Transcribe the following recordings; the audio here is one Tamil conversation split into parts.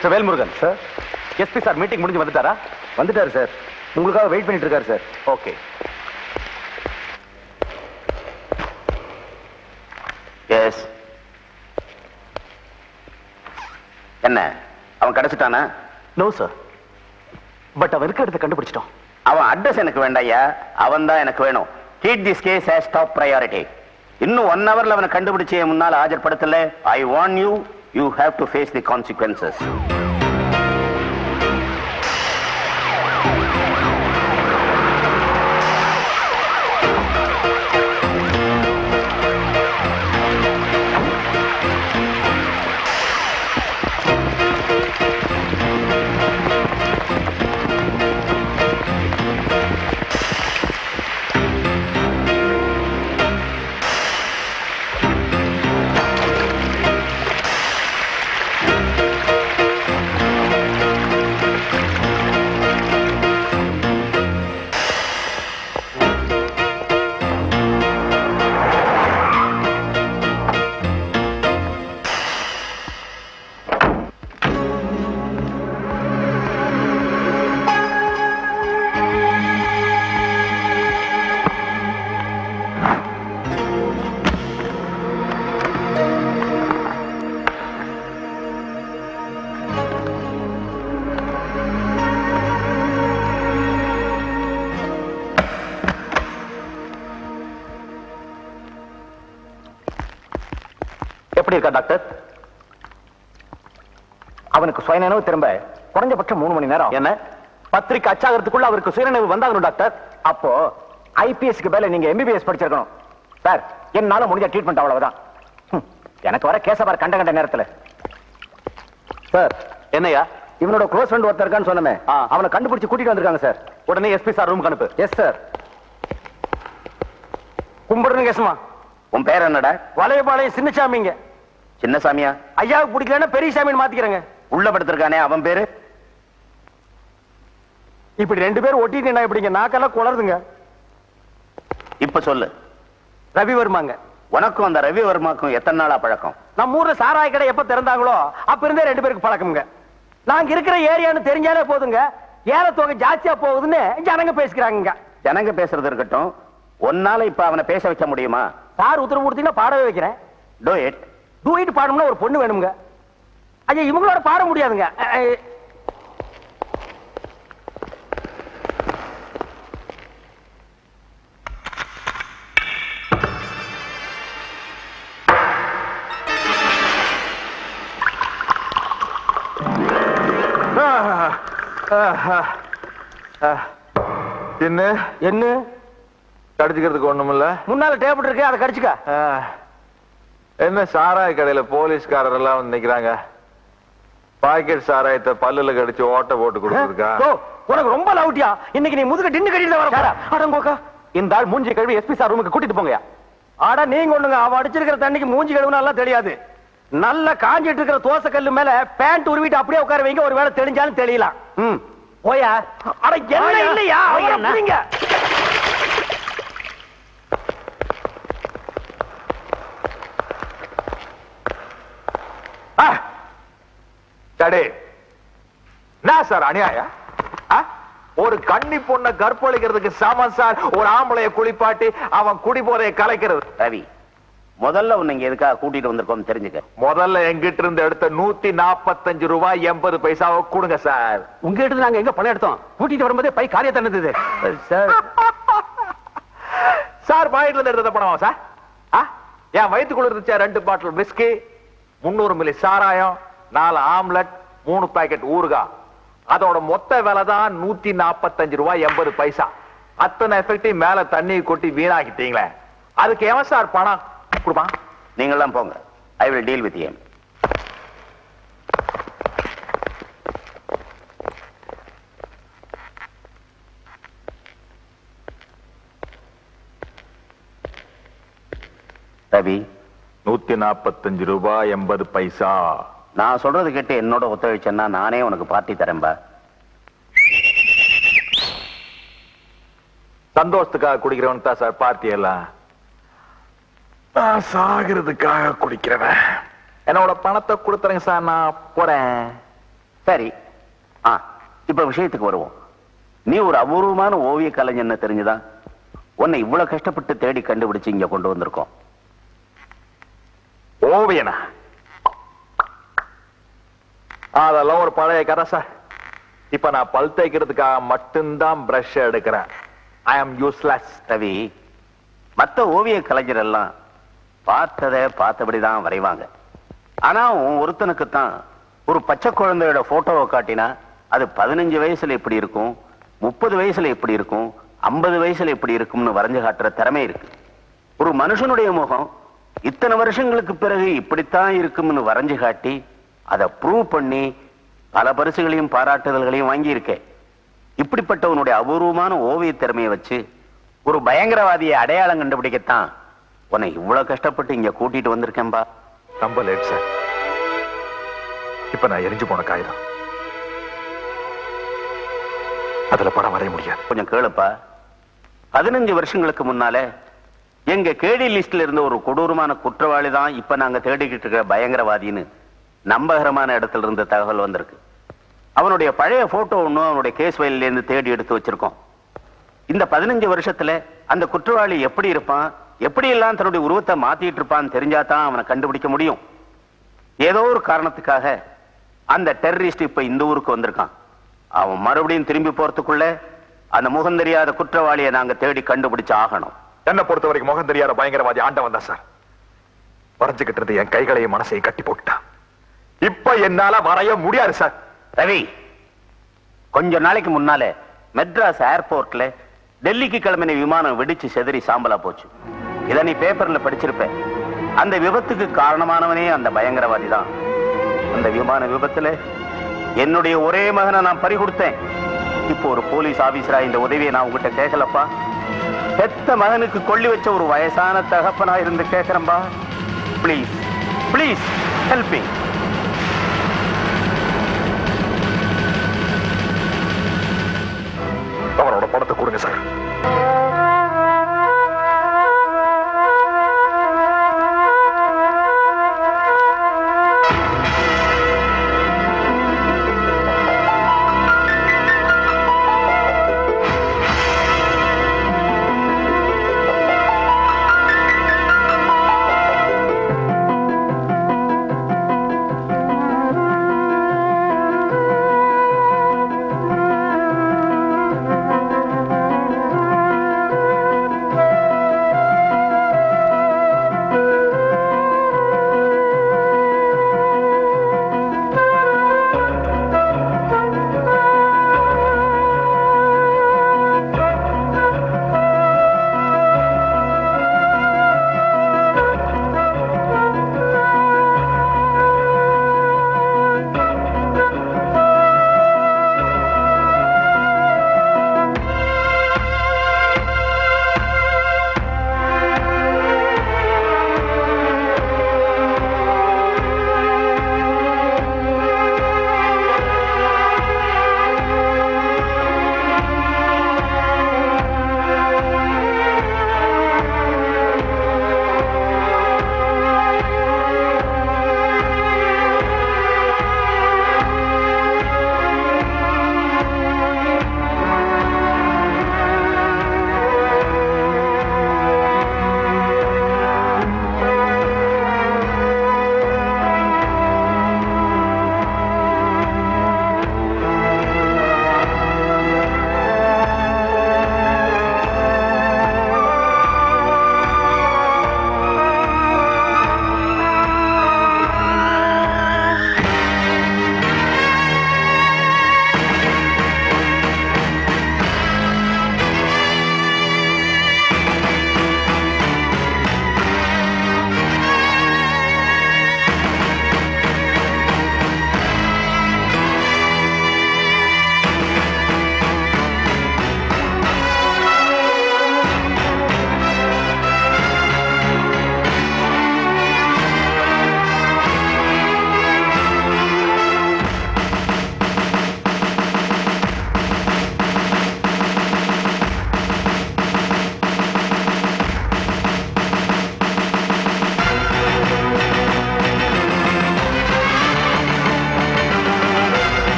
Mister Velmurugan sir SP sir meeting முடிஞ்சு வந்துட்டாரா வந்துட்டாரு சார் உங்களுக்காக வெயிட் பண்ணிட்டு இருக்காரு சார் ஓகே எஸ் என்ன அவன் கிடைச்சிட்டானா நோ சார் பட் அவன் இருக்கிற இடத்தை கண்டுபிடிச்சிட்டோம் அவன் அட்ரஸ் எனக்கு வேண்டாயா அவன் தான் எனக்கு வேணும் treat this case as top priority இன்னும் ஒன் ஹவர்ல அவனை கண்டுபிடிச்சு என் முன்னால் ஆஜர்படுத்தல I want you you have to face the consequences எப்படி இருக்கா டாக்டர் அவனுக்கு சுயநினைவு திரும்ப குறைஞ்சபட்சம் மூணு மணி நேரம் என்ன பத்திரிக்கை அச்சாகிறதுக்குள்ள அவருக்கு சுயநினைவு வந்தாகணும் டாக்டர் அப்போ ஐபிஎஸ்க்கு மேல நீங்க எம்பிபிஎஸ் படிச்சிருக்கணும் சார் என்னால முடிஞ்ச ட்ரீட்மெண்ட் அவ்வளவுதான் ஹம், எனக்கு வர கேசவர் கண்ட கண்ட நேரத்துல சார் என்னையா இவனோட க்ளோஸ் ஃப்ரெண்ட் ஒருத்தர் இருக்கான்னு சொன்னமே ஆ. அவனை கண்டுபிடிச்சு கூட்டிட்டு வந்திருக்காங்க சார் உடனே எஸ்பி சார் ரூமுக்கு அனுப்பு எஸ் சார் கும்பிடுறேன் கேசமா உன் பேர் என்னடா வளையபாளையம் சின்னசாமிங்க சின்னசாமியா ஐயாவுக்கு பிடிக்கலன்னா பெரிய சாமின்னு மாத்திக்கிறேங்க உள்ள படுத்திருக்கானே அவன் பேரு இப்படி ரெண்டு பேரும் ஒட்டிட்டு என்ன இப்படிங்க நாக்கெல்லாம் குளருதுங்க இப்ப சொல்லு ரவிவர்மாங்க உனக்கும் அந்த ரவிவர்மாக்கும் எத்தனை நாளா பழக்கம் நம்ம ஊர்ல சாராய கடை எப்ப திறந்தாங்களோ அப்ப இருந்தே ரெண்டு பேருக்கு பழக்கமுங்க நாங்க இருக்கிற ஏரியான்னு தெரிஞ்சாலே போதுங்க ஏலத்தொகை ஜாஸ்தியா போகுதுன்னு ஜனங்க பேசிக்கிறாங்க ஜனங்க பேசுறது இருக்கட்டும் ஒன்னால இப்ப அவனை பேச வைக்க முடியுமா சார் உத்தரவு கொடுத்தீங்கன்னா பாடவே வைக்கிறேன் டூ இட் டூயிட் பாடணும்னா ஒரு பொண்ணு வேணுங்க ஐயா இவங்களோட பாட முடியாதுங்க அஹ், அஹ், என்ன என்ன கடிச்சுக்கிறதுக்கு ஒண்ணுமில்ல முன்னால டேபிள் இருக்கு அதை கடிச்சுக்க ஆ. என்ன சாராய கடையில போலீஸ்காரர் எல்லாம் வந்து நிக்கிறாங்க பாக்கெட் சாராயத்தை பல்லுல கடிச்சு ஓட்ட போட்டு கொடுக்குறதுக்கா ஓ, உனக்கு ரொம்ப லவுட்டியா இன்னைக்கு நீ முதுக டின்னு கட்டிட்டு வர போற அடங்கோக்கா இந்த ஆள் மூஞ்சி கழுவி எஸ்பி சார் ரூமுக்கு கூட்டிட்டு போங்கயா ஆட நீங்க ஒண்ணுங்க அவ அடிச்சிருக்கிற தண்ணிக்கு மூஞ்சி கழுவுனா எல்லாம் தெரியாது நல்ல காஞ்சிட்டு இருக்கிற தோசை கல்லு மேல பேண்ட் உருவிட்டு அப்படியே உட்கார வைங்க ஒரு வேளை தெளிஞ்சாலும் தெளியலாம் ம் போயா அட என்ன இல்லையா அவரை புடிங்க. ஆ. டடே என்ன சார் அநியாயம் ஆ? ஒரு கன்னி பொண்ணை கற்பழிக்கிறதுக்கு சமம் சார் ஒரு ஆம்பளைய குளிப்பாட்டி அவன் குடி போதைய கலைக்கிறது ரவி முதல்ல உன்னை இங்க எதுக்காக கூட்டிட்டு வந்திருக்கோம் தெரிஞ்சுக்க முதல்ல எங்கிட்ட இருந்து எடுத்த நூத்தி நாற்பத்தஞ்சு ரூபாய் எண்பது பைசாவை கொடுங்க சார் உங்க கிட்ட நாங்க எங்க பணம் எடுத்தோம் கூட்டிட்டு வரும்போதே பை காரியத்தை நடந்தது சார் சார் பாயிண்ட்ல இருந்து எடுத்தத பணமா சார் ஆ? என் வயிற்றுக்குள்ள இருந்துச்சா ரெண்டு பாட்டில் விஸ்கி முன்னூறு மில்லி சாராயம் நாலு ஆம்லெட் மூணு பாக்கெட் ஊறுகாய் அதோட மொத்த விலை தான் நூத்தி நாற்பத்தஞ்சு ரூபாய் எண்பது பைசா அத்தனை எஃபெக்டையும் மேல தண்ணி கொட்டி வீணாக்கிட்டீங்களே அதுக்கு எவன் சார் பணம் கொடுப்பான் நீங்களாம் போங்க I will deal with him Ravi நூத்தி நாற்பத்தஞ்சு ரூபாய் எண்பது பைசா நான் சொல்றது கேட்டு என்னோட ஒத்துழைச்சேன்னா நானே உனக்கு பார்ட்டி தரேன்பா சந்தோஷத்துக்காக குடிக்கிறவன் தான் சார் பார்ட்டி எல்லாம் நான் சாகிறதுக்காக குடிக்கிறவன் என்னோட பணத்தை கொடுத்துறேங்க சார் நான் போறேன் சரி ஆ இப்ப விஷயத்துக்கு வருவோம் நீ ஒரு அபூர்வமான ஓவிய கலைஞன்னு தெரிஞ்சுதா உன்னை இவ்வளவு கஷ்டப்பட்டு தேடி கண்டுபிடிச்சு இங்க கொண்டு வந்திருக்கோம் ஓவியனா அதெல்லாம் ஒரு பழைய கதை சார் இப்ப நான் பல் தேய்க்கிறதுக்காக மட்டும்தான் பிரஷ் எடுக்கிறேன் ஐ அம் யூஸ்லெஸ் ரவி மத்த ஓவிய கலைஞர் எல்லாம் பார்த்ததை பார்த்தபடிதான் வரைவாங்க ஆனா உன் ஒருத்தனுக்கு தான் ஒரு பச்சை குழந்தையோட போட்டோவை காட்டினா அது பதினஞ்சு வயசுல எப்படி இருக்கும் முப்பது வயசுல எப்படி இருக்கும் ஐம்பது வயசுல எப்படி இருக்கும்னு வரைஞ்சு காட்டுற திறமை இருக்கு ஒரு மனுஷனுடைய முகம் இத்தனை வருஷங்களுக்கு பிறகு இப்படித்தான் இருக்கும்னு வரைஞ்சு காட்டி அதை ப்ரூவ் பண்ணி பல பரிசுகளையும் பாராட்டுதல்களையும் வாங்கியிருக்கேன் இப்படிப்பட்டவனுடைய அபூர்வமான ஓவிய திறமையை வச்சு ஒரு பயங்கரவாதியை அடையாளம் கண்டுபிடிக்கத்தான் உன்னை இவ்வளவு கஷ்டப்பட்டு இங்க கூட்டிட்டு வந்திருக்கேன்பா ரொம்ப லேட் சார் இப்ப நான் எரிஞ்சு போன காகிதம் அதுல படம் வரைய முடியாது கொஞ்சம் கேளுப்பா பதினஞ்சு வருஷங்களுக்கு முன்னால எங்க கேடி லிஸ்ட்ல இருந்த ஒரு கொடூரமான குற்றவாளி தான் இப்ப நாங்க தேடிக்கிட்டு இருக்கிற பயங்கரவாதின்னு நம்பகரமான இடத்துல இருந்து தகவல் வந்திருக்கு அவனுடைய பழைய போட்டோ ஒன்னும் அவனுடைய கேஸ் ஃபைல்ல இருந்து தேடி எடுத்து வச்சிருக்கோம் இந்த பதினஞ்சு வருஷத்துல அந்த குற்றவாளி எப்படி இருப்பான் எப்படி எல்லாம் தன்னுடைய உருவத்தை மாத்திட்டு இருப்பான்னு தெரிஞ்சாதான் அவனை கண்டுபிடிக்க முடியும் ஏதோ ஒரு காரணத்துக்காக அந்த டெரரிஸ்ட் இப்ப இந்த ஊருக்கு வந்திருக்கான் அவன் மறுபடியும் திரும்பி போறதுக்குள்ள அந்த முகம் தெரியாத குற்றவாளியை நாங்க தேடி கண்டுபிடிச்சு ஆகணும் என்ன பொறுத்த வரைக்கும் முகம் தெரியாத பயங்கரவாதி ஆண்டவன் தான் சார் வரைஞ்சுகிட்டு இருந்த என் கைகளையும் மனசையும் கட்டி போட்டுட்டான் இப்ப என்னால வரைய முடியாது சார் ரவி கொஞ்ச நாளைக்கு முன்னால மெட்ராஸ் ஏர்போர்ட்ல டெல்லிக்கு கிளம்பின விமானம் வெடிச்சு செதறி சாம்பலா போச்சு இத நீ பேப்பர்ல படிச்சிருப்ப அந்த விபத்துக்கு காரணமானவனே அந்த பயங்கரவாதி தான் அந்த விமான விபத்துல என்னுடைய ஒரே மகனை நான் பறி கொடுத்தேன் இப்போ ஒரு போலீஸ் ஆபீசரா இந்த உதவியை நான் உங்ககிட்ட கேட்கலப்பா பெத்த மகனுக்கு கொள்ளி வச்ச ஒரு வயசான தகப்பனா இருந்து கேட்கிறேன்பா ப்ளீஸ் ப்ளீஸ் ஹெல்பிங் அவனோட படத்தை கொடுங்க சார்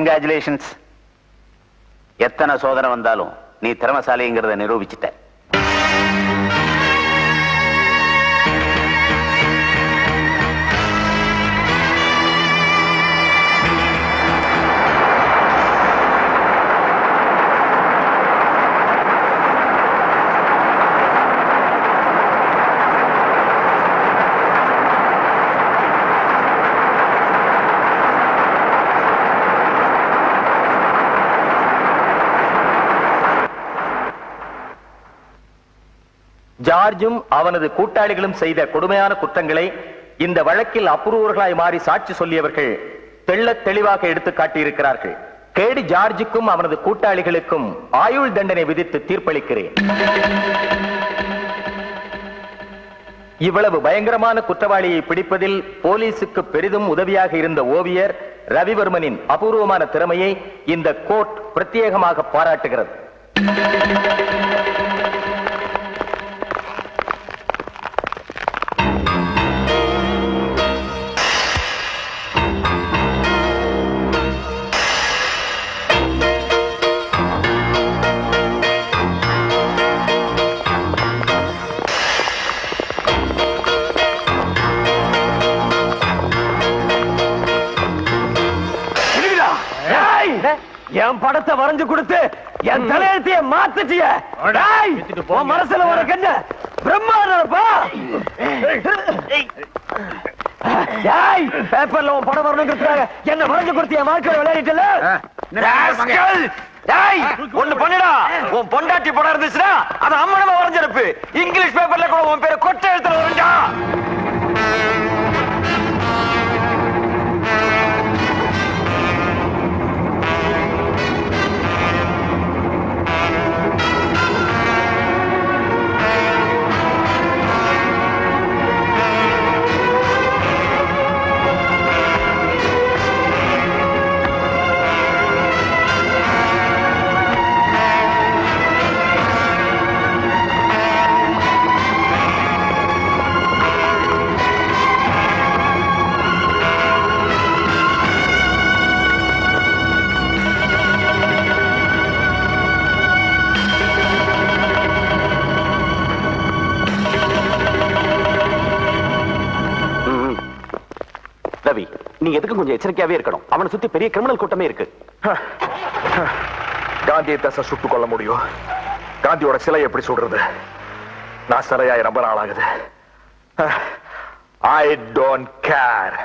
கங்காச்சுலேஷன்ஸ் எத்தனை சோதனை வந்தாலும் நீ திறமசாலிங்கிறத நிரூபிச்சிட்ட ஜார்ஜும் அவனது கூட்டாளிகளும் செய்த கொடுமையான குற்றங்களை இந்த வழக்கில் அப்புறவர்களாய் மாறி சாட்சி சொல்லியவர்கள் தெள்ளத் தெளிவாக எடுத்து காட்டியிருக்கிறார்கள் கேடி ஜார்ஜுக்கும் அவனது கூட்டாளிகளுக்கும் ஆயுள் தண்டனை விதித்து தீர்ப்பளிக்கிறேன் இவ்வளவு பயங்கரமான குற்றவாளியை பிடிப்பதில் போலீசுக்கு பெரிதும் உதவியாக இருந்த ஓவியர் ரவிவர்மனின் அபூர்வமான திறமையை இந்த கோர்ட் பிரத்யேகமாக பாராட்டுகிறது இருக்குதா? ஏய், என் படத்தை வரைஞ்சு கொடுத்து என் தலையெழுத்தைய மாத்துச்சிய டேய், உன் மனசுல ஒரு கண்ண பிரம்மாண்டப்பா டேய் பேப்பர்ல உன் படம் வரணுங்கிறதுக்காக என்ன வரைஞ்சு கொடுத்து என் வாழ்க்கையில விளையாடிட்டல ராஸ்கல்! டேய் ஒண்ணு பண்ணுடா உன் பொண்டாட்டி படம் இருந்துச்சுன்னா அது அம்மனமா வரைஞ்சிருப்பு இங்கிலீஷ் பேப்பர்ல கூட உன் பேரை கொட்டை எழுத்துல வரைஞ்சா ரவி நீ எதுக்கும் கொஞ்சம் எச்சரிக்கையாவே இருக்கணும் அவனை சுத்தி பெரிய கிரிமினல் கூட்டமே இருக்கு காந்தியை தசை சுட்டுக் கொள்ள முடியும் காந்தியோட சிலை எப்படி சுடுறது நான் சிலையாய் ரொம்ப நாள் ஆகுது ஐ டோன்ட் கேர்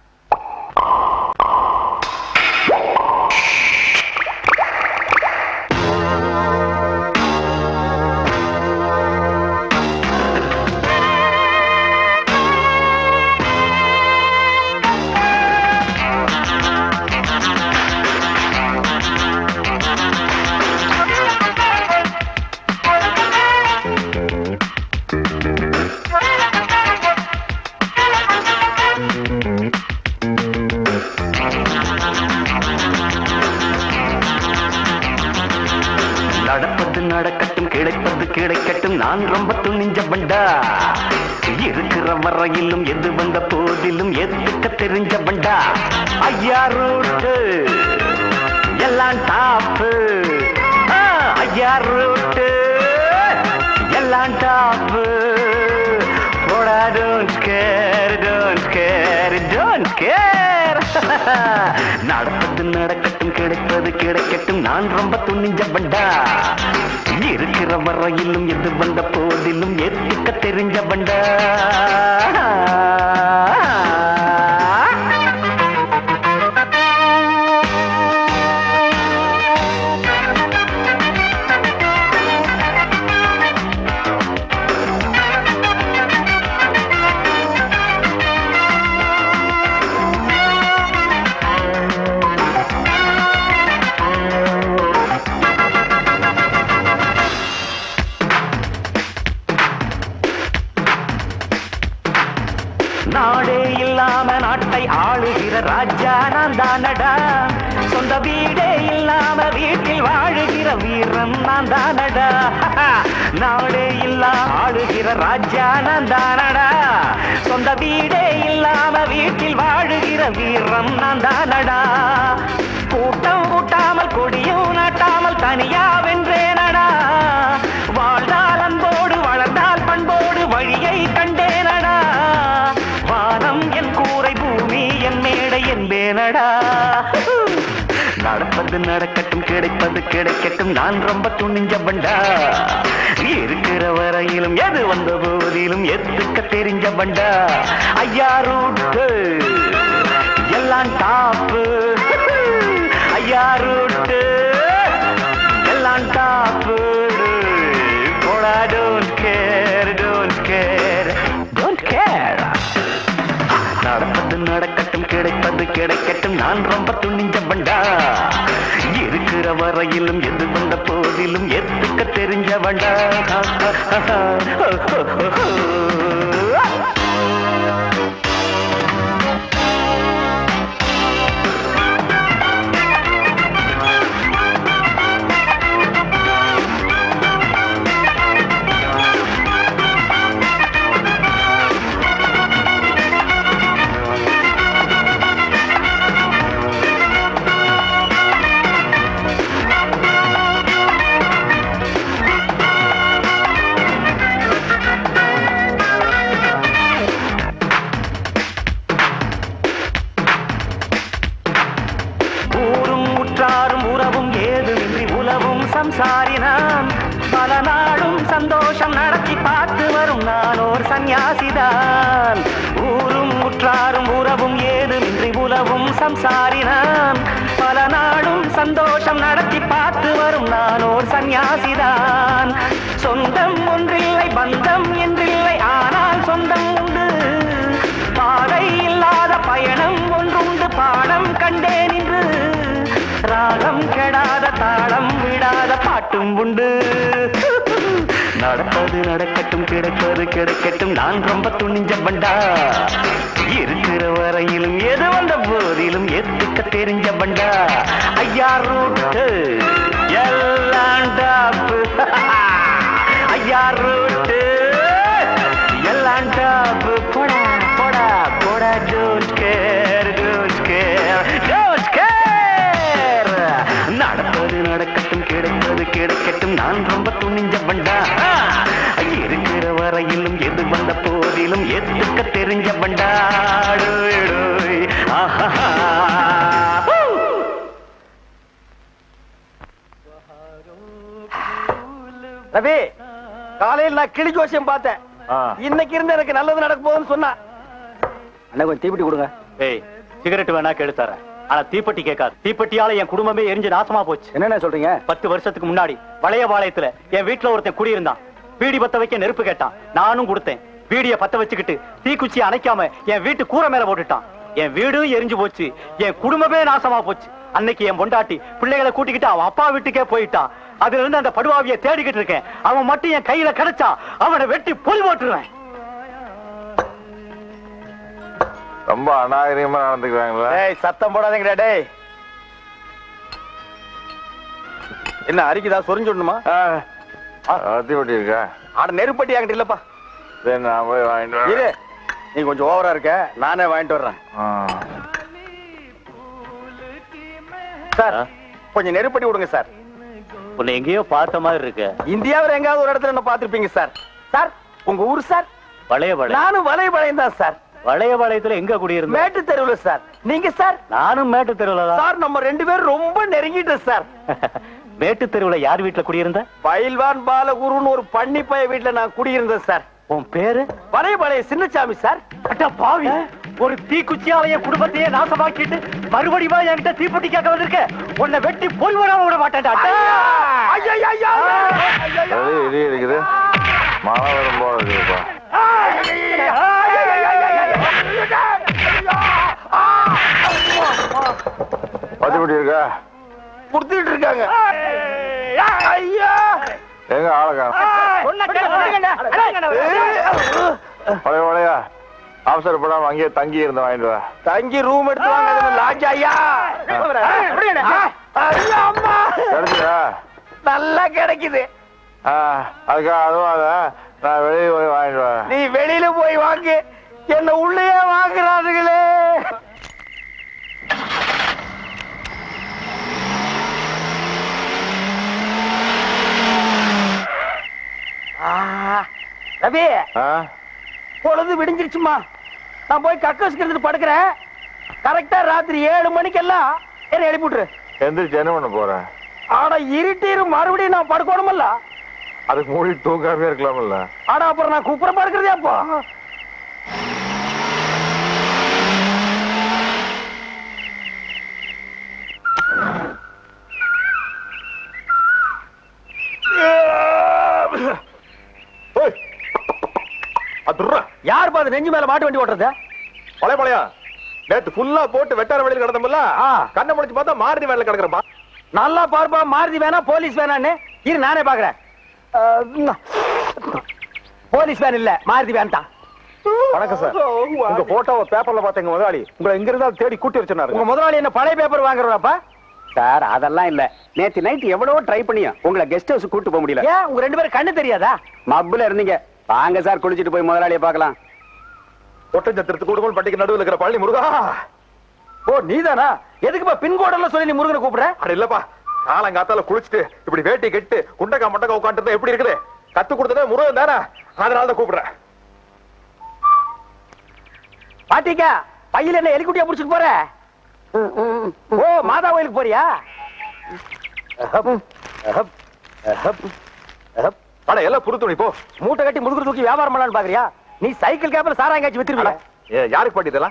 நடப்பது நடக்கட்டும் கிடைப்பது கிடைக்கட்டும் நான் ரொம்ப துணிஞ்ச பண்டா இருக்கிற வரையிலும் எது வந்த போதிலும் எதுக்க தெரிஞ்ச பண்டா ஐயா ரூட்டு எல்லாம் டாப்பு ஐயா ரூட்டு எல்லாம் டாப்பு போடா don't care don't care don't care நடப்பது நடக்கட்டும் கிடைப்பது கிடைக்கட்டும் நான் ரொம்ப துணிஞ்ச பண்டா இருக்கிற வரையிலும் எது வந்த போதிலும் எத்துக்க தெரிஞ்ச பண்டா நாடே இல்லாம நாட்டை ஆளுகிற ராஜா நான் தானடா சொந்த வீடே இல்லாம வீட்டில் வாழுகிற வீரன் நான் தானடா நாடே இல்லா ஆளுகிற ராஜா நான் தானடா சொந்த வீடே இல்லாம வீட்டில் வாழுகிற வீரன் நான் தானடா கூட்டம் கூட்டாமல் கொடியும் நாட்டாமல் தனியா வென்றேனடா வாழ்ந்தால் அன்போடு வளர்ந்தால் பண்போடு வழியை கண்டேனடா வானம் என் கூரை பூமி என் மேடை என்பேனடா நடப்பது நடக்கட்டும் கிடைப்பது கிடைக்கட்டும் நான் ரொம்ப துணிஞ்சவன்டா இருக்கிற வரையிலும் எது வந்த போதிலும் எத்துக்க தெரிஞ்சவன்டா ஐயா ரூட்டு எல்லாம் டாப்பு ஐயா ரூட்டு எல்லாம் டாப்பு போடா don't care don't care don't care நடப்பது நடக்கட்டும் கிடைப்பது கிடைக்கட்டும் நான் ரொம்ப துணிஞ்சவன்டா இருக்கிற வரையிலும் எது வந்த போதிலும் எத்துக்க தெரிஞ்சவன்டா ஊரும் உற்றாரும் உறவும் ஏதுமின்றி உலவும் சம்சாரினான் பல நாளும் சந்தோஷம் நடத்தி பார்த்து வரும் நான் ஓர் சந்நியாசிதான் ஊரும் உற்றாரும் உறவும் ஏதுமின்றி உலவும் சம்சாரினான் பல நாளும் சந்தோஷம் நடத்தி பார்த்து வரும் நான் ஓர் சந்நியாசிதான் சொந்தம் ஒன்றில்லை பந்தம் என்றில்லை ஆனால் சொந்தம் உண்டு பாதை இல்லாத பயணம் ஒன்றுண்டு பாடம் கண்டேன் இன்று ராகம் கெடாத தாளம் விடாத பாட்டும் உண்டு நடப்பது நடக்கட்டும் கிடைப்பது கிடைக்கட்டும் நான் ரொம்ப துணிஞ்சவன்டா இருக்கிற வரையிலும் எது வந்த போதிலும் எத்துக்க தெரிஞ்சவன்டா ஐயா ரூட்டு எல்லாம் டாப்பு ஐயா ரூட்டு எல்லாம் டாப்பு போடா போடா போடா don't care don't care don't care நடப்பது நடக்கட்டும் கிடைப்பது கிடைக்கட்டும் நான் ரொம்ப துணிஞ்சவன்டா இருக்கிற வரையிலும் எது வந்த போதிலும் எத்துக்க தெரிஞ்சவன்டா டோய், டோய். ஆஹா ரவி காலையில் நான் கிளி ஜோசியம் பார்த்தேன் இன்னைக்கு இருந்து எனக்கு நல்லது நடக்க போகுதுன்னு சொன்னா அண்ணா கொஞ்சம் தீப்பெட்டி கொடுங்க ஏய் சிகரெட் வேணா கெடுத்தாரேன் ஆனா தீப்பெட்டி கேட்காது தீப்பெட்டியால என் குடும்பமே எரிஞ்சு நாசமா போச்சு என்னென்ன சொல்றீங்க பத்து வருஷத்துக்கு முன்னாடி வளையபாளையத்துல என் வீட்டுல ஒருத்தன் குடியிருந்தான் பீடி பத்த வைக்க நெருப்பு கேட்டான் நானும் கொடுத்தேன் பீடிய பத்த வச்சுக்கிட்டு தீக்குச்சி அணைக்காம என் வீட்டு கூரை மேல போட்டுட்டான் என் வீடும் எரிஞ்சு போச்சு என் குடும்பமே நாசமா போச்சு அன்னைக்கு என் பொண்டாட்டி பிள்ளைகளை கூட்டிக்கிட்டு அவன் அப்பா வீட்டுக்கே போயிட்டான் அதுல இருந்து அந்த படுவாவிய தேடிக்கிட்டு இருக்கேன் அவன் மட்டும் என் கையில கிடைச்சா அவனை வெட்டி பொலி போட்டுருவேன் ரொம்ப அநாகரிகமா நடந்துக்கிறாங்களா டேய் சத்தம் போடாதீங்கடா டேய் என்ன அரிக்குதா சொரிஞ்சு விடணுமா அத்திப்பட்டி இருக்கா ஆட நெருப்பட்டி என்கிட்ட இல்லப்பா சரி நான் போய் வாங்கிட்டு இரு வரேன் நீ கொஞ்சம் ஓவரா இருக்க நானே வாங்கிட்டு வர்றேன் ஆ. சார் கொஞ்சம் நெருப்பட்டி விடுங்க சார் உன்னை எங்கேயோ பார்த்த மாதிரி இருக்கு இந்தியாவில் எங்காவது ஒரு இடத்துல என்ன பார்த்திருப்பீங்க சார் சார் உங்க ஊர் சார் வளையபாளையம் நானும் வலைபாளையம் தான் சார் வளையபாளையத்துல எங்க குடியிருந்த மேட்டு தெருவுல சார் நீங்க சார் நானும் மேட்டு தெருவுல தான் சார் நம்ம ரெண்டு பேரும் ரொம்ப நெருங்கிட்டோம் சார் மேட்டு தெருவுல யார் வீட்டுல குடியிருந்த பயில்வான் பாலகுருன்னு ஒரு பண்ணி பைய வீட்டுல நான் குடியிருந்தேன் சார் உன் பேரு வலைபாளைய சின்னசாமி சார் அட்ட பாவி ஒரு தீக்குச்சியால என் குடும்பத்தையே நாசமாக்கிட்டு மறுபடியும் என்கிட்ட தீப்பெட்டி கேட்க வந்திருக்க உன்னை வெட்டி போய் வராம விட மாட்டேன்டா ஐயா அது இடி இருக்குது மழை வரும் போல இருக்குப்பா பத்திப்பட்டி இருக்கா குடுத்துட்டு இருக்காங்க ஐயா எங்க ஆளை பழைய பழையா அவசரப்படாம அங்கேயே தங்கி இருந்து வாங்கிட்டு வா தங்கி ரூம் எடுத்து வாங்க லாட்ஜ் ஐயா ஐயா அம்மா கிடைச்சதா நல்லா கிடைக்குது ஆ, அதுக்காக அதுவும் அத நான் வெளியே போய் வாங்கிட்டு வரேன் நீ வெளியில போய் வாங்கு என்ன உள்ளேயே வாங்குறானுங்களே ரவி ஆ? பொழுது விடிஞ்சிருச்சுமா நான் போய் கக்கசுக்கு எடுத்துட்டு படுக்கிறேன் கரெக்டா ராத்திரி ஏழு மணிக்கெல்லாம் என்ன எழுப்பி விட்டுரு எந்திரிச்சு என்ன பண்ண போறேன் ஆனா இருட்டிரு மறுபடியும் நான் படுக்கணுமல்ல அதுக்கு மூடி தூங்காமே இருக்கலாம்ல ஆனா அப்புறம் நான் குப்புற படுக்கிறதே அப்போ ஓய் அதுர்றா யார் பாது நெஞ்சு மேல மாட்டு வண்டி ஓட்டுறது பழைய பழையா நேத்து ஃபுல்லா போட்டு வெட்டார வழியில் கிடந்தோம்ல ஆ. கண்ணை முடிச்சு பார்த்தா மாருதி வேலை கிடக்குறப்பா நல்லா பார்ப்பா மாருதி வேணா போலீஸ் வேணான்னு இரு நானே பாக்குறேன் அஹ், போலீஸ் வேன் இல்ல மாருதி வேன் தான் வணக்கம் சார் உங்க போட்டோவை பேப்பர்ல பார்த்தேங்க முதலாளி உங்களை இங்க இருந்தா தேடி கூட்டி வச்சிருந்தாரு உங்க முதலாளி என்ன பழைய பேப்பர் வாங்குறப்பா சார் அதெல்லாம் இல்ல நேத்து நைட் எவ்வளவோ ட்ரை பண்ணியும் உங்களை கெஸ்ட் ஹவுஸ் கூட்டு போக முடியல ஏன் உங்க ரெண்டு பேரும் கண்ணு தெரியாதா மப்புல இருந்தீங்க வாங்க சார் குளிச்சிட்டு போய் முதலாளியை பார்க்கலாம் ஒட்டஞ்சத்திரத்து கொடுக்கணும் பட்டிக்கு நடுவில் இருக்கிற பழனி முருகா ஓ நீதானா எதுக்குப்பா பின்கோடெல்லாம் சொல்லி நீ முருகனை கூப்பிடுற அட இல்லப்பா காலங்காத்தால குளிச்சுட்டு இப்படி வேட்டி கெட்டு குண்டக்கா மண்டக்கா உட்காந்துருந்தா எப்படி இருக்குது கத்து கொடுத்ததே முருகன் தானே அதனால தான் கூப்பிடுறேன் பாட்டிக்கா பையில என்ன எலிக்குட்டியா புடிச்சிட்டு போற ஓ மாதா கோயிலுக்கு போறியா அஹப், அஹப், அஹப், அஹப். அட எல்லாம் புது துணி போ மூட்டை கட்டி முதுகுறு தூக்கி வியாபாரம் பண்ணலாம்னு பாக்குறியா நீ சைக்கிள் கேப்ல சாராயம் காய்ச்சி வித்துருவியா ஏ, யாருக்கு பாட்டி இதெல்லாம்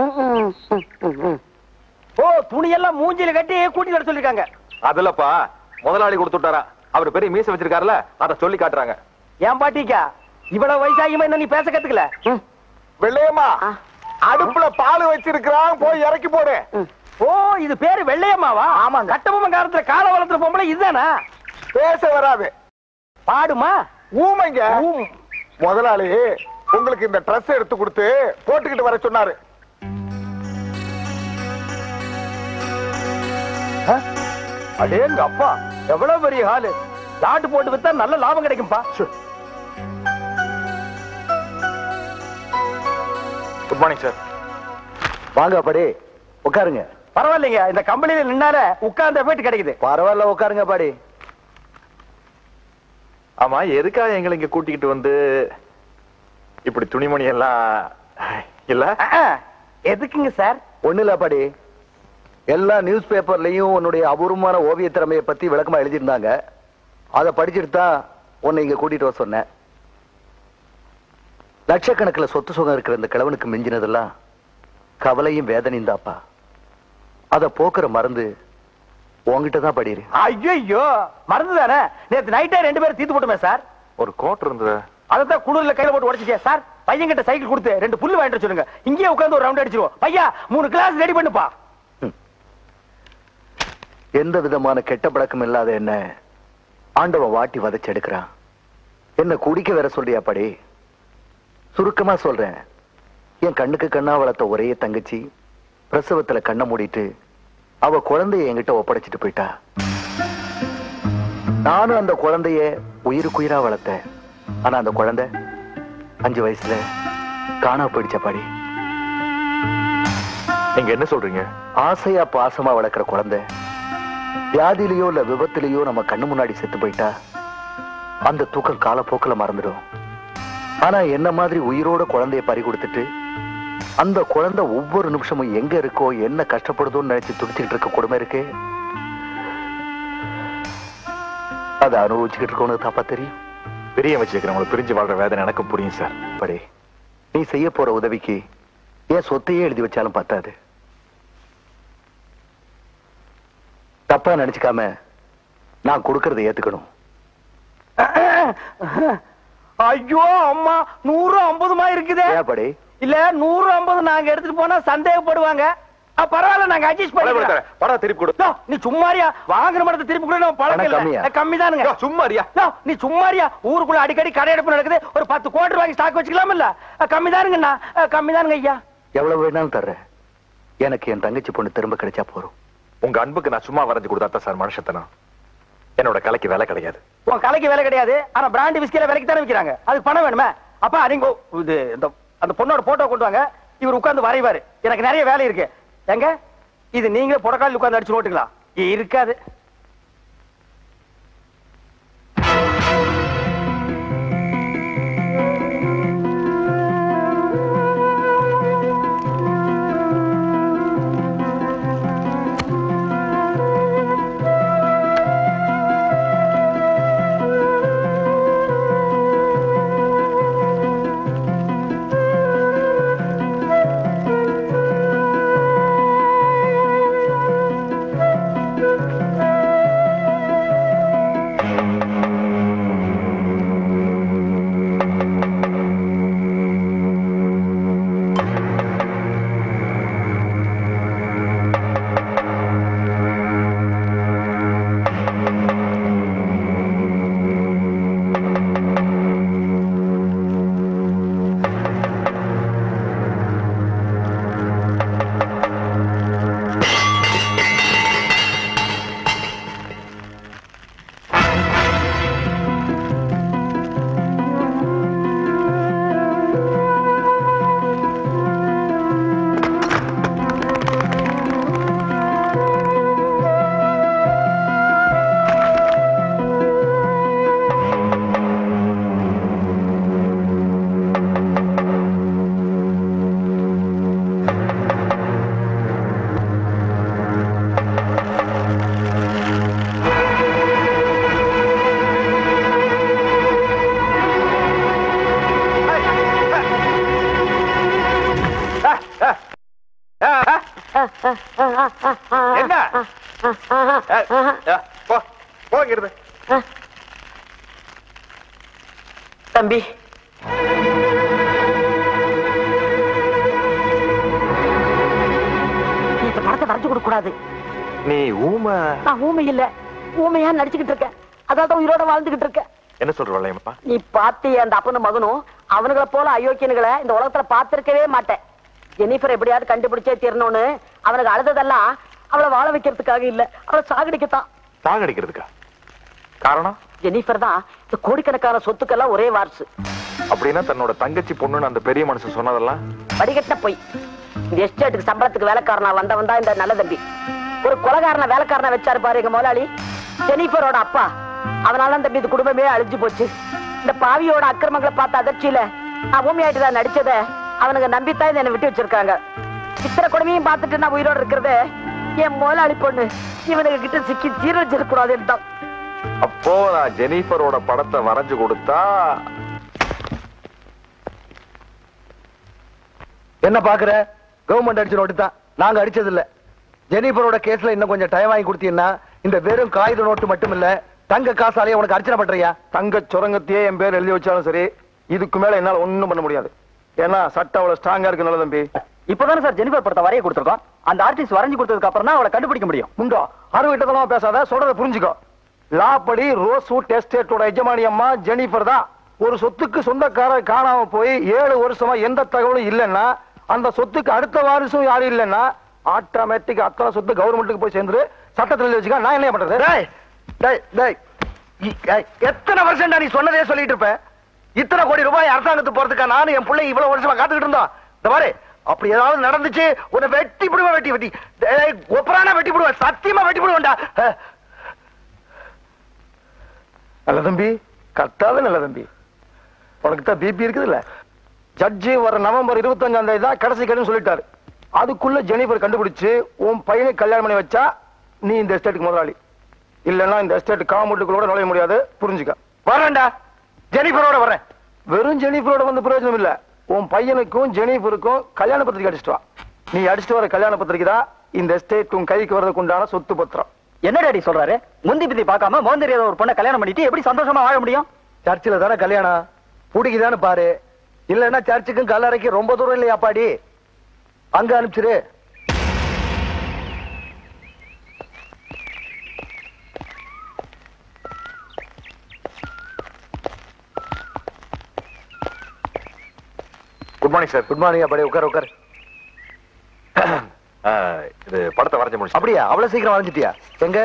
ஓ துணியெல்லாம் மூஞ்சில கட்டி கூட்டி வர சொல்லிருக்காங்க அதுலப்பா முதலாளி கொடுத்து விட்டாரா அவர் பெரிய மீசை வச்சிருக்காருல அத சொல்லி காட்டுறாங்க ஏன் பாட்டிக்கா இவ்வளவு வயசாகியுமா இன்னும் நீ பேச கத்துக்கல வெள்ளையம்மா அடுப்புல பால் வச்சிருக்கிறான் போய் இறக்கி போடு ஓ இது பேரு வெள்ளையம்மாவா ஆமா கட்டபொம்ம காலத்துல கால வளர்த்துற பொம்பளை இதுதானா பேச வராது பாடுமா ஊமைங்க முதலாளி உங்களுக்கு இந்த ட்ரெஸ் எடுத்து கொடுத்து போட்டுக்கிட்டு வர சொன்னாரு அடேங்க அப்பா எவ்வளவு பெரிய ஹாலு லாட்டு போட்டு வித்தா நல்ல லாபம் கிடைக்கும்பா குட் மார்னிங் சார் வாங்க பாடி உட்காருங்க பரவாயில்லைங்க இந்த கம்பெனில நின்னால உட்கார்ந்த போயிட்டு கிடைக்குது பரவாயில்ல உட்காருங்க பாடி ஆமா எதுக்காக எங்களை இங்க கூட்டிக்கிட்டு வந்து இப்படி துணிமணி எல்லாம் இல்ல அஹ், எதுக்குங்க சார் ஒண்ணு இல்ல பாடி எல்லா நியூஸ் பேப்பர்லயும் உன்னுடைய அபூர்வமான ஓவிய திறமையை பத்தி விளக்கமா எழுதியிருந்தாங்க அதை படிச்சுட்டு தான் உன்னை இங்க கூட்டிட்டு வர சொன்னேன் லட்சக்கணக்கில் சொத்து சுகம் இருக்கிற இந்த கிழவனுக்கு மிஞ்சினதெல்லாம் கவலையும் வேதனையும் தாப்பா அதை போக்குற மருந்து உன்கிட்ட தான் படிரு ஐயோ மறந்து தானே நேத்து நைட்டே ரெண்டு பேரும் தீத்து போட்டுமே சார் ஒரு கோட் இருந்தது அதான் குளிர்ல கையில போட்டு உடச்சிட்டே சார் பையன் கிட்ட சைக்கிள் கொடுத்து ரெண்டு புல்லு வாங்கிட்டு வர சொல்லுங்க இங்கேயே உட்கார்ந்து ஒரு ரவுண்ட் அடிச்சிருவோம் பையா மூணு கிளாஸ் ரெடி பண்ணுப்பா எந்த விதமான கெட்ட பழக்கம் இல்லாத என்ன ஆண்டவன் வாட்டி வதச்சு எடுக்கிறான் என்ன குடிக்க வேற சொல்றியா படி சுருக்கமா சொல்றேன் என் கண்ணுக்கு கண்ணா வளர்த்த ஒரே தங்கச்சி பிரசவத்துல கண்ணை மூடிட்டு அவ குழந்தைய என்கிட்ட ஒப்படைச்சிட்டு போயிட்டா நானும் அந்த குழந்தைய உயிருக்குயிரா வளர்த்தேன் ஆனா அந்த குழந்தை அஞ்சு வயசுல காணா போயிடுச்சா பாடி நீங்க என்ன சொல்றீங்க ஆசையா பாசமா வளர்க்கிற குழந்தை வியாதியிலயோ இல்ல விபத்திலேயோ நம்ம கண்ணு முன்னாடி செத்து போயிட்டா அந்த தூக்கம் காலப்போக்கில் மறந்துடும் ஆனா என்ன மாதிரி உயிரோட குழந்தைய பறி கொடுத்துட்டு அந்த குழந்தை ஒவ்வொரு நிமிஷமும் எங்க இருக்கோ என்ன கஷ்டப்படுதோன்னு நினைச்சு துடிச்சுக்கிட்டு இருக்க கொடுமை இருக்கு அதை அனுபவிச்சுக்கிட்டு இருக்கவனுக்கு தாப்பா தெரியும் பெரிய வச்சிருக்கிறவங்களை பிரிஞ்சு வாழ்ற வேதனை எனக்கு புரியும் சார் படி நீ செய்ய போற உதவிக்கு ஏன் சொத்தையே எழுதி வச்சாலும் பத்தாது தப்பா நினைச்சுக்காம நான் கொடுக்கறதை ஏத்துக்கணும் ஐயோ அம்மா நூறு ஐம்பதுமா இருக்குதே ஏன் படி இல்ல நூறு ஐம்பது நாங்க எடுத்துட்டு போனா சந்தேகப்படுவாங்க அஹ், பரவாயில்ல நாங்க அட்ஜஸ்ட் பண்ணிக்கிறோம் படம் திருப்பி கொடு யோ, நீ சும்மாரியா வாங்குற மரத்தை திருப்பி கூட நம்ம பழக்கம் பணம் கம்மியா? இல்ல கம்மி தானுங்க யோ, சும்மாரியா நீ சும்மாரியா ஊருக்குள்ள அடிக்கடி கடையெடுப்பு நடக்குது ஒரு பத்து கோடி ரூபாய்க்கு ஸ்டாக் வச்சுக்கலாம் இல்ல கம்மி தானுங்கண்ணா கம்மி தானுங்க ஐயா எவ்வளவு வேணாலும் தர்றேன் எனக்கு என் தங்கச்சி பொண்ணு திரும்ப கிடைச்சா போறோம் உங்க அன்புக்கு நான் சும்மா வரைஞ்சு கொடுத்தா சார் மனுஷத்தனம் என்னோட கலைக்கு வேலை கிடையாது உன் கலைக்கு வேலை கிடையாது ஆனா பிராண்டி விஸ்கில விலைக்கு தானே விக்கிறாங்க அதுக்கு பணம் வேணுமே அப்பா நீங்க இது இந்த அந்த பொண்ணோட போட்டோ கொண்டு வாங்க இவர் உட்கார்ந்து வரைவாரு எனக்கு நிறைய வேலை இருக்கு எங்க இது நீங்களே புடக்காலில் உட்கார்ந்து அடிச்சு ஓட்டுங்களா இருக்காது என்ன ஏய், ஏ, போ போங்கிறது தம்பி நீ இந்த படத்தை வரைஞ்சு கொடுக்க கூடாது நீ ஊமை நான் ஊமை இல்ல ஊமையா நடிச்சுக்கிட்டு இருக்கேன் அதான் தான் உயிரோட வாழ்ந்துகிட்டு இருக்கேன் என்ன சொல்ற வள்ளையம்மா நீ பாத்திய அந்த அப்பனும் மகனும் அவனுங்களை போல அயோக்கியனுங்களை இந்த உலகத்துல பார்த்திருக்கவே மாட்டேன் ஜெனிஃபர் எப்படியாவது கண்டுபிடிச்சே தீரணும்னு அவனுக்கு அழுததெல்லாம் அவளை வாழ வைக்கிறதுக்காக இல்ல அவளை சாகடிக்கத்தான் சாகடிக்கிறதுக்கா காரணம் ஜெனிஃபர் தான் இந்த கோடிக்கணக்கான சொத்துக்கெல்லாம் ஒரே வாரிசு அப்படின்னா தன்னோட தங்கச்சி பொண்ணுன்னு அந்த பெரிய மனுஷன் சொன்னதெல்லாம் வடிகட்ட போய் இந்த எஸ்டேட்டுக்கு சம்பளத்துக்கு வேலைக்காரனா வந்தவன் தான் இந்த நல்ல தம்பி ஒரு கொலகாரன வேலைக்காரனா வச்சாரு பாரு எங்க முதலாளி ஜெனிஃபரோட அப்பா அவனால தம்பி இந்த குடும்பமே அழிஞ்சு போச்சு இந்த பாவியோட அக்கிரமங்களை பார்த்த அதிர்ச்சியில நான் பூமியாயிட்டு தான் நடிச்சத அவனுங்க நம்பித்தான் இதை என்னை விட்டு வச்சிருக்காங்க இத்தனை கொடுமையும் பார்த்துட்டு நான் உயிரோட இருக்கிறது என் முதலாளி பொண்ணு இவனுங்க கிட்ட சிக்கி சீரழிச்சிட கூடாதுன்னு தான் அப்போ நான் ஜெனிஃபரோட படத்தை வரைஞ்சு கொடுத்தா என்ன பாக்குற கவர்மெண்ட் அடிச்ச நோட்டு தான் நாங்க அடிச்சது இல்ல ஜெனிஃபரோட கேஸ்ல இன்னும் கொஞ்சம் டைம் வாங்கி கொடுத்தீங்கன்னா இந்த வெறும் காகித நோட்டு மட்டும் இல்ல தங்க காசாலேயே உனக்கு அர்ச்சனை பண்றியா தங்க சுரங்கத்தையே என் பேர் எழுதி வச்சாலும் சரி இதுக்கு மேல என்னால ஒண்ணும் பண்ண முடியாது ஏன்னா சட்டம் அவ்வளவு ஸ்ட்ராங்கா இருக்கு நல்ல தம்பி இப்பதானே சார் ஜெனிஃபர் படத்தை வரைய கொடுத்துருக்கோம் அந்த ஆர்டிஸ்ட் வரைஞ்சு கொடுத்ததுக்கு அப்புறம் தான் அவளை கண்டுபிடிக்க முடியும் முண்டோ அறுவிட்டதெல்லாம் பேசாத சொல்றத புரிஞ்சுக்கோ லா படி ரோஸ்வுட் எஸ்டேட்டோட எஜமானி அம்மா ஜெனிஃபர் தான் ஒரு சொத்துக்கு சொந்தக்காரர் காணாம போய் ஏழு வருஷமா எந்த தகவலும் இல்லைன்னா அந்த சொத்துக்கு அடுத்த வாரிசும் யாரும் இல்லைன்னா ஆட்டோமேட்டிக் அத்தனை சொத்து கவர்மெண்ட்டுக்கு போய் சேர்ந்து சட்டத்தில் எழுதி வச்சுக்க நான் என்ன பண்றது டேய் டேய் டேய் இ- ஏய், எத்தனை வருஷம் நீ சொன்னதே சொல்லிட்டு இருப்ப இத்தனை கோடி ரூபாய் அரசாங்கத்துக்கு போறதுக்கா நானும் என் பிள்ளை இவ்வளவு வருஷமா காத்துக்கிட்டு இருந்தோம் இந்த பாரு அப்படி ஏதாவது நடந்துச்சு உன்னை வெட்டி விடுவேன் வெட்டி வெட்டி டேய், ஒப்பரானா வெட்டி விடுவேன் சத்தியமா வெட்டி விடுவேன்டா அஹ். நல்ல தம்பி கத்தாத நல்ல தம்பி உனக்கு தான் பிபி இருக்குதுல்ல ஜட்ஜி வர நவம்பர் இருபத்தஞ்சாம் தேதி தான் கடைசி கடன் சொல்லிட்டாரு அதுக்குள்ள ஜெனிஃபர் கண்டுபிடிச்சு உன் பையனை கல்யாணம் பண்ணி வச்சா நீ இந்த எஸ்டேட்டுக்கு முதலாளி இல்லைன்னா இந்த எஸ்டேட் காம்பவுண்டுக்குள்ள நுழைய முடியாது புரிஞ்சுக்க வரேன்டா ஜெனிஃபரோட வரேன் வெறும் ஜெனிஃபரோட வந்து பிரயோஜனம் இல்ல உன் பையனுக்கும் ஜெனிஃபருக்கும் கல்யாண பத்திரிக்கை அடிச்சிட்டு வா நீ அடிச்சிட்டு வர கல்யாண பத்திரிக்கை தான் இந்த எஸ்டேட் உன் கைக்கு வர்றதுக்கு உண்டான சொத்து பத்திரம் என்ன டாடி சொல்றாரு முந்தி பிந்தி பார்க்காம மோந்தரியாத ஒரு பொண்ணை கல்யாணம் பண்ணிட்டு எப்படி சந்தோஷமா வாழ முடியும் சர்ச்சில் தானே கல்யாணம் பிடிக்குதானு பாரு இல்லைன்னா சர்ச்சுக்கும் கல்லறைக்கும் ரொம்ப தூரம் இல்லையா பாடி அங்க அனுப்பிச்சிரு good morning sir good morning அப்படி உட்கார் உட்கார் இது படத்தை வரைஞ்சு முடிச்சு அப்படியா அவ்வளவு சீக்கிரம் வரைஞ்சிட்டியா எங்க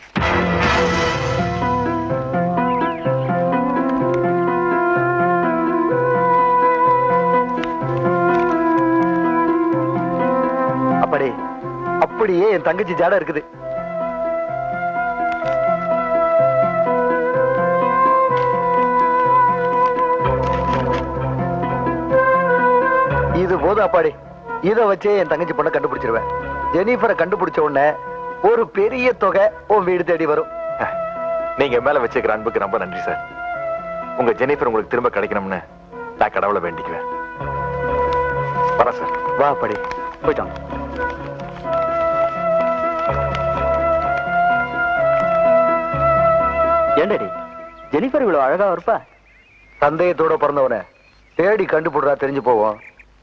அப்படி அப்படியே என் தங்கச்சி ஜாட இருக்குது இது போதும் அப்பாடி இத வச்சே என் தங்கச்சி பொண்ணை கண்டுபிடிச்சிருவேன் ஜெனிஃபரை கண்டுபிடிச்ச உடனே ஒரு பெரிய தொகை உன் வீடு தேடி வரும் நீங்க என் மேல வச்சிருக்கிற அன்புக்கு ரொம்ப நன்றி சார் உங்க ஜெனிஃபர் உங்களுக்கு திரும்ப கிடைக்கணும்னு நான் கடவுளை வேண்டிக்குவேன் வரேன் சார் வா அப்படி போயிட்டாங்க ஏண்டடி ஜெனிஃபர் இவ்வளவு அழகா இருப்பா சந்தேகத்தோட பிறந்தவனை தேடி கண்டுபிடுறா தெரிஞ்சு போவோம்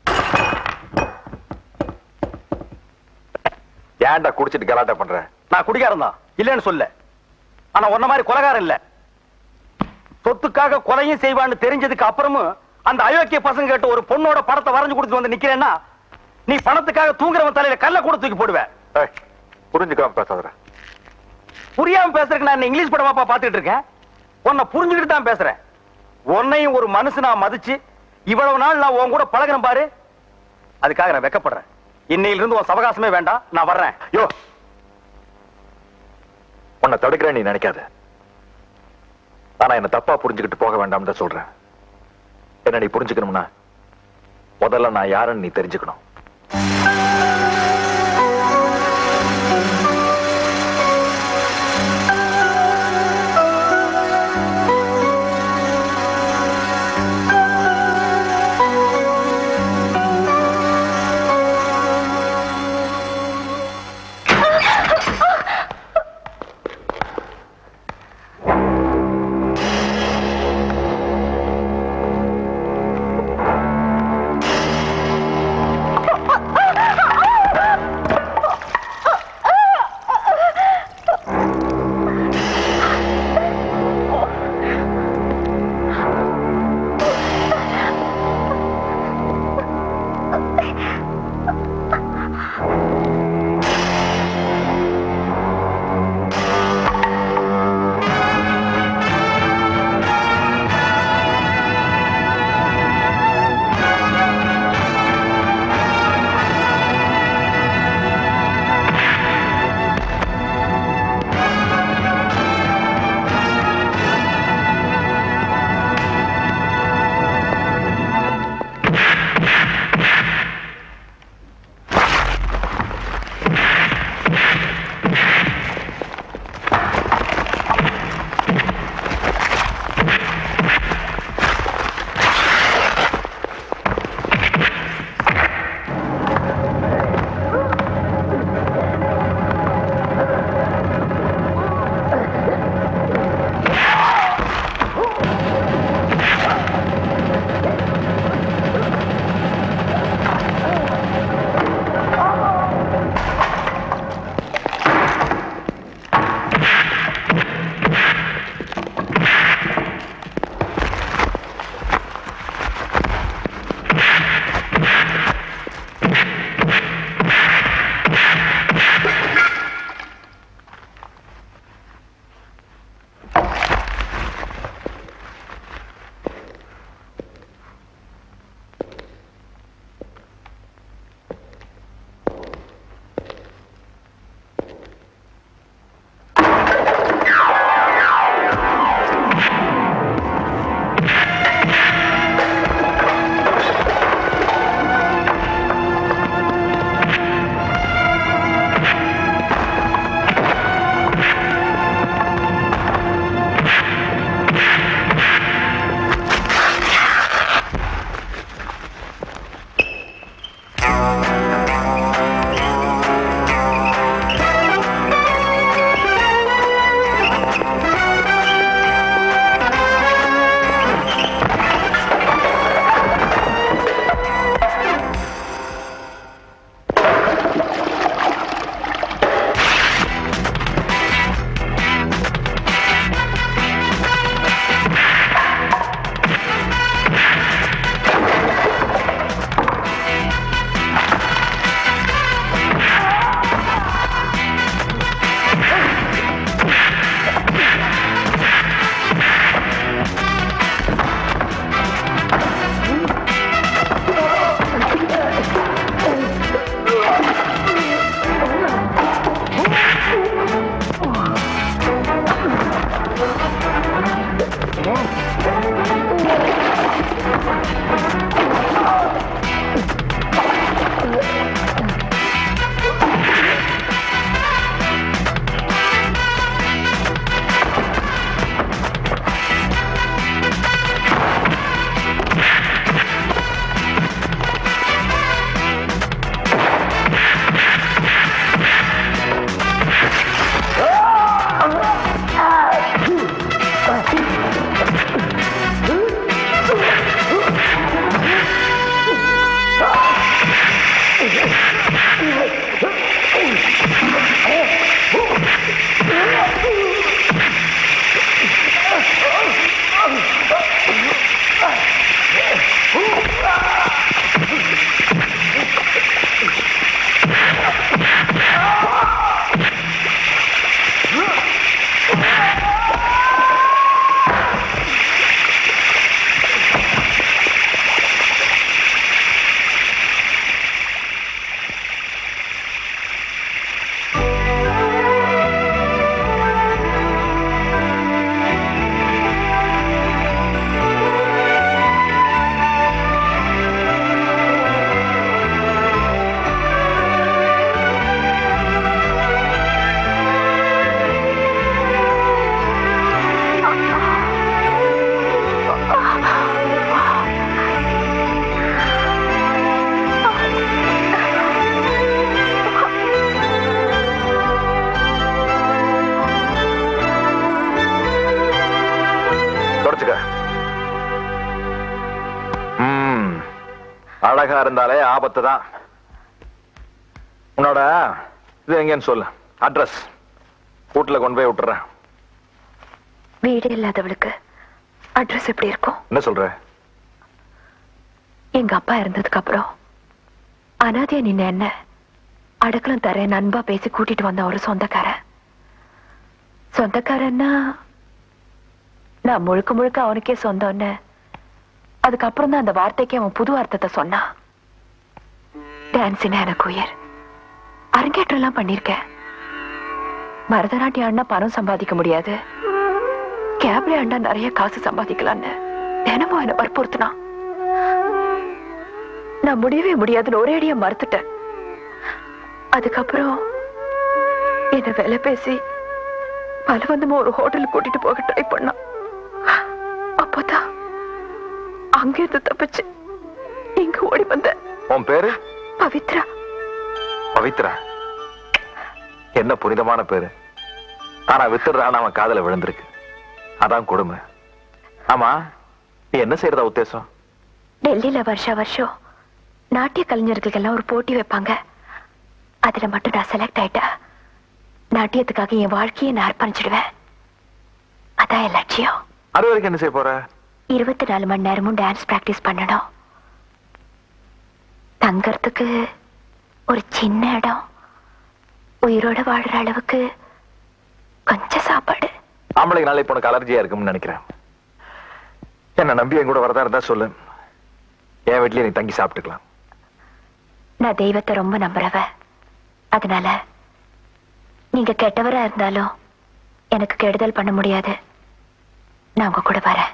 ஏன்டா குடிச்சிட்டு கலாட்டா பண்ற நான் குடிகாரன் தான் இல்லைன்னு சொல்ல ஆனா உன்ன மாதிரி கொலகாரம் இல்ல சொத்துக்காக கொலையும் செய்வான்னு தெரிஞ்சதுக்கு அப்புறமும் அந்த அயோக்கிய பசங்க கிட்ட ஒரு பொண்ணோட படத்தை வரைஞ்சு கொடுத்து வந்து நிக்கிறேன்னா நீ பணத்துக்காக தூங்குறவன் தலையில கல்ல கூட தூக்கி போடுவ ஏய், புரிஞ்சுக்காம பேசாதடா புரியாம பேசுறதுக்கு நான் என்ன இங்கிலீஷ் படமாப்பா பாத்துட்டு இருக்கேன் உன்னை புரிஞ்சுக்கிட்டு தான் பேசுறேன் உன்னையும் ஒரு மனுஷனா மதிச்சு இவ்வளவு நாள் நான் உன் கூட பழகுறேன் பாரு அதுக்காக நான் வெக்கப்படுறேன் இன்னையில இருந்து உன் சவகாசமே வேண்டாம் நான் வர்றேன் யோ உன்னை தடுக்கிறேன் நீ நினைக்காத ஆனா என்ன தப்பா புரிஞ்சுக்கிட்டு போக வேண்டாம் தான் சொல்றேன் என்ன நீ புரிஞ்சுக்கணும்னா முதல்ல நான் யாருன்னு நீ தெரிஞ்சுக்கணும் தொடச்சுக்க ம் அழகா இருந்தாலே ஆபத்து தான் உன்னோட இது எங்கன்னு சொல்லு அட்ரஸ் வீட்டுல கொண்டு போய் விட்டுறேன் வீடு இல்லாதவளுக்கு அட்ரஸ் எப்படி இருக்கும் என்ன சொல்ற எங்க அப்பா இறந்ததுக்கு அப்புறம் அனாதையா நின்ன என்ன அடக்கலம் தரேன் நண்பா பேசி கூட்டிட்டு வந்த ஒரு சொந்தக்காரன் சொந்தக்காரன்னா நான் முழுக்க முழுக்க அவனுக்கே சொந்தம்னு அதுக்கப்புறம் தான் அந்த வார்த்தைக்கு அவன் புது அர்த்தத்தை சொன்னான் டான்ஸினா எனக்கு உயிர் அரங்கேற்றம் எல்லாம் பண்ணிருக்கேன் பரதநாட்டியம் ஆடினா பணம் சம்பாதிக்க முடியாது கேப்ரே ஆண்டா நிறைய காசு சம்பாதிக்கலான்னு தினமும் என்ன வற்புறுத்தினான் நான் முடியவே முடியாதுன்னு ஒரேடியா மறுத்துட்டேன் அதுக்கப்புறம் என்ன வேலை பேசி பலவந்தமா ஒரு ஹோட்டலுக்கு கூட்டிட்டு போக ட்ரை பண்ணான் அப்போதான் அங்கிருந்து தப்பிச்சு இங்க ஓடி வந்தேன் உன் பேரு பவித்ரா பவித்ரா என்ன புனிதமான பேரு ஆனா வித்துடுறான்னு அவன் காதல விழுந்திருக்கு அதான் கொடுமை ஆமா நீ என்ன செய்யறதா உத்தேசம் டெல்லியில வருஷா வருஷம் நாட்டிய கலைஞர்களுக்கு எல்லாம் ஒரு போட்டி வைப்பாங்க அதுல மட்டும் நான் செலக்ட் ஆயிட்டா நாட்டியத்துக்காக என் வாழ்க்கையை நான் அர்ப்பணிச்சிடுவேன் அதான் என் லட்சியம் அது வரைக்கும் என்ன செய்ய போற இருபத்தி நாலு மணி நேரமும் டான்ஸ் பிராக்டிஸ் பண்ணணும் தங்கறதுக்கு ஒரு சின்ன இடம் உயிரோட வாழ்ற அளவுக்கு கொஞ்சம் சாப்பாடு ஆம்பளைக்கு நாளை உனக்கு அலர்ஜியா இருக்கும்னு நினைக்கிறேன் என்ன நம்பி என் கூட வரதா இருந்தா சொல்லு என் வீட்லயே நீ தங்கி சாப்பிட்டுக்கலாம் நான் தெய்வத்தை ரொம்ப நம்புறவ அதனால நீங்க கெட்டவரா இருந்தாலும் எனக்கு கெடுதல் பண்ண முடியாது நான் உங்க கூட வரேன்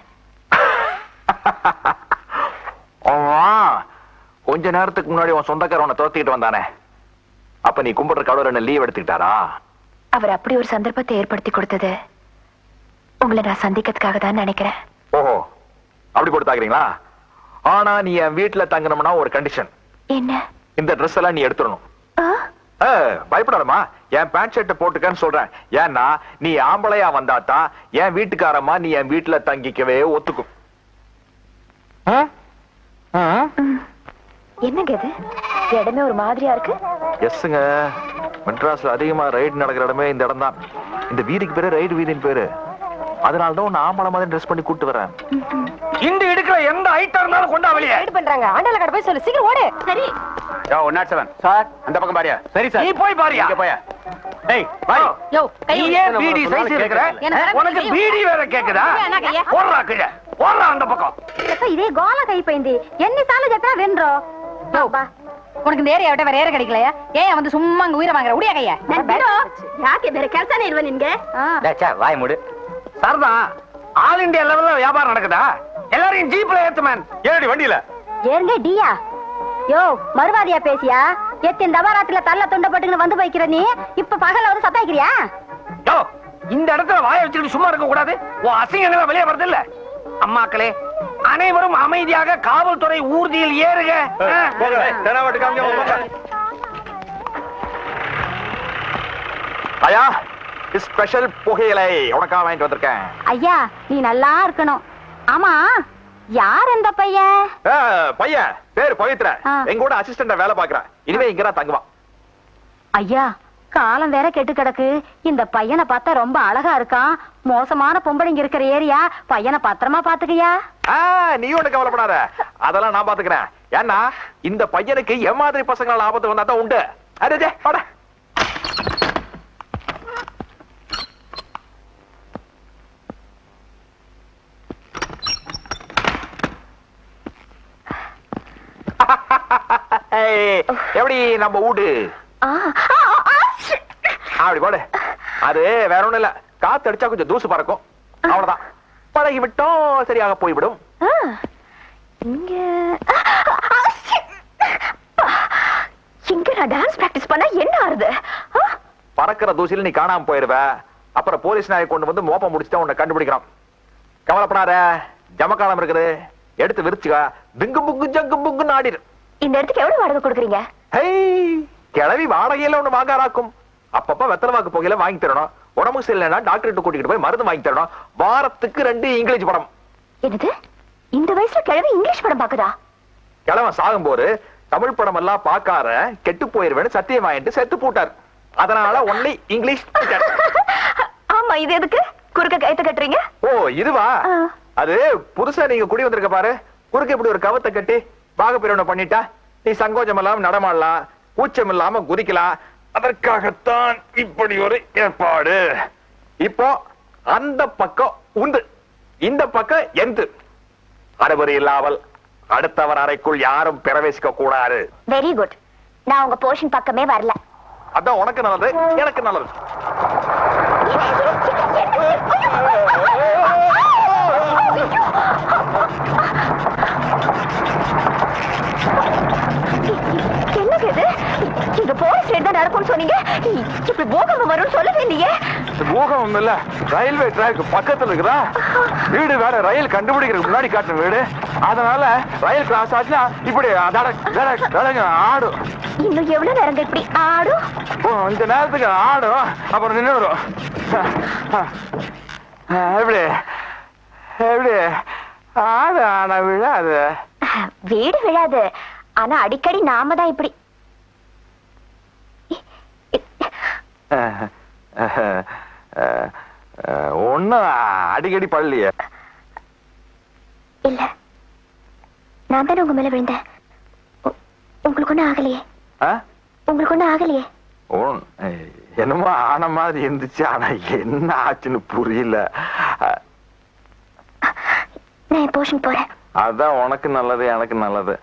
ஆமா கொஞ்ச நேரத்துக்கு முன்னாடி உன் சொந்தக்காரன் உன்னை துரத்திக்கிட்டு வந்தானே அப்ப நீ கும்பிடுற கடவுள் என்ன லீவ் எடுத்துக்கிட்டாரா அவர் அப்படி ஒரு சந்தர்ப்பத்தை ஏற்படுத்தி கொடுத்தது உங்களை நான் சந்திக்கிறதுக்காக தான் நினைக்கிறேன் ஓஹோ அப்படி போட்டு தாக்குறீங்களா ஆனா நீ என் வீட்டுல தங்கணும்னா ஒரு கண்டிஷன் என்ன இந்த ட்ரெஸ் எல்லாம் நீ எடுத்துடணும் ஆ? ஏ, பயப்படாதம்மா என் பேண்ட் ஷர்ட்டை போட்டுக்கன்னு சொல்றேன் ஏன்னா நீ ஆம்பளையா வந்தாதான் என் வீட்டுக்காரம்மா நீ என் வீட்டுல தங்கிக்கவே ஒத்துக்கும் ஆ? ஆ? என்னங்க இது இடமே ஒரு மாதிரியா இருக்கு எஸ்ஸுங்க மெட்ராஸ்ல அதிகமா ரைடு நடக்கிற இடமே இந்த இடம் தான் இந்த வீதிக்கு பேரு ரைடு வீதின்னு பேரு அதனால தான் உன்னை ஆம்பளை மாதிரி ட்ரெஸ் பண்ணி கூட்டு வரேன் இந்த இடுக்கிற எந்த ஐட்டம் இருந்தாலும் கொண்டா வெளியே பண்றாங்க ஆண்டாள கடை போய் சொல்லு சீக்கிரம் ஓடு சரி ஒன் நாட் செவன் சார் அந்த பக்கம் பாரியா சரி நீ போய் பாரியா இங்க போயா டேய் பாய் யோ நீ ஏன் பீடி சைஸ் இருக்கிற எனக்கு உனக்கு தெரியும். பீடி வேற கேக்குதா என்ன கையா? போடுறா கீழே போடுறா அந்த பக்கம் ఇదే గోల అయిపోయింది ఎన్నిసార్లు చెప్పినా వినరు உனக்கு இந்த ஏரியா விட்ட வேற ஏற கிடைக்கலையா ஏன் வந்து சும்மா அங்க உயிரை வாங்குற உடியா கையா ಯಾಕೆ ಬೇರೆ ಕೆಲಸನೇ ಇಲ್ವಾ ನಿನ್ಗೆ வாய் மூடு சரிதான் ஆல் இந்தியா லெவல்ல வியாபாரம் நடக்குதா எல்லாரையும் ஜீப்ல ஏத்து மேன் ஏடி வண்டியில ஏங்க டியா யோ மறுவாதியா பேசியா எத்தின் தபாராத்துல தள்ள துண்ட போட்டுக்கின்னு வந்து வைக்கிற நீ இப்ப பகல்ல வந்து சத்தாய்க்கிறியா யோ இந்த இடத்துல வாய வச்சுட்டு சும்மா இருக்க கூடாது உன் அசிங்கங்கள வெளியே வருது இல்ல அம்மாக்களே அனைவரும் அமைதியாக காவல்துறை ஊர்தியில் ஏறுக ஆ. ஐயா ஸ்பெஷல் புகையிலை உனக்காக வாங்கிட்டு வந்திருக்கேன் ஐயா நீ நல்லா இருக்கணும் ஆமா யார் இந்த பையன் ஆ, பையன் பேரு பவித்ர ஆ. எங்க கூட அசிஸ்டண்டா வேலை பாக்குறேன் இனிமே இங்கதான் தங்குவான் ஐயா காலம் வேற கெட்டு கிடக்கு இந்த பையனை பார்த்தா ரொம்ப அழகா இருக்கான் மோசமான பொம்பளைங்க இருக்கிற ஏரியா பையனை பத்திரமா பாத்துக்கயா ஆ, நீ ஒண்ணு கவலைப்படாத அதெல்லாம் நான் பாத்துக்கிறேன் ஏன்னா இந்த பையனுக்கு என் மாதிரி பசங்களால ஆபத்து வந்தா தான் உண்டு அரே வாடா ஏய், எப்படி நம்ம வீடு அப்படி போடு அது வேற ஒண்ணும் இல்ல காத்து அடிச்சா கொஞ்சம் தூசு பறக்கும் அவ்வளவுதான் பழகி விட்டோம் சரியாக போய்விடும் இங்க இங்க நான் டான்ஸ் பிராக்டிஸ் பண்ணா என்ன ஆறுது ஆ? பறக்கிற தூசில நீ காணாம போயிருவ அப்புறம் போலீஸ் நாயை கொண்டு வந்து மோப்பம் முடிச்சுட்டு உன்னை கண்டுபிடிக்கிறோம் கவலைப்படாத ஜமக்காலம் இருக்குது எடுத்து விரிச்சுக்க திங்கு புங்கு ஜங்கு புங்குன்னு ஆடிடு இந்த இடத்துக்கு எவ்வளவு வாடகை கொடுக்குறீங்க ஹை கிளவி வாடகையில ஒண்ணு வாங்காராக்கும் அப்பப்ப வெத்தலை வாக்கு புகையில வாங்கி தரணும் உடம்பு சரியில்லைன்னா டாக்டர் கூட்டிட்டு போய் மருந்து வாங்கி தரணும் வாரத்துக்கு ரெண்டு இங்கிலீஷ் படம் என்னது இந்த வயசுல கிழவி இங்கிலீஷ் படம் பாக்குதா கிழவன் சாகும்போது தமிழ் படம் எல்லாம் பார்க்கார கெட்டு போயிருவேன்னு சத்தியம் வாங்கிட்டு செத்து போட்டார் அதனால ஒன்லி இங்கிலீஷ் teacher. ஆமா இது எதுக்கு குறுக்க கயத்தை கட்டுறீங்க ஓ இதுவா ஆ. அது புதுசா நீங்க குடி வந்திருக்க பாரு குறுக்க இப்படி ஒரு கவத்தை கட்டி பாகப்பிரிவினை பண்ணிட்டா நீ சங்கோஜம் இல்லாம நடமாடலாம் கூச்சம் இல்லாம குதிக்கலாம் அதற்காகத்தான் இப்படி ஒரு ஏற்பாடு இப்போ அந்த பக்கம் உந்து இந்த பக்கம் எந்து அனுமதி இல்லாமல் அடுத்தவர் அறைக்குள் யாரும் பிரவேசிக்க கூடாது வெரி குட் நான் உங்க போர்ஷன் பக்கமே வரல அதான் உனக்கு நல்லது எனக்கு நல்லது என்னங்க இது இங்க போலீஸ் ரேட் தான் நடக்கும்னு சொன்னீங்க இப்படி பூகம்பம் வரும்னு சொல்லவே இல்லையே பூகம்பம் இல்ல ரயில்வே ட்ராக் பக்கத்துல இருக்குதா வீடு வேற ரயில் கண்டுபிடிக்கிறதுக்கு முன்னாடி காட்டுற வீடு அதனால ரயில் கிராஸ் ஆச்சுன்னா இப்படி தடக், தடக், தடக் ஆடும் இன்னும் எவ்வளவு நேரங்க இப்படி ஆடும் ஓ, இந்த நேரத்துக்கு ஆடும் அப்புறம் நின்னுடும் எப்படி எப்படி ஆடு ஆனா விழாது வீடு விழாது ஆனா அடிக்கடி நாம தான் இப்படி ஒன்னும் அடிக்கடி பள்ளிய இல்ல நான் தானே உங்க மேல விழுந்தேன் உ- உங்களுக்கு ஒண்ணும் ஆகலையே உங்களுக்கு ஒண்ணும் ஆகலையே என்னமோ ஆன மாதிரி இருந்துச்சு ஆனா என்ன ஆச்சுன்னு புரியல அஹ், நான் என் போர்ஷன் போறேன் அதான் உனக்கு நல்லது எனக்கு நல்லது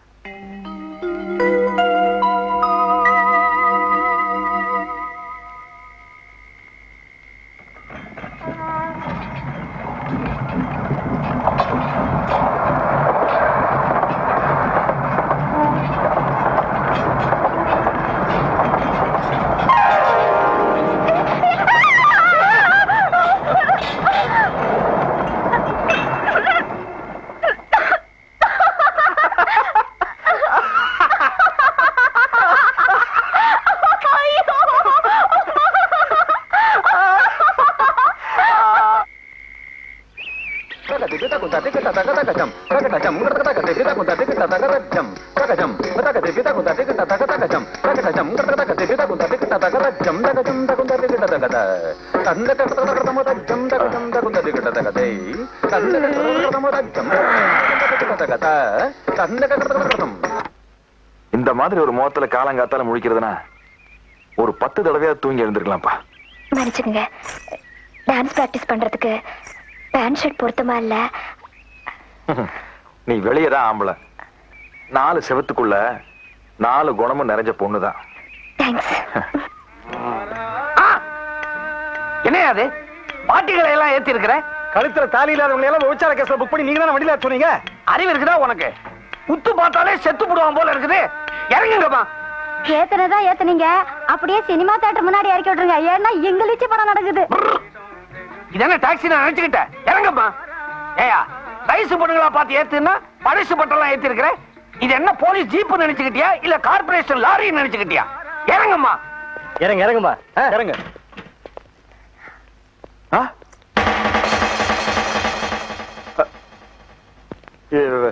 இந்த மாதிரி ஒரு முகத்துல காலங்காத்தால முழிக்கிறதுனா ஒரு பத்து தடவையா தூங்கி எழுந்திருக்கலாம்ப்பா மன்னிச்சுக்கங்க டான்ஸ் பிராக்டிஸ் பண்றதுக்கு பேண்ட் ஷர்ட் பொருத்தமா இல்ல நீ வெளியே தான் ஆம்பளை நாலு செவத்துக்குள்ள நாலு குணமும் நிறைஞ்ச பொண்ணுதான் தேங்க்ஸ் என்னையா அது பாட்டிகளை எல்லாம் ஏத்தி இருக்கிற கழுத்துல தாலி இல்லாதவங்க எல்லாம் விபச்சார கேஸ்ல புக் பண்ணி நீங்க தானே வண்டியில சொன்னீங்க அறிவு இருக்குதா உனக்கு உத்து பார்த்தாலே செத்து போடுவான் போல இருக்குது இறங்குங்கப்பா ஏத்தனதான் ஏத்தனீங்க அப்படியே சினிமா தியேட்டர் முன்னாடி இறக்கி விட்டுருங்க ஏன்னா இங்கிலீஷ் படம் நடக்குது இதென்ன டாக்ஸி நான் நினைச்சுக்கிட்டேன் இறங்கப்பா ஏயா வயசு பொண்ணுங்களா பார்த்து ஏத்துன்னா பழசு பட்டெல்லாம் ஏத்தி இருக்கிற இது என்ன போலீஸ் ஜீப் நினைச்சுக்கிட்டியா இல்ல கார்பரேஷன் லாரி நினைச்சுக்கிட்டியா இறங்கம்மா இறங்க இறங்குமா இறங்க ஆ? இது-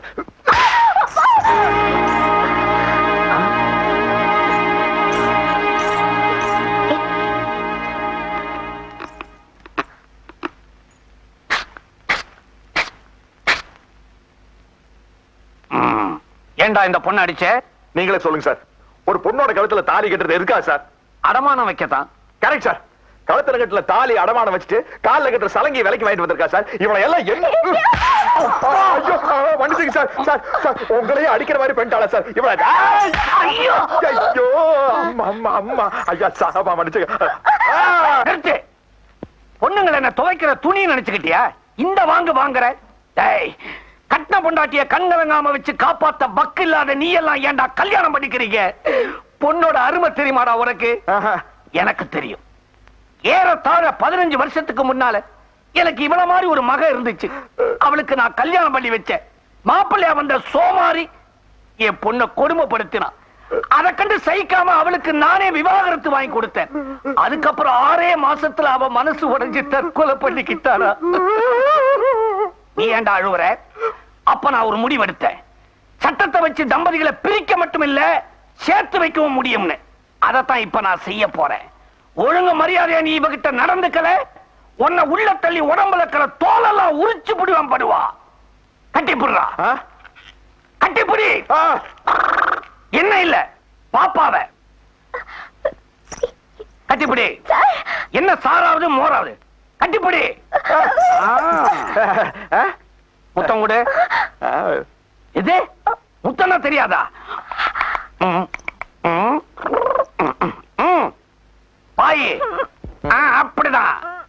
ம். ஏன்டா இந்த பொண்ணு அடிச்ச நீங்களே சொல்லுங்க சார் ஒரு பொண்ணோட கழுத்துல தாலி கட்டுறது இருக்கா சார் அடமானம் வைக்கத்தான் கரெக்ட் சார் கழுத்துல கட்டுல தாலி அடமானம் வச்சுட்டு கால்ல கட்டுற சலங்கி விலைக்கு வாங்கிட்டு வந்திருக்கா சார் இவனை எல்லாம் என்ன அப்பா, ஐயோ ஆ, மன்னிச்சுங்க சார் சார் சார் உங்களையே அடிக்கிற மாதிரி பண்ணிட்டாளா சார் இவனை ஆய்! ஐயோ! ஐயோ அம்மா அம்மா அம்மா ஐயா சாபா மன்னிச்சுங்க ஆ! நிறுத்து பொண்ணுங்களை என்ன துவைக்கிற துணி நினைச்சுக்கிட்டியா இந்த வாங்கு வாங்குற டேய் கட்டின பொண்டாட்டிய கண்கலங்காம வச்சு காப்பாத்த பக்கு இல்லாத நீ எல்லாம் ஏன்டா கல்யாணம் பண்ணிக்கிறீங்க பொண்ணோட அருமை தெரியுமாடா உனக்கு ஆஹா. எனக்கு தெரியும் ஏறத்தாழ பதினஞ்சு வருஷத்துக்கு முன்னால எனக்கு இவள மாதிரி ஒரு மக இருந்துச்சு அவளுக்கு நான் கல்யாணம் பண்ணி வச்சேன் மாப்பிள்ளையா வந்த சோமாரி என் பொண்ணை கொடுமைப்படுத்தினான் அதை கண்டு சகிக்காம அவளுக்கு நானே விவாகரத்து வாங்கி கொடுத்தேன் அதுக்கப்புறம் ஆறே மாசத்துல அவ மனசு உடைஞ்சு தற்கொலை பண்ணிக்கிட்டாளா நீ ஏன்டா அழுவுற அப்ப நான் ஒரு முடிவெடுத்தேன் சட்டத்தை வச்சு தம்பதிகளை பிரிக்க மட்டும் இல்ல சேர்த்து வைக்கவும் முடியும்னு அதைத்தான் இப்ப நான் செய்ய போறேன் ஒழுங்கு மரியாதையா நீ இவகிட்ட நடந்துக்கல உன்னை உள்ள தள்ளி உடம்புல இருக்கிற தோலெல்லாம் உரிச்சு புடிவான் படுவா கட்டிப்புடுறா ஆ? கட்டிப்புடி ஆ! என்ன இல்ல பாப்பாவ கட்டிப்புடி என்ன சாராவது மோராவது கட்டிப்புடி ஆ? முத்தம் கொடு ஆ. இது முத்தம்னா தெரியாதா ம், ம், ம், ம். பாயி ஆ, அப்படிதான்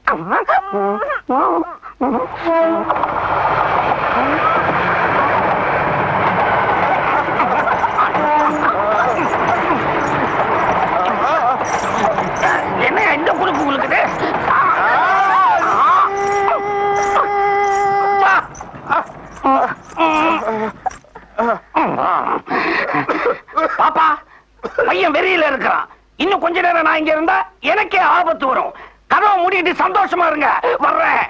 என்ன இந்த குறுக்கு குறுக்குது பாப்பா பையன் வெறியில இருக்கிறான் இன்னும் கொஞ்ச நேரம் நான் இங்க இருந்தா எனக்கே ஆபத்து வரும் கதவை மூடிட்டு சந்தோஷமா இருங்க வர்றேன்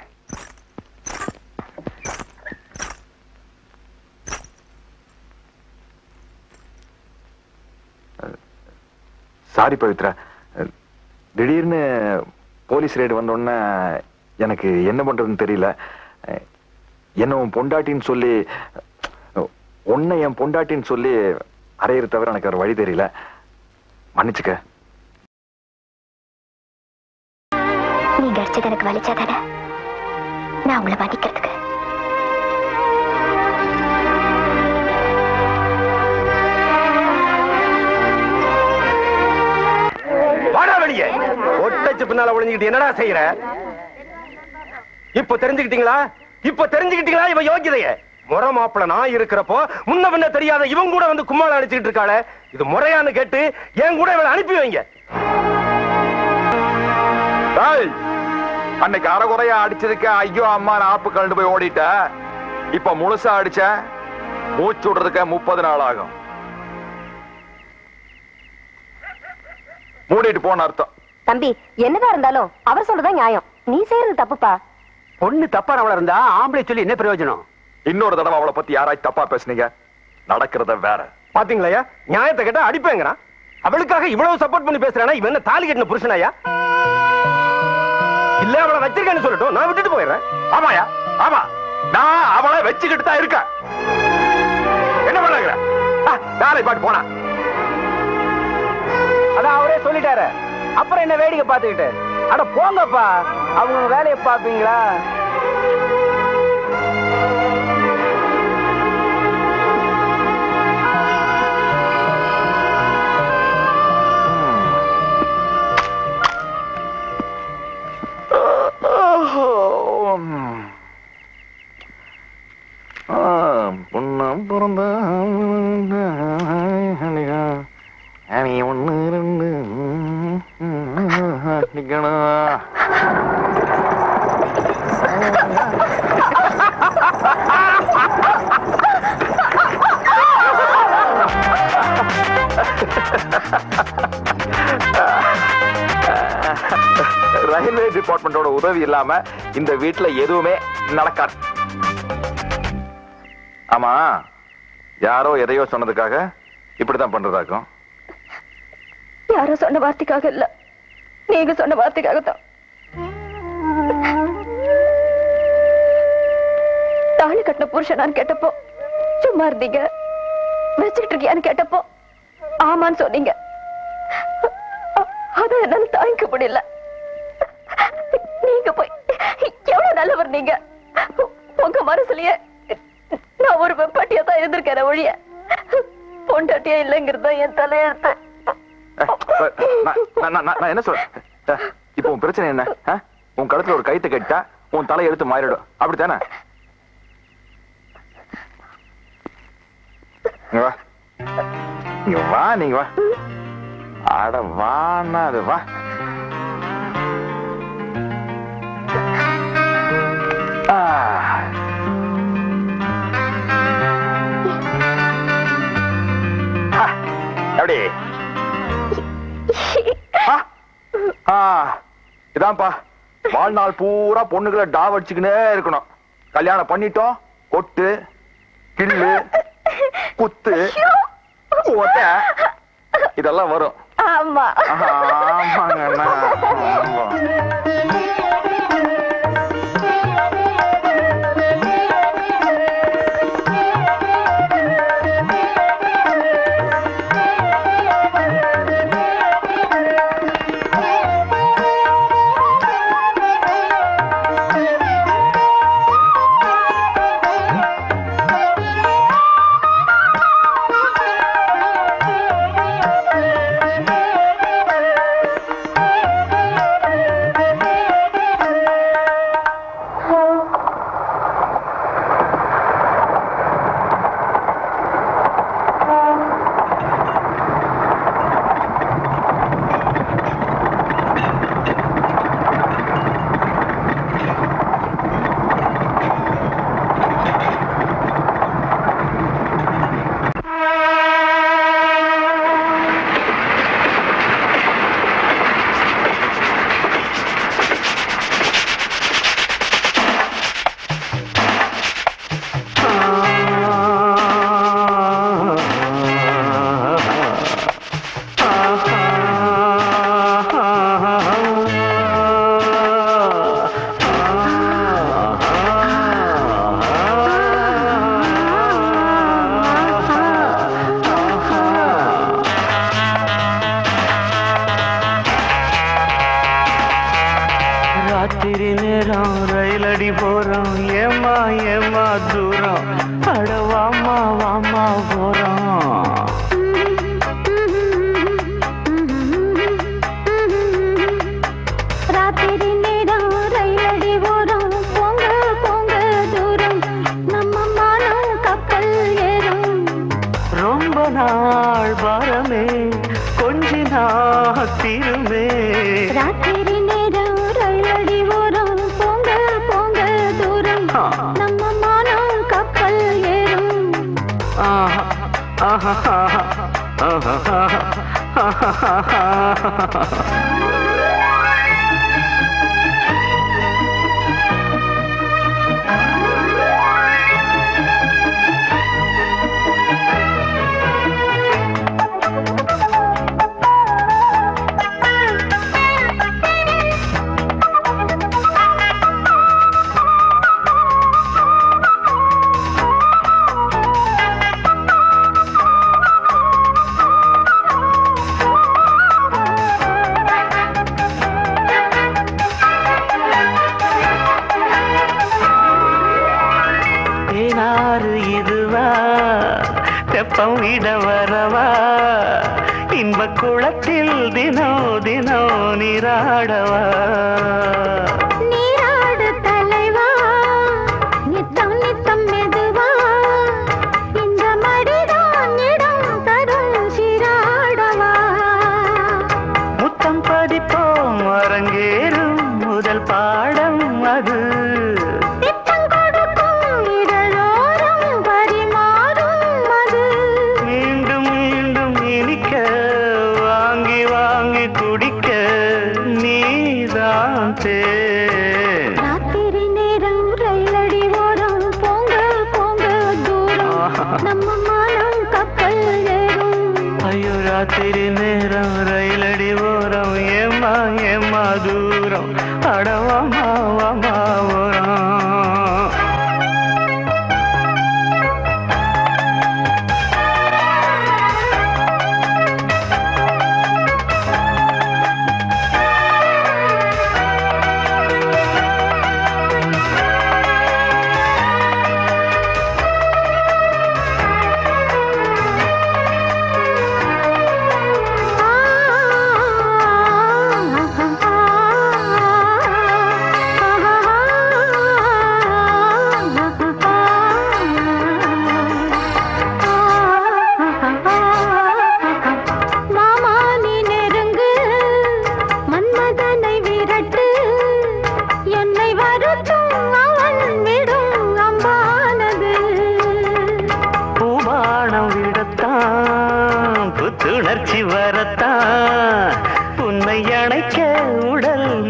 சாரி பவித்ரா திடீர்னு போலீஸ் ரைடு வந்தோடனே எனக்கு என்ன பண்றதுன்னு தெரியல என்ன உன் பொண்டாட்டின்னு சொல்லி உன்னை என் பொண்டாட்டின்னு சொல்லி அறையிற தவிர எனக்கு ஒரு வழி தெரியல மன்னிச்சுக்க நீங்க அடிச்சது எனக்கு வலிச்சாதானே நான் உங்களை மன்னிக்கிறதுக்கு வாடா வெளியே ஒட்டச்சு பின்னால ஒளிஞ்சுக்கிட்டு என்னடா செய்யற இப்ப தெரிஞ்சுக்கிட்டீங்களா இப்ப தெரிஞ்சுக்கிட்டீங்களா இவ யோகிதைய முறை மாப்பிள நான் இருக்கிறப்போ முன்ன பின்ன தெரியாத இவன் கூட வந்து கும்மாள அடிச்சுக்கிட்டு இருக்காளே இது முறையான்னு கேட்டு என் கூட இவளை அனுப்பி வைங்க டேய், அன்னைக்கு அறகுறையா அடிச்சதுக்கு ஐயோ அம்மா ஆப்பு கண்டு போய் ஓடிட்ட இப்ப முழுசா அடிச்ச மூச்சு விடுறதுக்கு முப்பது நாள் ஆகும் மூடிட்டு போன அர்த்தம் தம்பி என்னதான் இருந்தாலும் அவர் சொல்றதுதான் நியாயம் நீ செய்யறது தப்புப்பா பொண்ணு தப்பானவள இருந்தா ஆம்பளை சொல்லி என்ன பிரயோஜனம் இன்னொரு தடவை அவளை பத்தி யாராச்சும் தப்பா பேசுனீங்க நடக்கிறத வேற பாத்தீங்களா நியாயத்தை கேட்டா அடிப்பேங்கிறான் அவளுக்காக இவ்வளவு சப்போர்ட் பண்ணி பேசுறானா இவன் என்ன தாலி கட்டின புருஷனாயா இல்ல அவளை வச்சிருக்கேன்னு சொல்லட்டும் நான் விட்டுட்டு போயிடுறேன் ஆமாயா ஆமா நான் அவளை வச்சுக்கிட்டு தான் இருக்கேன் என்ன பண்ணுகிற வேலை பாட்டு போனா அதான் அவரே சொல்லிட்டாரு அப்புறம் என்ன வேடிக்கை பார்த்துக்கிட்டு அட போங்கப்பா அவங்க வேலையை பார்ப்பீங்களா ஆ, பொண்ணாம் பிறந்த அணி ஒண்ணு ரெண்டு நிக்கணும் ரயில்வே டிபார்ட்மெண்டோட உதவி இல்லாம இந்த வீட்டுல எதுவுமே நடக்காது ஆமா யாரோ எதையோ சொன்னதுக்காக இப்படிதான் பண்றதாக்கும் யாரோ சொன்ன வார்த்தைக்காக இல்ல நீங்க சொன்ன வார்த்தைக்காக தான் தாலி கட்டின புருஷனான்னு கேட்டப்போ சும்மா இருந்தீங்க வச்சுட்டு இருக்கியான்னு கேட்டப்போ ஆமான்னு சொன்னீங்க அ- அதை என்னால தாங்கிக்க முடியல நீங்க போய் எவ்வளவு நல்லவர் நீங்க உங்க மனசுலயே நான் ஒரு வெப்பாட்டியா தான் இருந்திருக்கேன் ஒழிய பொண்டாட்டியா இல்லைங்கிறது தான் என் தலையெழுத்து நான் நான்- நான்- நான் என்ன சொல்றேன் அஹ், இப்போ உன் பிரச்சனை என்ன அஹ்? உன் கழுத்துல ஒரு கைத்தை கட்டா உன் தலை எடுத்து மாறிடும் அப்படித்தானே இங்க வா இங்க வா நீங்க வா அட வான்னா அது வா ஆ. ஆ, எப்படி ஆ, ஆ, இதான்ப்பா வாழ்நாள் பூரா பொண்ணுகளை டாவ் அடிச்சுக்கினே இருக்கணும் கல்யாணம் பண்ணிட்டோம் கொட்டு கிள்ளு குத்து ஒத்த இதெல்லாம் வரும் ஆமா ஆஹா, ஆமாங்கண்ணா ஆமா. ராத்திரி நேரம் ரயிலடி போறோம் ஏமா ஏமா தூரம் அட வாமா வாமா போறோம் ராத்திரி நேரம் ரயிலடி ஓரம் போங்க போங்க தூரம் நம்ம மானம் கப்பல் ஏறும் ரொம்ப நாள் பாரமே கொஞ்ச நாள் தீருமே ராத்திரி நேரம் ரயிலடி ஓரம் போங்க போங்க தூரம் ஆ. நம்ம மானம் கப்பல் ஏறும் ஆஹா ஆஹா ஆஹா ஆஹா ஆஹா தேனாறு இதுவா தெப்பம் விட வரவா இன்ப குளத்தில் தினோ தினோ நீராடவா நீராடு தலைவா நித்தம் நித்தம் மெதுவா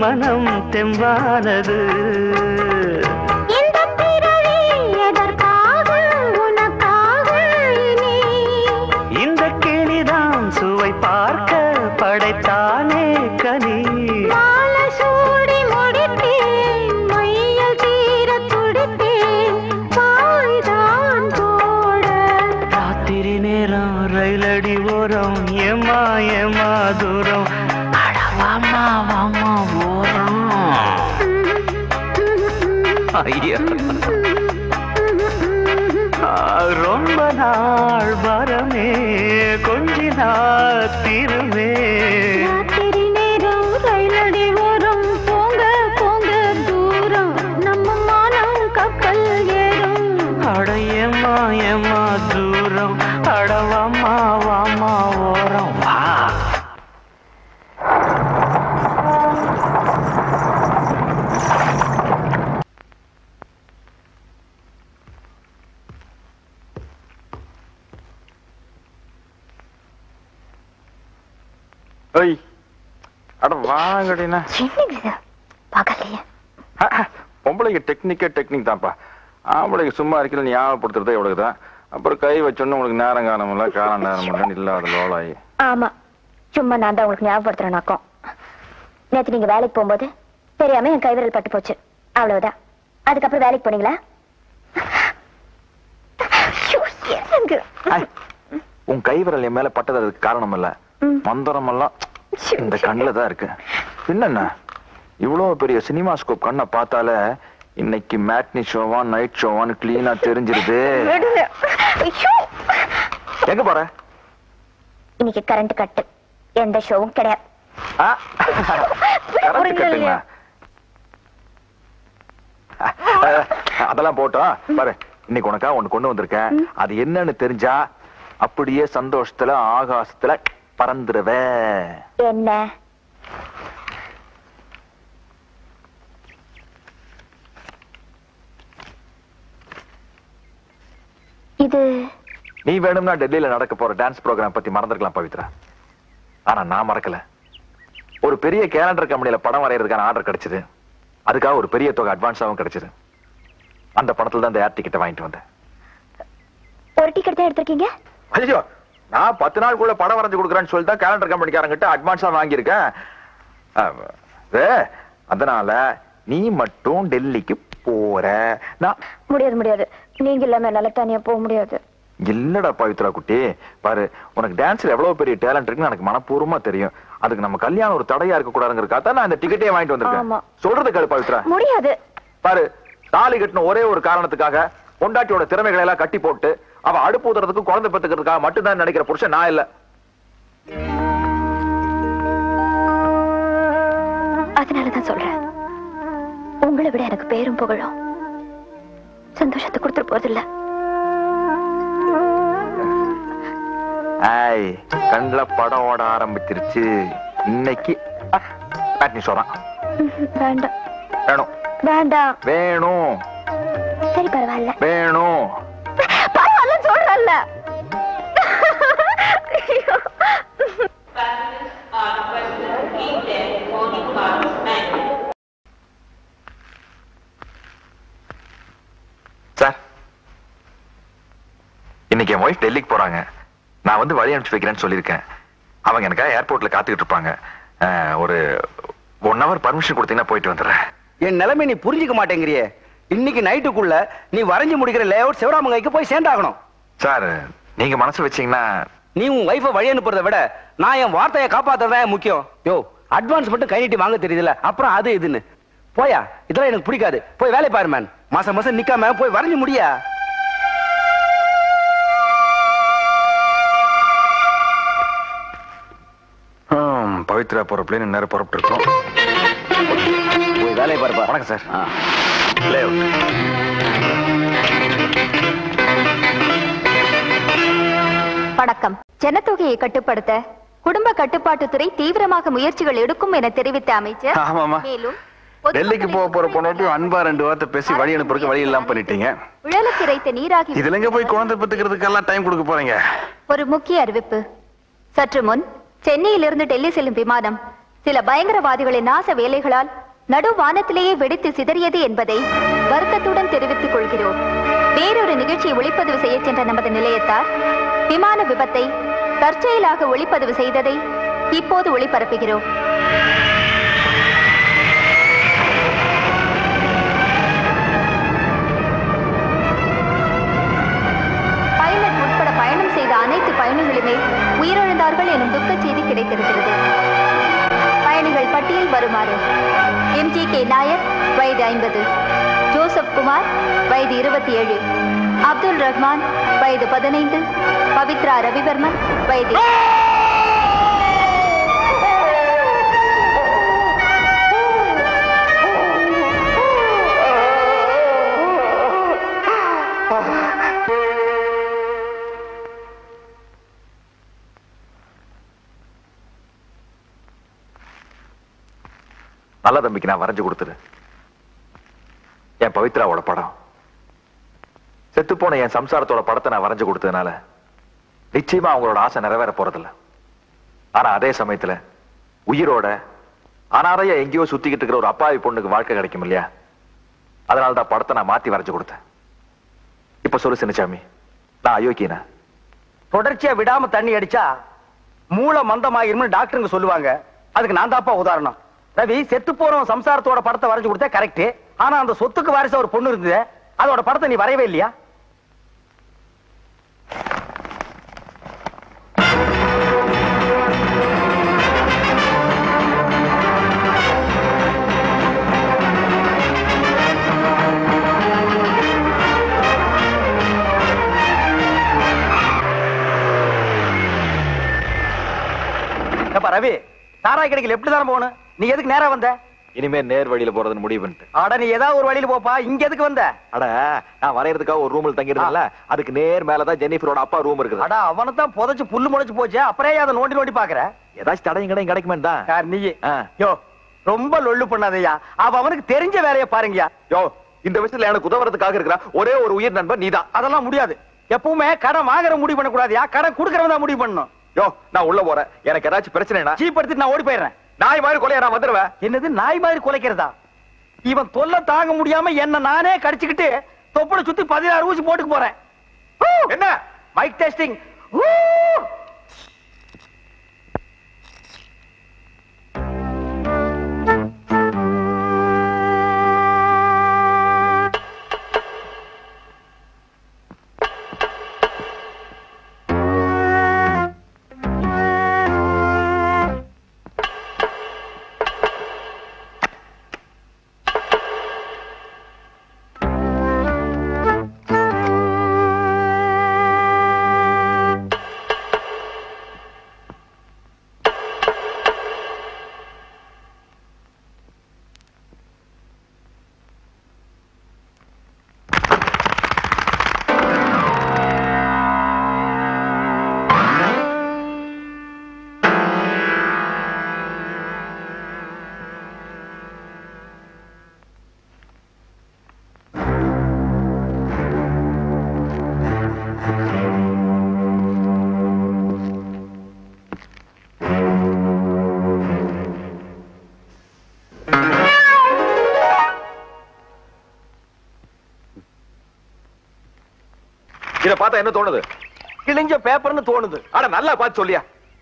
மனம் தெம்பானது இந்த பிறவி எதற்காக உனக்காக இனி இந்த கிளிதான் சுவை பார்க்க படைத்தானே கனி மாலை சூடி முடித்தேன் மையல் தீர துடித்தேன் வாய்தான் போட ராத்திரி நேரம் ரயிலடி ஓரம் ஏமா ஏமா தூரம் அட வாமா வாமா ஓரம் ஐயா ஆ, ரொம்ப நாள் வரமே கொஞ்சி நாள் திருமே ராத்திரி நேரம் ரயிலடி ஓரம் போங்க போங்க தூரம் நம்ம மானம் கப்பல் ஏறும் அட ஏமா ஏமா தூரம் அட வாமா வாமா ஓரம் வா ஐய் அட வாங்கடினா என்னங்க இது பகலையே பொம்பளைக்கு டெக்னிக்கே டெக்னிக் தான்ப்பா ஆம்பளைக்கு சும்மா இருக்கிறது ஞாபகப்படுத்துறதே எவ்வளவு தான் அப்புறம் கை வச்சோன்னு உங்களுக்கு நேரம் காலம் இல்லை காலம் நேரம் இல்லைன்னு இல்லாத லோலாயி ஆமா சும்மா நான் தான் உங்களுக்கு ஞாபகப்படுத்துறேனாக்கும் நேத்து நீங்க வேலைக்கு போகும்போது தெரியாம என் கைவிரல் பட்டு போச்சு அவ்வளவுதான் அதுக்கப்புறம் வேலைக்கு போனீங்களா ஐயோ, என்னங்க? ஐய், உன் கை விரல் என் மேல பட்டது அதுக்கு காரணம் இல்ல ம். மந்திரம் எல்லாம் இந்த கண்ணுல தான் இருக்கு என்னென்ன இவ்வளவு பெரிய சினிமா ஸ்கோப் கண்ணை பார்த்தாலே இன்னைக்கு மேட்னி ஷோவா நைட் ஷோவான்னு கிளீனா தெரிஞ்சிருது விடுங்க. ஐயோ. எங்க போற இன்னைக்கு கரண்ட் கட்டு எந்த ஷோவும் கிடையாது ஆ? கரண்ட் கட்டுங்களா அதெல்லாம் போட்டோம் பாரு இன்னைக்கு உனக்கா ஒண்ணு கொண்டு வந்திருக்கேன் அது என்னன்னு தெரிஞ்சா அப்படியே சந்தோஷத்துல ஆகாசத்துல பறந்துருவே என்ன இது நீ வேணும்னா டெல்லியில நடக்க போற டான்ஸ் ப்ரோக்ராம் பத்தி மறந்துருக்கலாம் பவித்ரா ஆனா நான் மறக்கல ஒரு பெரிய கேலண்டர் கம்பெனில படம் வரையறதுக்கான ஆர்டர் கிடைச்சது அதுக்காக ஒரு பெரிய தொகை அட்வான்ஸாவும் கிடைச்சது அந்த பணத்துல தான் இந்த ஏர் டிக்கெட்டை வாங்கிட்டு வந்தேன் ஒரு டிக்கெட் தான் எடுத்திருக்கீங்க ஐயோ நான் பத்து நாளுக்குள்ள படம் வரைஞ்சு கொடுக்குறேன்னு சொல்லி தான் கேலண்டர் கம்பெனிக்காரங்கிட்ட அட்வான்ஸா வாங்கியிருக்கேன் அஹ், இது, அதனால நீ மட்டும் டெல்லிக்கு போற நான் முடியாது முடியாது நீங்க இல்லாம என்னால தனியா போக முடியாது இல்லடா பவித்ரா குட்டி பாரு உனக்கு டான்ஸ்ல எவ்வளவு பெரிய டேலண்ட் இருக்குன்னு எனக்கு மனப்பூர்வமா தெரியும் அதுக்கு நம்ம கல்யாணம் ஒரு தடையா இருக்க கூடாதுங்கிறதுக்காக தான் நான் இந்த டிக்கெட்டே வாங்கிட்டு ஆமா. வந்திருக்கேன் சொல்றது கேளு பவித்ரா முடியாது பாரு தாலி கட்டின ஒரே ஒரு காரணத்துக்காக பொண்டாட்டியோட திறமைகளை எல்லாம் கட்டி போட்டு அவ அடுப்பு ஊதுறதுக்கு குழந்தை பெத்துக்கிறதுக்காக மட்டும்தான் நினைக்கிற புருஷன் நான் இல்ல அதனாலதான் சொல்றேன் உங்களை விட எனக்கு பேரும் புகழும் சந்தோஷத்தை கொடுத்துட்டு போறதில்ல ஐய் கண்ணுல படம் ஓட ஆரம்பிச்சிருச்சு இன்னைக்கு பேட்னி சொல்றான் வேண்டாம் வேணும் வேண்டாம் வேணும் சரி பரவாயில்ல வேணும் பரவாயில்ல சொல்றல்ல சார் இன்னைக்கு என் ஒய்ஃப் டெல்லிக்கு போறாங்க நான் வந்து வழி அனுப்பிச்சு வைக்கிறேன்னு சொல்லியிருக்கேன் அவங்க எனக்காக ஏர்போர்ட்ல காத்துக்கிட்டு இருப்பாங்க அஹ், ஒரு ஒன் ஹவர் பர்மிஷன் கொடுத்தீங்கன்னா போயிட்டு வந்துடுறேன் என் நிலைமை நீ புரிஞ்சுக்க மாட்டேங்கிறியே இன்னைக்கு நைட்டுக்குள்ள நீ வரைஞ்சு முடிக்கிற லேஅவுட் சிவராமங்கைக்கு போய் சேர்ந்தாகணும் சார் நீங்க மனசு வச்சீங்கன்னா நீ உன் வைஃபை வழி அனுப்புறதை விட நான் என் வார்த்தையை காப்பாத்துறதா முக்கியம் யோ அட்வான்ஸ் மட்டும் கை நீட்டி வாங்க தெரியுதுல அப்புறம் அது இதுன்னு போயா இதெல்லாம் எனக்கு பிடிக்காது போய் வேலை பாரு மேன் மாசம் மாசம் நிக்காம போய் வரைஞ்சு முடியா ஹம், பவித்ரா போற பிளேன் நேரம் புறப்பட்டு இருக்கோம் போய் வேலையை பாருப்பா வணக்கம் சார் ஆ. வணக்கம் ஜனத்தொகையை கட்டுப்படுத்த குடும்ப கட்டுப்பாட்டுத்துறை தீவிரமாக முயற்சிகள் எடுக்கும் என தெரிவித்த அமைச்சர் ஆமாமா. மேலும் டெல்லிக்கு போக போற பொண்ணாட்டியும் அன்பா ரெண்டு வார்த்தை பேசி வழி அனுப்புறதுக்கு வழி இல்லாம பண்ணிட்டீங்க உழலுக்கு இறைத்த நீராகி இதுல எங்க போய் குழந்தை பெத்துக்கிறதுக்கெல்லாம் டைம் கொடுக்க போறீங்க ஒரு முக்கிய அறிவிப்பு சற்று முன் சென்னையிலிருந்து டெல்லி செல்லும் விமானம் சில பயங்கரவாதிகளின் நாச வேலைகளால் நடு வானத்திலேயே வெடித்து சிதறியது என்பதை வருத்தத்துடன் தெரிவித்துக் கொள்கிறோம் வேறொரு நிகழ்ச்சியை ஒளிப்பதிவு செய்ய சென்ற நமது நிலையத்தார் விமான விபத்தை தற்செயலாக ஒளிப்பதிவு செய்ததை இப்போது ஒளிபரப்புகிறோம் பைலட் உட்பட பயணம் செய்த அனைத்து பயணிகளுமே உயிரிழந்தார்கள் எனும் துக்க செய்தி கிடைத்திருக்கிறது பயணிகள் பட்டியல் வருமாறு எம்ஜி கே நாயர் வயது ஐம்பது ஜோசப் குமார் வயது இருபத்தி ஏழு அப்துல் ரஹ்மான் வயது பதினைந்து பவித்ரா ரவிவர்மன் வயது நல்ல தம்பிக்கு நான் வரைஞ்சு கொடுத்துரு என் பவித்ராவோட படம் செத்து போன என் சம்சாரத்தோட படத்தை நான் வரைஞ்சு கொடுத்ததுனால நிச்சயமா அவங்களோட ஆசை நிறைவேற போறதில்ல ஆனா அதே சமயத்துல உயிரோட அனாதையா எங்கேயோ சுத்திக்கிட்டு இருக்கிற ஒரு அப்பாவி பொண்ணுக்கு வாழ்க்கை கிடைக்கும் இல்லையா அதனால தான் படத்தை நான் மாத்தி வரைஞ்சு கொடுத்தேன் இப்ப சொல்லு சின்னசாமி நான் அயோக்கியனா தொடர்ச்சியா விடாம தண்ணி அடிச்சா மூளை மந்தமாயிரும்னு டாக்டருங்க சொல்லுவாங்க அதுக்கு நான் தாப்பா உதாரணம் ரவி செத்து போறவன் சம்சாரத்தோட படத்தை வரைஞ்சு கொடுத்தா கரெக்ட் ஆனா அந்த சொத்துக்கு வாரிசு ஒரு பொண்ணு இருந்தது அதோட படத்தை நீ வரையவே இல்லையா ஏப்பா ரவி சாராய் கடைகள் எப்படி தானே போகணும் நீ எதுக்கு நேரா வந்த இனிமே நேர் வழியில போறதுன்னு முடிவு பண்ணிட்டு அட நீ ஏதாவது ஒரு வழியில போப்பா இங்க எதுக்கு வந்த அட நான் வரையறதுக்காக ஒரு ரூம்ல தங்கியிருந்தேன்ல அதுக்கு நேர் மேலதான் ஜெனிஃபரோட அப்பா ரூம் இருக்குது அடா அவனை தான் புதைச்சு புல்லு முளைச்சு போச்சு அப்புறம் ஏன் அதை நோண்டி நோண்டி பாக்குற ஏதாச்சும் தடையும் கடையும் கிடைக்குமே தான் யார் நீ ஆ. யோ ரொம்ப லொள்ளு பண்ணாதயா அவ அவனுக்கு தெரிஞ்ச வேலையை பாருங்கயா யோ இந்த விஷயத்துல எனக்கு உதவுறதுக்காக இருக்கிற ஒரே ஒரு உயிர் நண்பன் நீதான் அதெல்லாம் முடியாது எப்பவுமே கடன் வாங்குற முடிவு பண்ண கூடாதுயா கடன் குடுக்கறவன் தான் முடிவு பண்ணணும் யோ நான் உள்ள போறேன் எனக்கு ஏதாச்சும் பிரச்சனைனா ஜீப் எடுத்துட்டு நான் ஓடி போயிடுறேன் நாய் மாதிரி கொலையா நான் வந்துருவேன் என்னது நாய் மாதிரி குலைக்கிறதா இவன் தொல்லை தாங்க முடியாம என்ன நானே கடிச்சுக்கிட்டு தொப்புளை சுத்தி பதினாறு ஊசி போட்டுக்கு போறேன் என்ன மைக் டெஸ்டிங் இத பார்த்தா என்ன தோணுது கிழிஞ்ச பேப்பர்னு தோணுது அட நல்லா பார்த்து சொல்லியா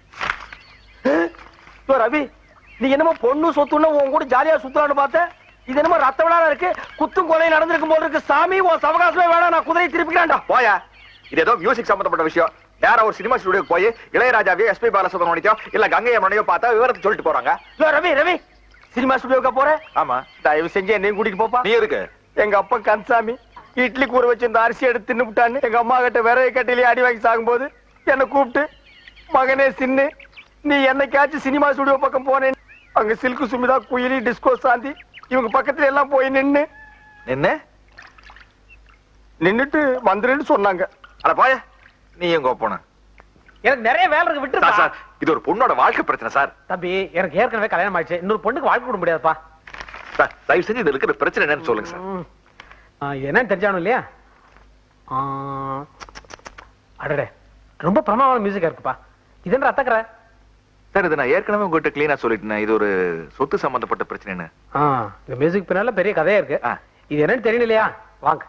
யோ, ரவி நீ என்னமோ பொண்ணு சொத்துன்னு உன் கூட ஜாலியா சுத்தலான்னு பார்த்த இது என்னமோ ரத்த விழா இருக்கு குத்தும் கொலை நடந்திருக்கும் போல இருக்கு சாமி உன் சவகாசமே வேணாம் நான் குதிரை திருப்பிக்கிறான்டா போயா இது ஏதோ மியூசிக் சம்பந்தப்பட்ட விஷயம் நேரா ஒரு சினிமா ஸ்டுடியோக்கு போய் இளையராஜாவையோ எஸ்பி பாலசுப்ரமணியோ இல்ல கங்கை அம்மனையோ பார்த்தா விவரத்தை சொல்லிட்டு போறாங்க யோ, ரவி ரவி சினிமா ஸ்டுடியோக்கா போற ஆமா தயவு செஞ்சு என்னையும் கூட்டிட்டு போப்பா நீ இருக்கு எங்க அப்பா கன்சாமி இட்லி கூற வச்சு இந்த அரிசி எடுத்து தின்னு விட்டான்னு எங்க அம்மா கிட்ட விறகு கட்டிலே அடி வாங்கி சாகும்போது என்னை கூப்பிட்டு மகனே சின்னு நீ என்னைக்காச்சும் சினிமா ஸ்டுடியோ பக்கம் போனேன் அங்க சில்கு சுமிதா குயிலி டிஸ்கோ சாந்தி இவங்க பக்கத்துல எல்லாம் போய் நின்னு என்ன நின்னுட்டு வந்துருன்னு சொன்னாங்க அட போய நீ எங்க போன எனக்கு நிறைய வேலை இருக்கு விட்டு சார் சார் இது ஒரு பொண்ணோட வாழ்க்கை பிரச்சனை சார் தம்பி எனக்கு ஏற்கனவே கல்யாணம் ஆயிடுச்சு இன்னொரு பொண்ணுக்கு வாழ்க்கை கொடுக்க முடியாதுப்பா சார் தயவு செஞ்சு இது இருக்கிற பிரச்சனை என்னன்னு சொல்லுங்க சார் ம். ஆ, இது என்னன்னு தெரிஞ்சானும் இல்லையா ஆ, அடடே ரொம்ப பிரமாதமான மியூசிக்கா இருக்குப்பா இது என்ன ரத்தக்கரை சார் இது நான் ஏற்கனவே உங்ககிட்ட கிளீனா சொல்லிட்டேன் இது ஒரு சொத்து சம்பந்தப்பட்ட பிரச்சனைன்னு ஆ இந்த மியூசிக் பின்னால பெரிய கதையா இருக்கு ஆ. இது என்னன்னு தெரியல இல்லையா வாங்க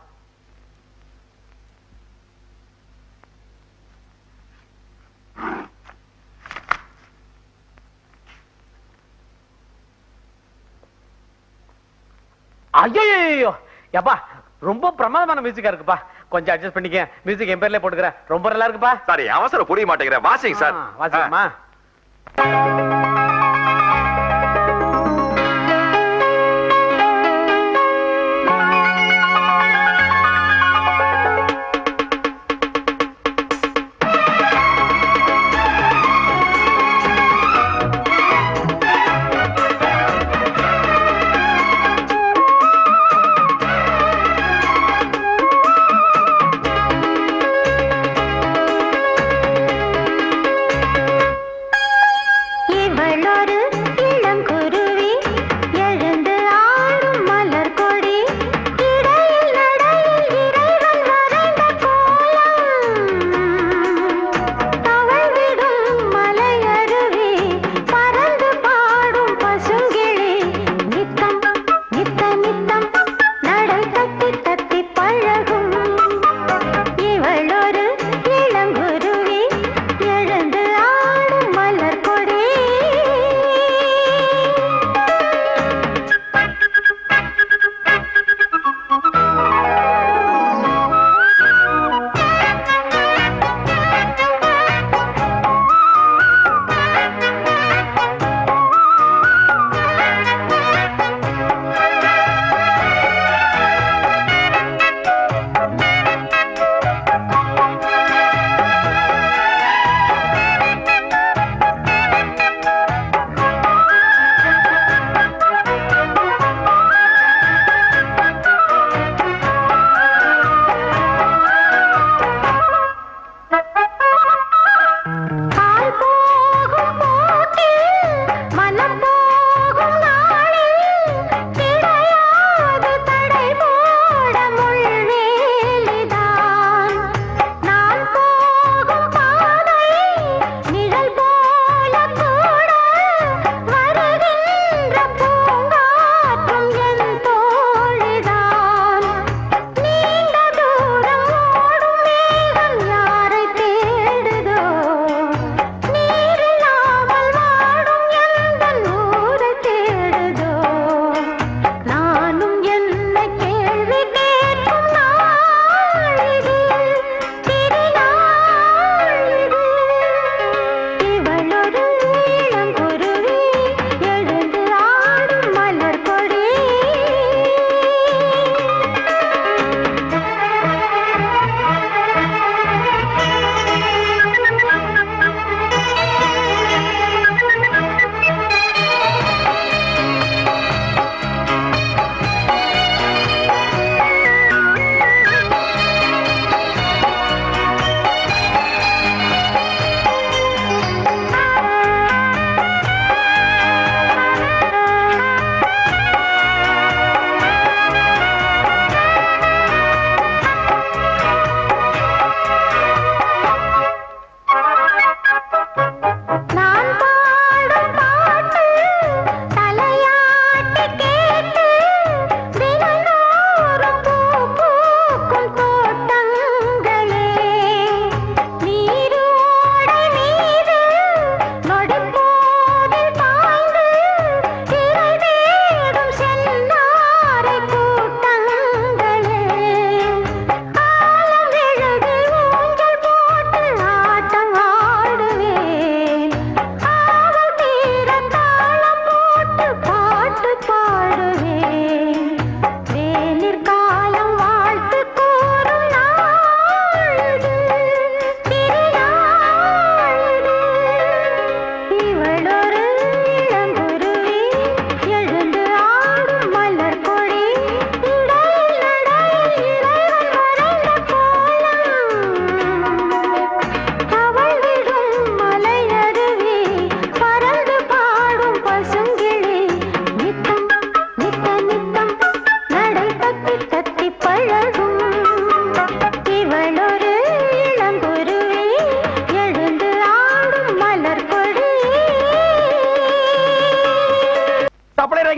ஐயோ எப்பா ரொம்ப பிரமாதமான மியூசிக்கா இருக்குப்பா கொஞ்சம் அட்ஜஸ்ட் பண்ணிக்க மியூசிக் என் பேர்ல போட்டுக்கிறேன் ரொம்ப நல்லா இருக்குப்பா சாரி அவசரம் புரிய மாட்டேங்கிறேன் வாசிங்க சார் ஆ, வாசிக்கலாமா இவ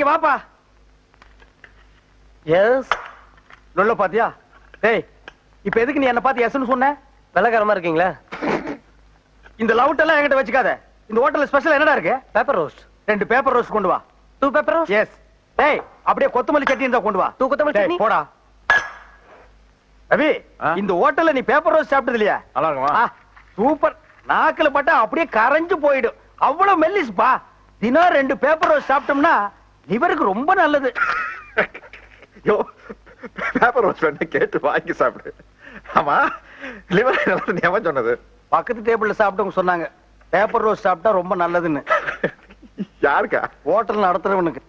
வாப்பா எஸ் லொல்ல பாத்தியா டேய் இப்ப எதுக்கு நீ என்ன பார்த்து எஸ்னு சொன்ன வெள்ளக்காரமா இருக்கீங்களா இந்த லவுட் எல்லாம் என்கிட்ட வச்சுக்காத இந்த ஹோட்டல்ல ஸ்பெஷல் என்னடா இருக்கு பேப்பர் ரோஸ்ட் ரெண்டு பேப்பர் ரோஸ்ட் கொண்டு வா டூ பேப்பர் ரோஸ்ட் எஸ் டேய் அப்படியே கொத்தமல்லி சட்னி இருந்தா கொண்டு வா டூ கொத்தமல்லி டேய், சட்னி போடா ரவி ஆ? இந்த ஹோட்டல்ல நீ பேப்பர் ரோஸ்ட் சாப்பிட்டது இல்லையா நல்லா இருக்குமா ஆ, சூப்பர் நாக்குல பட்டா அப்படியே கரைஞ்சு போயிடும் அவ்வளவு மெல்லிஸ்பா தினம் ரெண்டு பேப்பர் ரோஸ்ட் சாப்பிட்டோம்னா லிவருக்கு ரொம்ப நல்லது யோ பேப்பர் ரோஸ் வேணா கேட்டு வாங்கி சாப்பிடு ஆமா லிவர் நல்லது எவன் சொன்னது பக்கத்து டேபிள்ல சாப்பிட்டவங்க சொன்னாங்க பேப்பர் ரோஸ்ட் சாப்பிட்டா ரொம்ப நல்லதுன்னு யாருக்கா ஹோட்டல் நடத்துறவனுக்கு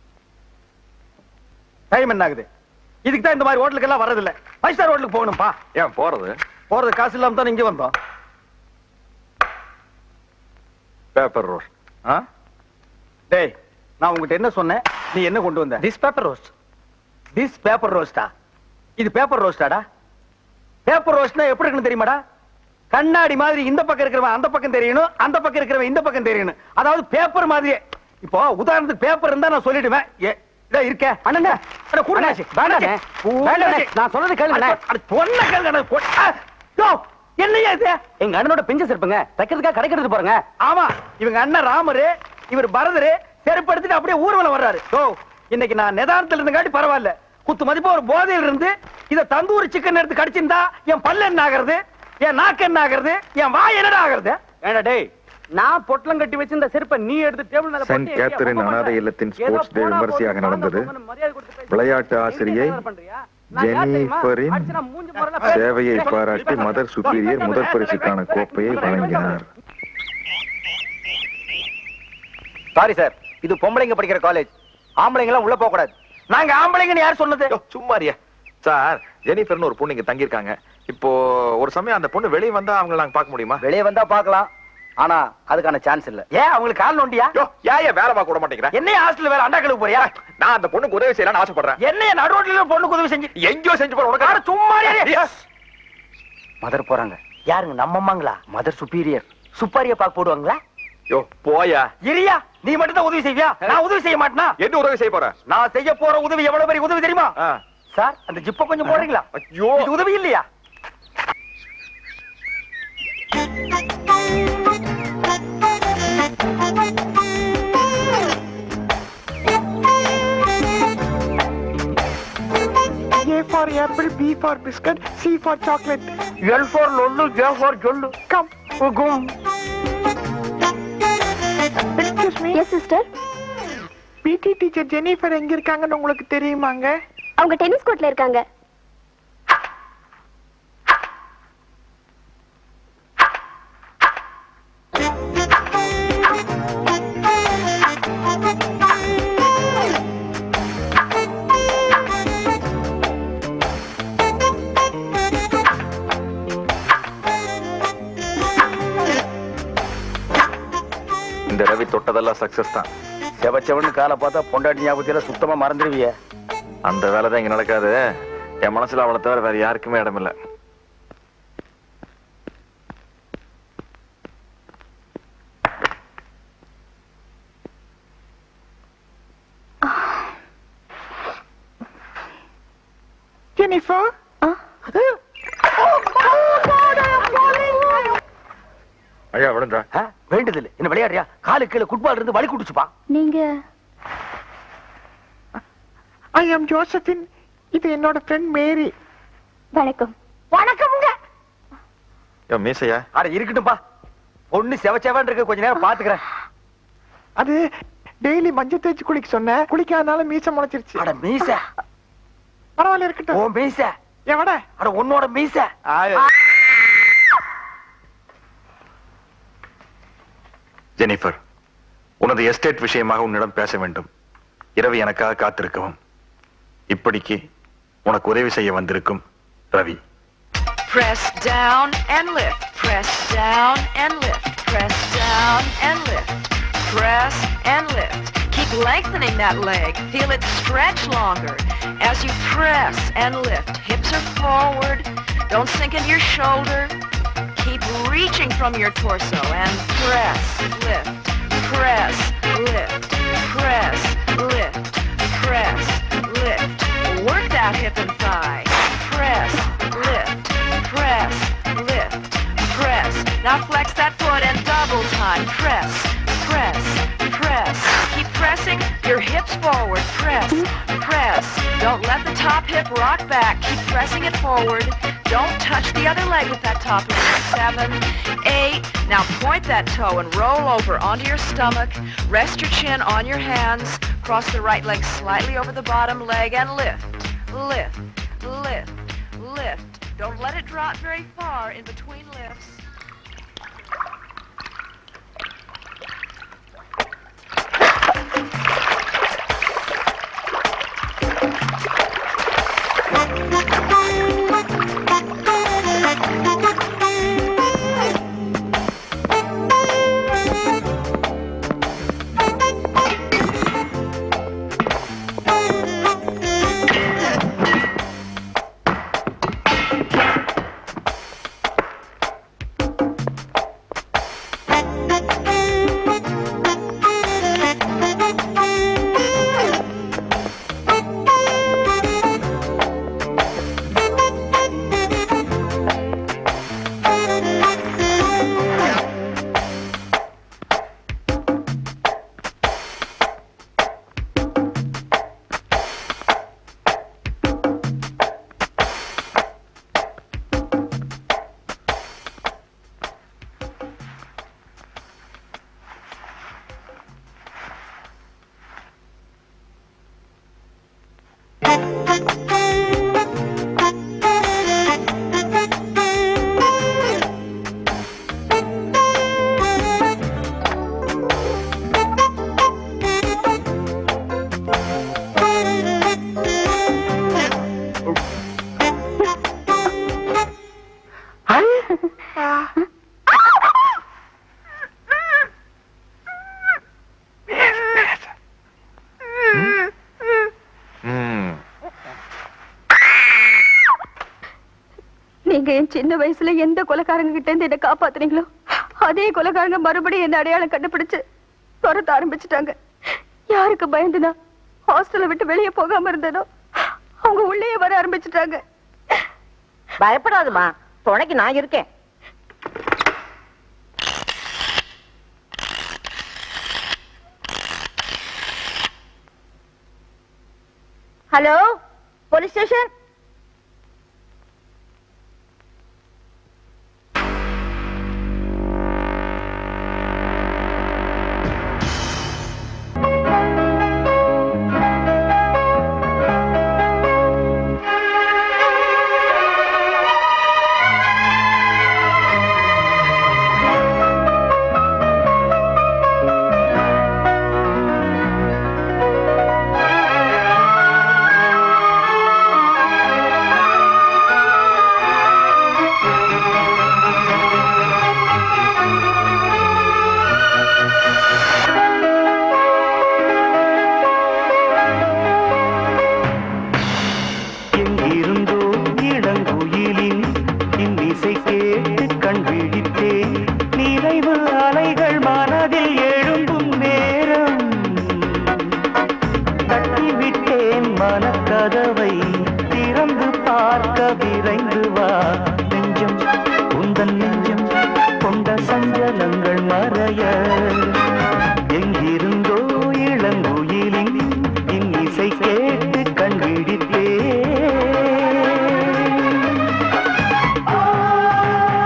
டைம் என்ன ஆகுது இதுக்கு தான் இந்த மாதிரி ஹோட்டலுக்கு எல்லாம் வரதில்ல ஃபைவ் ஸ்டார் ஹோட்டலுக்கு போகணும்பா ஏன் போறது போறது காசு இல்லாம தான் இங்க வந்தோம் பேப்பர் ரோஸ் ஆ டேய் நான் உங்ககிட்ட என்ன சொன்னேன் நீ என்ன கொண்டு வந்த this paper roast this paper ரோஸ்டா இது பேப்பர் ரோஸ்டாடா பேப்பர் ரோஸ்ட்னா எப்படி இருக்குன்னு தெரியுமாடா கண்ணாடி மாதிரி இந்த பக்கம் இருக்கிறவன் அந்த பக்கம் தெரியணும் அந்த பக்கம் இருக்கிறவன் இந்த பக்கம் தெரியணும் அதாவது பேப்பர் மாதிரியே இப்போ உதாரணத்துக்கு பேப்பர் இருந்தா நான் சொல்லிடுவேன் ஏ, இதோ இருக்க அண்ணா அட கூடுங்க வேண்டாண்ணே. வேண்டாண்ணே. நான் சொல்றது கேளுங்கண்ணே. சொன்ன கேளுங்க கொ- ஆ, யோ, என்னய்யா இது எங்க அண்ணனோட பிஞ்சஸ் இருப்பங்க தைக்கிறதுக்காக கடைக்கிறது போறங்க ஆமா இவங்க அண்ணன் ராமரு இவர் பரதரு செருப்பு எடுத்துட்டு அப்படியே ஊர்வலம் வர்றாரு ஓ இன்னைக்கு நான் நிதானத்துல இருந்தங்காட்டி பரவாயில்ல குத்து மதிப்பா ஒரு போதையில் இருந்து இத தந்தூரி சிக்கன் எடுத்து கடிச்சிருந்தா என் பல்லு என்ன ஆகுறது என் நாக்கு என்ன ஆகுறது என் வாய் என்னடா ஆகுறது ஏண்டா டேய் நான் பொட்டலம் கட்டி வச்சு இந்த செருப்பை நீ எடுத்து டேபிள் மேல செயின்ட் போட்டு எங்கேயா கேத்தரின் போக அனாதை மாட்டே. இல்லத்தின் ஏதோ ஸ்போர்ட்ஸ் டே போனா விமரிசையாக போகுது, நடந்தது. போனா போகுதுன்னு மரியாதை கொடுத்து பேசு. விளையாட்டு எங்க ஆசிரியை என்ன பண்றியா? நான் யார் தெரியுமா? ஜெனிஃபரின் அடிச்சா மூஞ்சி முறையில பேசு. சேவையை பேசு. பாராட்டி பேசு. மதர் சுப்பீரியர் முதல் பரிசுக்கான கோப்பையை வழங்கினார் சாரி சார் இது பொம்பளைங்க படிக்கிற காலேஜ் ஆம்பளைங்க எல்லாம் உள்ள போக கூடாது நாங்க ஆம்பளைங்கன்னு யார் சொன்னது யோ, சும்மாரியா சார் ஜெனிஃபர்னு ஒரு பொண்ணு இங்க தங்கியிருக்காங்க இப்போ ஒரு சமயம் அந்த பொண்ணு வெளியே வந்தா அவங்கள நாங்க பார்க்க முடியுமா வெளியே வந்தா பார்க்கலாம் ஆனா அதுக்கான சான்ஸ் இல்ல ஏன் அவங்களுக்கு கால் நோண்டியா யோ ஏன் ஏன் வேலை பார்க்க விட மாட்டேங்கிறேன் என்னைய ஹாஸ்டல் வேலை அண்டா கழுவு போறியா நான் அந்த பொண்ணுக்கு உதவி செய்யலாம்னு ஆசைப்படுறேன் என்னைய நடுரோட்ல பொண்ணு உதவி செஞ்சு எங்கேயோ செஞ்சு போற உனக்கு யாரு சும்மா இரு. மதர் போறாங்க யாருங்க நம்ம அம்மாங்களா மதர் சுப்பீரியர் சுப்பாரிய பாக்க போடுவாங்களா யோ போயா இரியா நீ மட்டும் தான் உதவி செய்வியா நான் உதவி செய்ய மாட்டேனா என்ன உதவி செய்ய போற நான் செய்ய போற உதவி எவ்வளவு பெரிய உதவி தெரியுமா ஆ. சார் அந்த ஜிப்ப கொஞ்சம் போடுறீங்களா ஐயோ இது உதவி இல்லையா A for apple, B for biscuit, C for chocolate. L for லொல்லு ஜே ஃபார் ஜொல்லு Come. உகும் Excuse me. Yes sister PT teacher Jennifer எங்க இருக்காங்கன்னு உங்களுக்கு தெரியுமாங்க அவங்க டென்னிஸ் கோர்ட்ல இருக்காங்க இந்த ரவி தொட்டதெல்லாம் சக்சஸ் தான் செவச்சவன் காலை பார்த்தா பொண்டாட்டி ஞாபகத்தில சுத்தமா மறந்துடுவிய அந்த வேலை தான் இங்க நடக்காது என் மனசுல அவளை தவிர வேற யாருக்குமே இடம் இல்ல Jennifer? ஐயா விடுன்றா வேண்டுதல் என்ன விளையாடுறியா காலு கீழே குட்பால் இருந்து வலி குடிச்சுப்பா நீங்க I am Josephine. இது என்னோட ஃப்ரெண்ட் மேரி வணக்கம் வணக்கம்ங்க யோ மீசையா அட இருக்கட்டும்பா பொண்ணு செவச்சவன் இருக்கு கொஞ்ச நேரம் பாத்துக்கிறேன் அது டெய்லி மஞ்சள் தேய்ச்சி குளிக்க சொன்னேன் குளிக்காதனால மீசை முளைச்சிருச்சு அட மீச பரவாயில்ல ஓ இருக்கட்டும் மீச எவட அட உன்னோட மீச ஜெனிஃபர் உனது எஸ்டேட் விஷயமாக உன்னிடம் பேச வேண்டும் இரவு எனக்காக காத்திருக்கவும் இப்படிக்கு உனக்கு உதவி செய்ய வந்திருக்கும் Ravi Press down and lift. Press down and lift. Press down and lift. Press and lift. Keep lengthening that leg. Feel it stretch longer as you press and lift. Hips are forward. Don't sink into your shoulder. Keep reaching from your torso and press, lift, press, lift, press, lift. press, lift. Work that hip and thigh. Press, lift, press, lift, press. Now flex that foot and double time. Press, press, press. Keep pressing your hips forward. Press, press. Don't let the top hip rock back. Keep pressing it forward. Don't touch the other leg with that top leg. Seven, eight. Now point that toe and roll over onto your stomach. Rest your chin on your hands. Cross the right leg slightly over the bottom leg and lift, lift, lift, lift. Don't let it drop very far in between lifts. நீங்க என் சின்ன வயசுல எந்த கொலைக்காரங்க கிட்ட இருந்து என்ன காப்பாத்துனீங்களோ அதே கொலைக்காரங்க மறுபடியும் என்ன அடையாளம் கண்டுபிடிச்சு துரத்த ஆரம்பிச்சுட்டாங்க யாருக்கு பயந்துனா ஹாஸ்டலை விட்டு வெளியே போகாம இருந்ததோ அவங்க உள்ளேயே வர ஆரம்பிச்சுட்டாங்க பயப்படாதம்மா துணைக்கு நான் இருக்கேன் ஹலோ போலீஸ் ஸ்டேஷன் எங்கிருந்தோ இளங்குயிலின் இன்னிசை கேட்டு கண் விழித்தேன் நினைவு அலைகள் மனதில் எழும்பும் நேரம் தட்டிவிட்டேன் மனக்கதவை திறந்து பார்க்க விரைந்து வா நெஞ்சம் உந்தன் நெஞ்சம் கொண்ட சஞ்சலங்கள் மறைய எங்கிருந்தோ இளங்குயிலின் இன்னிசை கேட்டு கண் விழித்தேன்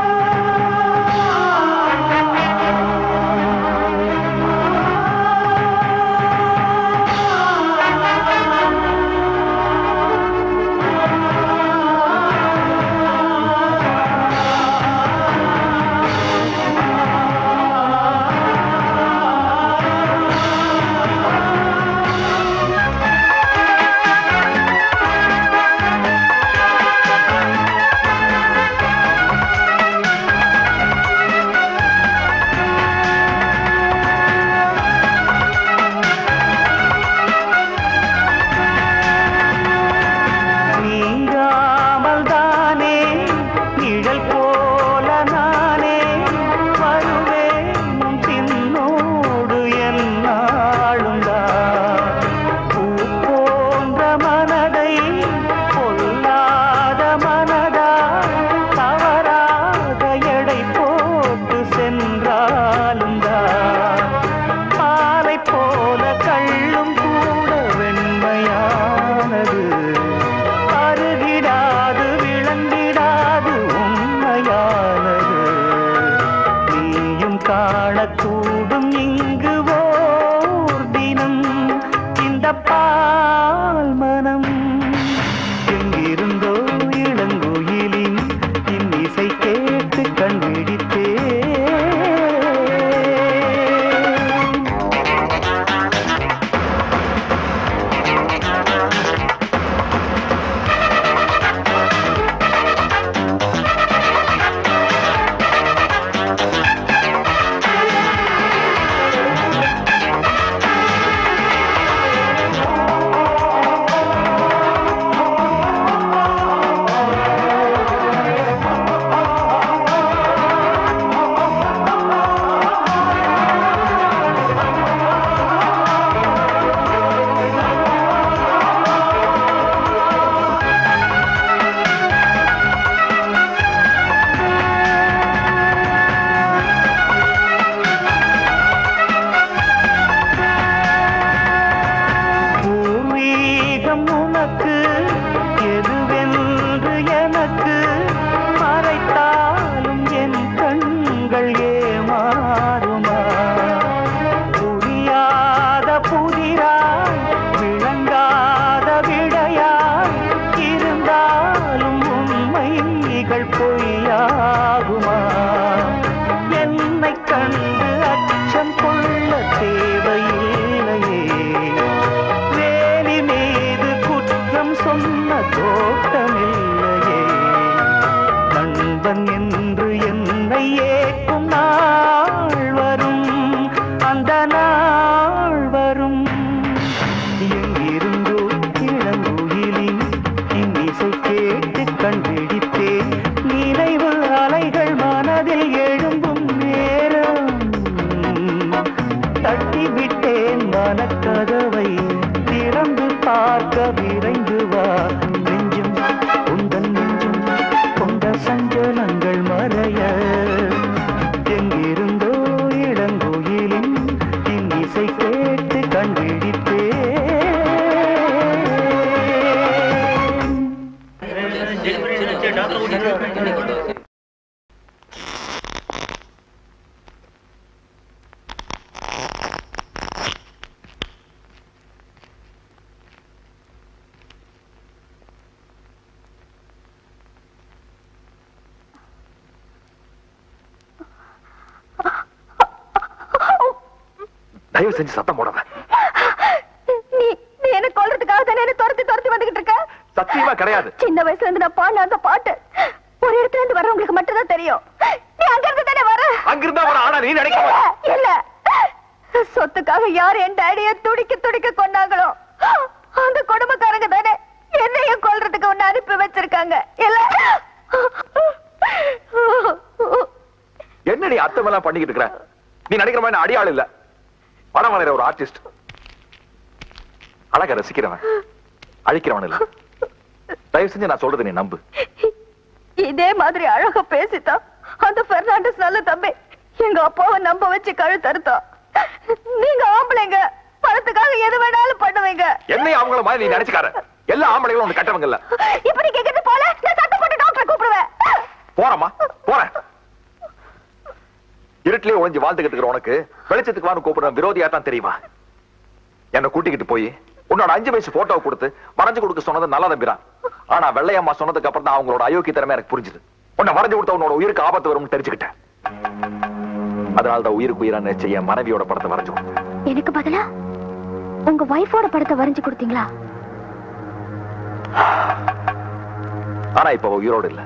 கூடும் இங்கு ஓர் தினம் இந்த பால் மனம் எங்கிருந்தோ இளங்குயிலின் இன்னிசை கேட்டு கண் விழித்தே பூர்வீகம் உனக்கு எதுவென்று எனக்கு மறைத்தாலும் என் கண்கள் ஏமாறுமா புரியாத புதிராய் விளங்காத விடையாய் இருந்தாலும் உண்மைகள் பொய்யாகுமா என்னை கண்டு அச்சம் கொள்ள தேவையில்லையே வேலி மீது குற்றம் சொன்ன தோட்டமில்லையே நண்பன் என்று என்னை ஏற்கும் நாள் வரும் அந்த நாள் வரும் எங்கிருந்தோ இளங்குயிலின் இன்னிசை கேட்டு கண்டிடித்தேன் நினைவு அலைகள் மனதில் எழும்பும் நேரம் தட்டிவிட்டேன் மனக்கதவை திறந்து பார்க்க விரைந்து வா நெஞ்சும் உந்தன் நெஞ்சும் கொண்ட சஞ்சலங்கள் மறைய எங்கிருந்தோ இளங்குயிலின் இன்னிசை கேட்டு கண்டிடித்தேன் தயவு செஞ்சு சத்தம் போடாத நீ நீ என்ன கொல்றதுக்காக தானே என்ன துரத்தி துரத்தி வந்துகிட்டு இருக்க சத்தியமா கிடையாது சின்ன வயசுல இருந்து நான் பாடின அந்த பாட்டு ஒரு இடத்துல இருந்து வர்றவங்களுக்கு மட்டும் தான் தெரியும் நீ அங்க இருந்து தானே வர அங்கிருந்தா ஒரு ஆனா நீ நினைக்க இல்ல, மாட்ட. இல்ல சொத்துக்காக யார் என் டேடிய துடிக்க துடிக்க கொண்டாங்களோ அந்த குடும்பக்காரங்க தானே என்னையும் கொல்றதுக்கு ஒண்ணு அனுப்பி வச்சிருக்காங்க இல்ல என்ன நீ அத்தமெல்லாம் பண்ணிக்கிட்டு இருக்கிற நீ நினைக்கிற மாதிரி நான் அடியாள் இல்ல படம் வரைகிற ஒரு ஆர்டிஸ்ட் அழக ரசிக்கிறவன் அழிக்கிறவன் இல்ல தயவு செஞ்சு நான் சொல்றது நீ நம்பு இதே மாதிரி அழகா பேசித்தான் அந்த பெர்னாண்டஸ் நல்ல தம்பி எங்க அப்பாவை நம்ப வச்சு கழுத்தறுத்தான் நீங்க ஆம்பளைங்க பணத்துக்காக எது வேணாலும் பண்ணுவீங்க என்னை அவங்கள மாதிரி நீ நினைச்சுக்கார எல்லா ஆம்பளைகளும் ஒண்ணு கட்டவங்க இல்ல இப்படி கேக்குறது போல நான் சத்தம் போட்டு டாக்டரை கூப்பிடுவேன் போறமா போறேன் இருட்டிலே ஒளிஞ்சு வாழ்ந்துகிட்டு இருக்கிற உனக்கு வெளிச்சத்துக்கு வான்னு கூப்பிடுற விரோதியா தான் தெரியுமா என்னை கூட்டிக்கிட்டு போய் உன்னோட அஞ்சு வயசு போட்டோவை கொடுத்து வரைஞ்சு கொடுக்க சொன்னது நல்லா தம்பிரான் ஆனா வெள்ளையம்மா சொன்னதுக்கு அப்புறம் தான் அவங்களோட அயோக்கிய திறமை எனக்கு புரிஞ்சுது உன்னை வரைஞ்சு கொடுத்த உன்னோட உயிருக்கு ஆபத்து வரும்னு தெரிஞ்சுக்கிட்டேன் அதனால தான் உயிருக்கு உயிரா நினைச்ச என் மனைவியோட படத்தை வரைஞ்சு கொடுத்தேன் எனக்கு பதிலா உங்க வைஃபோட படத்தை வரைஞ்சு கொடுத்தீங்களா ஆனா இப்ப அவ உயிரோடு இல்ல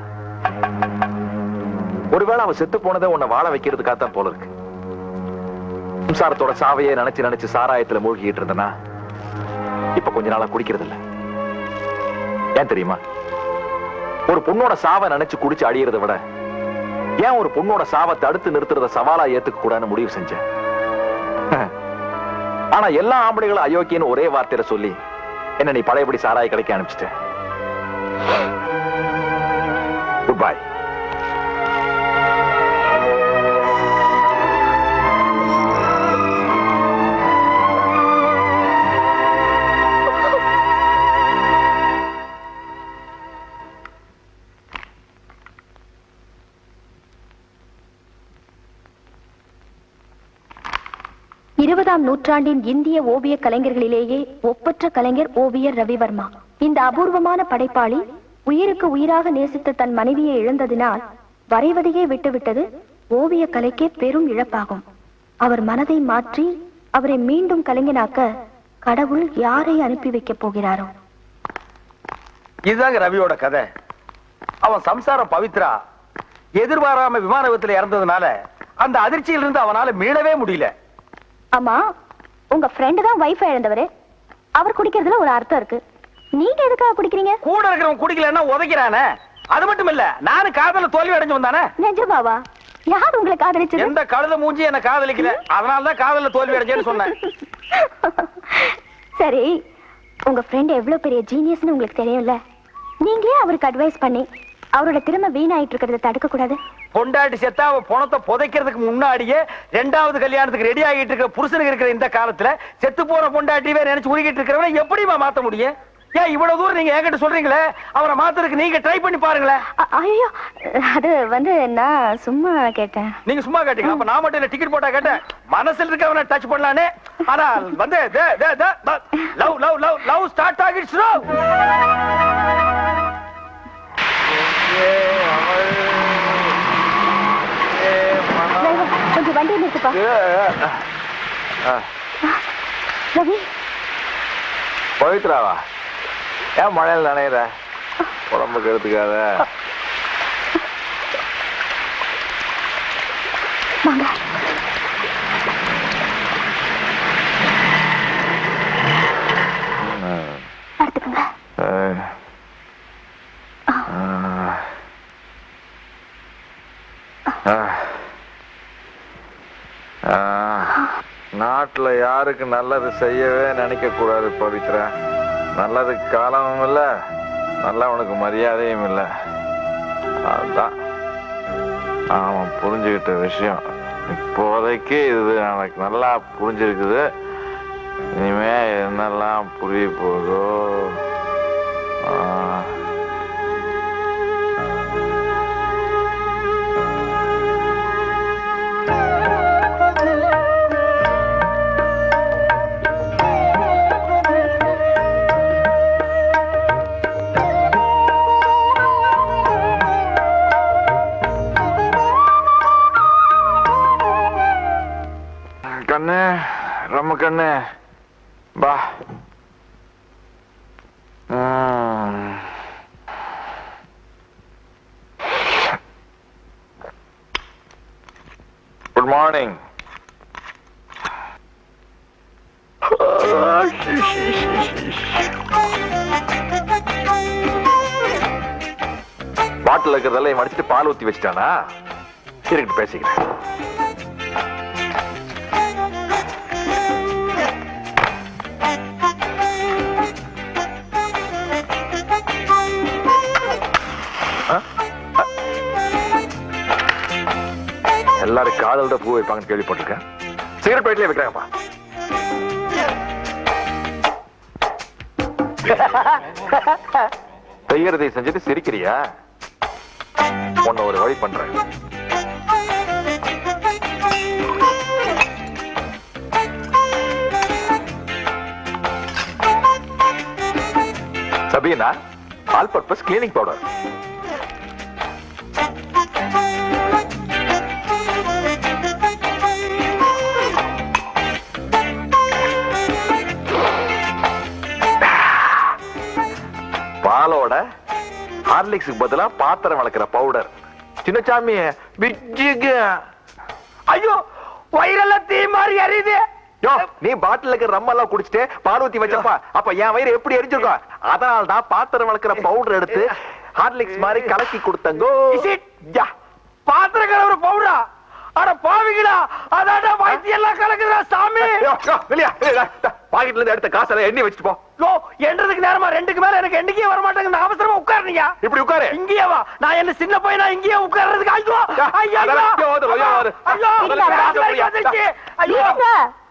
ஒருவேளை அவ செத்து போனதை உன்னை வாழ வைக்கிறதுக்காக தான் போல இருக்கு சம்சாரத்தோட சாவையே நினைச்சு நினைச்சு சாராயத்துல மூழ்கிட்டு இருந்தனா இப்ப கொஞ்ச நாளா குடிக்கிறது இல்ல ஏன் தெரியுமா ஒரு பொண்ணோட சாவை நினைச்சு குடிச்சு அழியறதை விட ஏன் ஒரு பொண்ணோட சாவை தடுத்து நிறுத்துறத சவாலா ஏத்துக்க கூடாதுன்னு முடிவு செஞ்சேன் ஆனா எல்லா ஆம்பளைகளும் அயோக்கியன்னு ஒரே வார்த்தையில சொல்லி என்ன நீ பழையபடி சாராய கடைக்கு அனுப்பிச்சிட்ட குட் பை இருபதாம் நூற்றாண்டின் இந்திய ஓவிய கலைஞர்களிலேயே ஒப்பற்ற கலைஞர் ஓவியர் ரவிவர்மா இந்த அபூர்வமான படைப்பாளி உயிருக்கு உயிராக நேசித்த தன் மனைவியை இழந்ததினால் வரைவதையே விட்டுவிட்டது ஓவிய கலைக்கே பெரும் இழப்பாகும் அவர் மனதை மாற்றி அவரை மீண்டும் கலைஞனாக்க கடவுள் யாரை அனுப்பி வைக்கப் போகிறாரோ இதுதாங்க ரவியோட கதை அவன் சம்சாரம் பவித்ரா எதிர்பாராம விமான விபத்துல இறந்ததுனால அந்த அதிர்ச்சியிலிருந்து அவனால மீளவே முடியல ஆமா உங்க ஃப்ரெண்டு தான் வைஃப் இழந்தவரு அவர் குடிக்கிறதுல ஒரு அர்த்தம் இருக்கு நீங்க எதுக்காக குடிக்கிறீங்க கூட இருக்கிறவன் குடிக்கலன்னா உதைக்கிறானே அது மட்டும் இல்ல நானும் காதல தோல்வி அடைஞ்சு வந்தானே நிஜமாவா யார் உங்களை காதலிச்சது எந்த கழுத மூஞ்சி என்ன காதலிக்கல அதனாலதான் காதல்ல தோல்வி அடைஞ்சேன்னு சொன்னேன் சரி உங்க ஃப்ரெண்ட் எவ்வளவு பெரிய ஜீனியஸ்னு உங்களுக்கு தெரியும்ல நீங்களே அவருக்கு அட்வைஸ் பண்ணி அவரோட திறமை வீணாயிட்டு இருக்கிறத தடுக்க கூடாது பொண்டாட்டி செத்தா அவ பணத்தை புதைக்கிறதுக்கு முன்னாடியே ரெண்டாவது கல்யாணத்துக்கு ரெடி ஆகிட்டு இருக்கிற புருஷனுக்கு இருக்கிற இந்த காலத்துல செத்து போற பொண்டாட்டிவே நினைச்சு உருகிட்டு இருக்கிறவன எப்படிமா மாத்த முடியும் ஏன் இவ்வளவு தூரம் நீங்க என்கிட்ட சொல்றீங்களே அவரை மாத்துறதுக்கு நீங்க ட்ரை பண்ணி பாருங்களேன் ஐயோ அது வந்து நான் சும்மா கேட்டேன் நீங்க சும்மா கேட்டீங்க அப்ப நான் மட்டும் இல்ல டிக்கெட் போட்டா கேட்டேன் மனசுல இருக்கவன டச் பண்ணலானே ஆனா வந்து love love love love start ஆகிடுச்சு டிரைவர், கொஞ்சம் வண்டியை நிறுத்துப்பா ரவி பவித்ராவா ஏன் மழையில் நனையிற உடம்புக்கு எடுத்துக்காத வாங்க படுத்துக்கங்க நாட்டுல யாருக்கு நல்லது செய்யவே நினைக்க கூடாது பவித்ரா நல்லதுக்கு காலமும் இல்ல நல்லவனுக்கு மரியாதையும் இல்ல அதுதான் அவன் புரிஞ்சுக்கிட்ட விஷயம் இப்போதைக்கு இது எனக்கு நல்லா புரிஞ்சிருக்குது இனிமே என்னெல்லாம் புரிய போதோ ஆ. கண்ணு ரொம்ப கண்ணு பா குட் மார்னிங் பாட்டில் இருக்கிறதெல்லாம் மடிச்சிட்டு பால் ஊத்தி வச்சிட்டானா இருக்கட்டு பேசிக்கிறேன் எல்லாரும் காதல் தான் பூ வைப்பாங்கன்னு கேள்விப்பட்டிருக்கேன் சிகரெட் பேட்லயே வைக்கிறாங்கப்பா செய்யறதை செஞ்சுட்டு சிரிக்கிறியா உன்னை ஒரு வழி பண்றேன் Sabena all purpose cleaning powder பாலோட ஹார்லிக்ஸுக்கு பதிலா பாத்திரம் வளர்க்கிற பவுடர் சின்னசாமி பிஜிக்கு ஐயோ வயிறெல்லாம் தீ மாதிரி எரியுது யோ நீ பாட்டில் இருக்கிற ரம்மெல்லாம் குடிச்சிட்டு பால் ஊத்தி வச்சப்பா அப்ப என் வயிறு எப்படி எரிஞ்சிருக்கும் அதனால தான் பாத்திரம் வளர்க்கிற பவுடர் எடுத்து ஹார்லிக்ஸ் மாதிரி கலக்கி கொடுத்தங்கோ யா பாத்திர கலவர பவுடரா அட பாவிங்களா அதாடா வைத்தி எல்லாம் கலக்குதா சாமி வெளியா பாக்கெட்ல இருந்து எடுத்த காசெல்லாம் எண்ணி வச்சுட்டு போ யோ என்றதுக்கு நேரமா ரெண்டுக்கு மேல எனக்கு என்னைக்கே வர மாட்டேங்க நான் அவசரமா உட்காருனீங்க இப்படி உட்காரு இங்கேயே வா நான் என்ன சின்ன பையனா இங்கேயே உட்கார்றதுக்கு ஐயோ ஐயோ அதெல்லாம் இங்கே ஓடு, ஐயோ, ஓடு. ஐயோ அதெல்லாம் ஐயோ, காசு ஐயோ, வந்துருச்சு. ஐயோ இருங்க.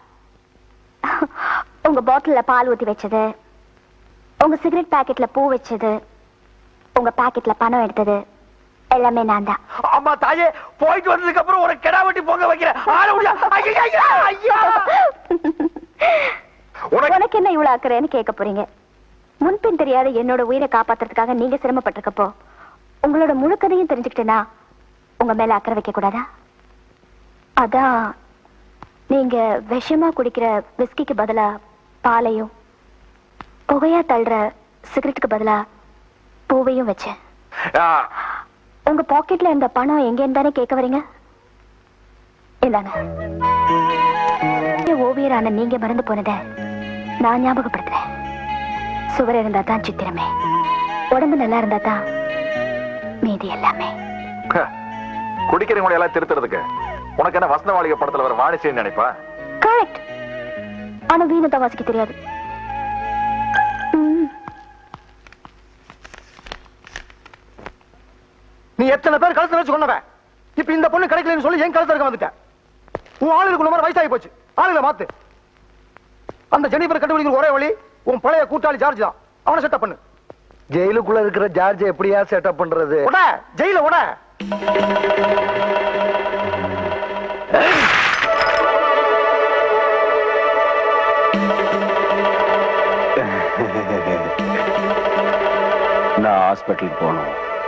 உங்க பாட்டில்ல பால் ஊத்தி வச்சது உங்க சிகரெட் பாக்கெட்ல பூ வச்சது உங்க பாக்கெட்ல பணம் எடுத்தது எல்லாமே நான் தான் அம்மா தாயே போயிட்டு வந்ததுக்கு அப்புறம் ஒரு கெடா வெட்டி பொங்க வைக்கிறேன் ஆள முடியா ஐயோ ஐயோ, ஐயோ உனக்கு என்ன இவ்வளவு அக்கறைன்னு கேட்க போறீங்க முன்பின் தெரியாத என்னோட உயிரை காப்பாத்துறதுக்காக நீங்க சிரமப்பட்டிருக்கப்போ உங்களோட முழு கதையும் தெரிஞ்சுக்கிட்டேனா உங்க மேல அக்கறை வைக்க கூடாதா அதான் நீங்க விஷமா குடிக்கிற விஸ்கிக்கு பதிலா பாலையும் புகையா தள்ளுற சிகரெட்டுக்கு பதிலா பூவையும் வச்சேன் உங்க பாக்கெட்ல இருந்த பணம் எங்கன்னு தானே கேட்க வரீங்க இந்தாங்க ஓவியரான நீங்க மறந்து போனதை நான் ஞாபகப்படுத்துறேன் சுவர் இருந்தா தான் சித்திரமே உடம்பு நல்லா இருந்தா தான் மீதி எல்லாமே குடிக்கிறவங்களை எல்லாம் திருத்துறதுக்கு உனக்கு என்ன வசந்தவாளிக படத்துல வர வாணிசேன்னு நினைப்பா கரெக்ட் ஆனா வீணத்தை வாசிக்க தெரியாது ம், நீ எத்தனை பேர் கழுத்துல வச்சு கொண்டவன் இப்ப இந்த பொண்ணு கிடைக்கலன்னு சொல்லி என் கழுத்துல இருக்க வந்துட்டேன் உன் ஆளுக்கு மாதிரி வயசாகி போச்சு ஆளுகளை மாத்து அந்த ஜெனிஃபர் கண்டுபிடிக்கிற ஒரே வழி உன் பழைய கூட்டாளி ஜார்ஜ் தான் அவனை செட்டப் பண்ணு ஜெயிலுக்குள்ள இருக்கிற ஜார்ஜ் எப்படியா செட்டப் பண்றது உட ஜெயில உட நான் ஹாஸ்பிட்டலுக்கு போகணும்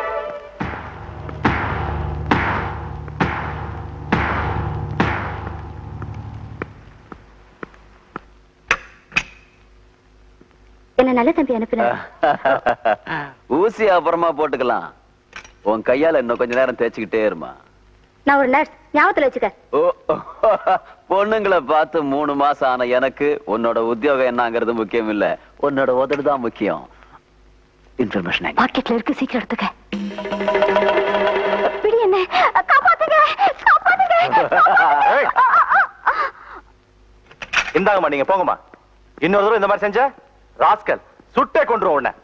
என்ன நல்ல தம்பி அனுப்புன ஊசி அப்புறமா போட்டுக்கலாம் உன் கையால இன்னும் கொஞ்ச நேரம் தேய்ச்சிக்கிட்டே இருமா நான் ஒரு நர்ஸ் ஞாபகத்துல வச்சுக்க ஓ பொண்ணுங்களை பார்த்து மூணு மாசம் ஆன எனக்கு உன்னோட உத்தியோகம் என்னங்கிறது முக்கியம் இல்ல உன்னோட உதடு தான் முக்கியம் இன்ஃபர்மேஷன் பாக்கெட்ல இருக்கு சீக்கிரம் எடுத்துக்க பிடி என்ன காப்பாத்துங்க காப்பாத்துங்க இந்தாங்கம்மா நீங்க போங்கம்மா இன்னொரு தடவை இந்த மாதிரி செஞ்ச ராஸ்கல் சுட்டே கொண்டுரும் உன்னை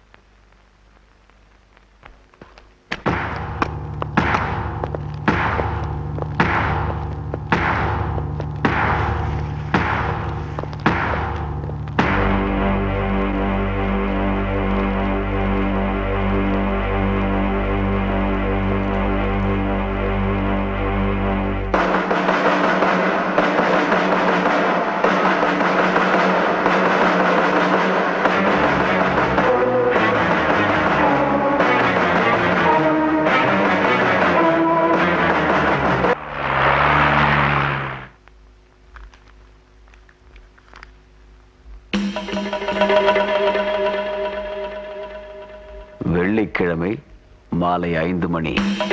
வெள்ளிக்கிழமை மாலை ஐந்து மணி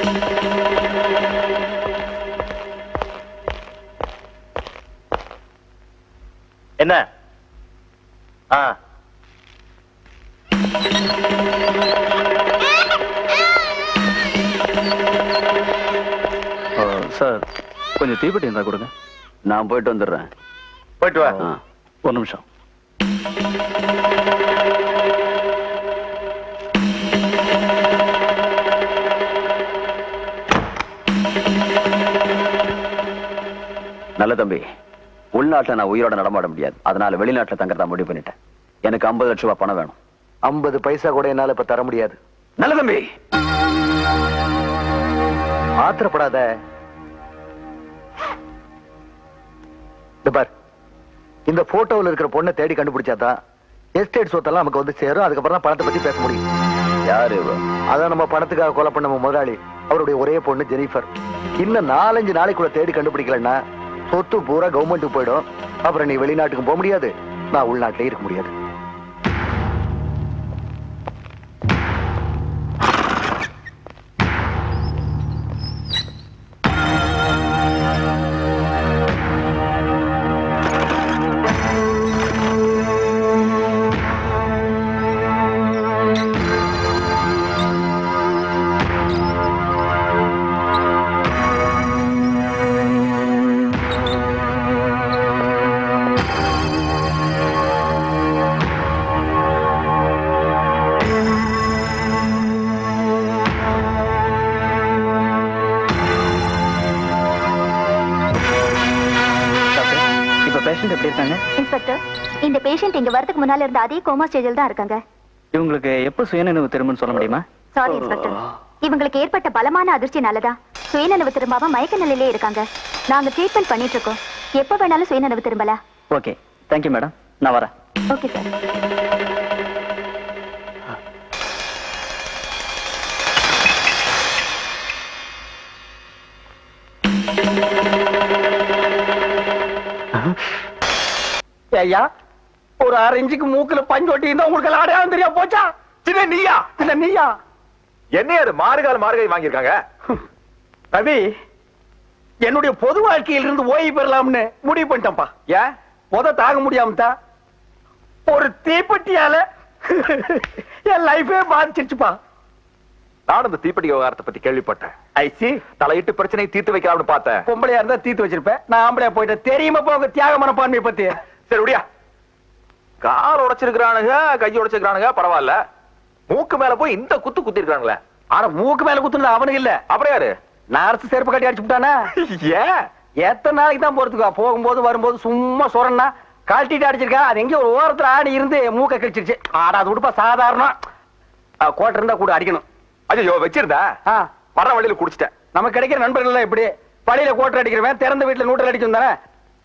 என்ன ஆ சார் கொஞ்சம் தீப்பெட்டி இருந்தா கொடுங்க நான் போயிட்டு வந்துடுறேன் போயிட்டு வா ஒரு நிமிஷம் நல்ல தம்பி உள்நாட்டுல நான் உயிரோட நடமாட முடியாது அதனால வெளிநாட்டுல தங்கறதா முடிவு பண்ணிட்டேன் எனக்கு 50 லட்சம் ரூபாய் பணம் வேணும் ஐம்பது பைசா கூட என்னால இப்ப தர முடியாது நல்ல தம்பி ஆத்திரப்படாத இந்த பார் இந்த போட்டோவில் இருக்கிற பொண்ணை தேடி கண்டுபிடிச்சாதான் எஸ்டேட் சொத்தெல்லாம் நமக்கு வந்து சேரும் அதுக்கப்புறம் தான் பணத்தை பத்தி பேச முடியும் யாரு இவ? அதான் நம்ம பணத்துக்காக கொலை பண்ண நம்ம முதலாளி அவருடைய ஒரே பொண்ணு ஜெனிஃபர் இன்னும் நாலஞ்சு நாளைக்குள்ள தேடி கண்டுபிடிக்கலன்னா சொத்து பூரா கவர்மெண்ட்டுக்கு போயிடும் அப்புறம் நீ வெளிநாட்டுக்கு போக முடியாது நான் உள்நாட்டிலே இருக்க முடியாது இப்ப பேஷண்ட் எப்படி இருக்காங்க இன்ஸ்பெக்டர் இந்த பேஷண்ட் இங்க வரதுக்கு முன்னால இருந்த அதே கோமா ஸ்டேஜில் தான் இருக்காங்க இவங்களுக்கு எப்ப சுயநினைவு திரும்புன்னு சொல்ல முடியுமா சாரி இன்ஸ்பெக்டர் இவங்களுக்கு ஏற்பட்ட பலமான அதிர்ச்சினாலதான் சுயநனவு திரும்பாம மயக்க நிலையிலே இருக்காங்க நாங்க ட்ரீட்மெண்ட் பண்ணிட்டு இருக்கோம் எப்ப வேணாலும் சுயநனவு திரும்பலாம் ஓகே தேங்க்யூ மேடம் நான் வரேன் ஓகே சார் ஐயா ஒரு அரை இன்ச்சுக்கு மூக்குல பஞ்சு ஒட்டி இருந்தா உங்களுக்கு எல்லாம் அடையாளம் தெரியா போச்சா சின்ன நீயா இல்ல நீயா என்ன அது மாறுகால் மாறுகை வாங்கியிருக்காங்க ரவி என்னுடைய பொது வாழ்க்கையில இருந்து ஓய்வு பெறலாம்னு முடிவு பண்ணிட்டேன்ப்பா ஏன் முத தாங்க முடியாம தான் ஒரு தீப்பெட்டியால என் லைஃபே பாதிச்சிருச்சுப்பா நானும் இந்த தீப்பெட்டி விவகாரத்தை பத்தி கேள்விப்பட்டேன் ஐசி தலையிட்டு பிரச்சனை தீர்த்து வைக்கலாம்னு பார்த்தேன் பொம்பளையா இருந்தா தீர்த்து வச்சிருப்பேன் நான் ஆம்பளையா போயிட்டேன் தெரியுமா போங்க தியாக மனப்பான்மையை பத்தி சரி விடியா கால் உடைச்சிருக்கிறானுங்க கை உடைச்சிருக்கிறானுங்க பரவாயில்ல மூக்கு மேல போய் இந்த குத்து குத்தி இருக்கானுங்களே ஆனா மூக்கு மேல குத்துனது அவனுக்கு இல்ல அப்புறம் யாரு நர்ஸ் செருப்பு கட்டி அடிச்சு விட்டானா ஏன் எத்தனை நாளைக்கு தான் போறதுக்கா போகும்போது வரும்போது சும்மா சொரன்னா கழட்டிட்டு அடிச்சிருக்கா அது எங்கேயோ ஒரு ஓரத்துல ஆடி இருந்து மூக்க கழிச்சிருச்சு ஆடா அது விடுப்பா சாதாரணம் கோட்டை இருந்தா கூட அடிக்கணும் ஐயோ வச்சிருந்தா வர வழியில குடிச்சிட்டேன் நமக்கு கிடைக்கிற நண்பர்கள் எல்லாம் இப்படி வழியில கோட்டர் அடிக்கிறவன் திறந்த வீட்டுல நூற்றல் அடிக்கும் தானே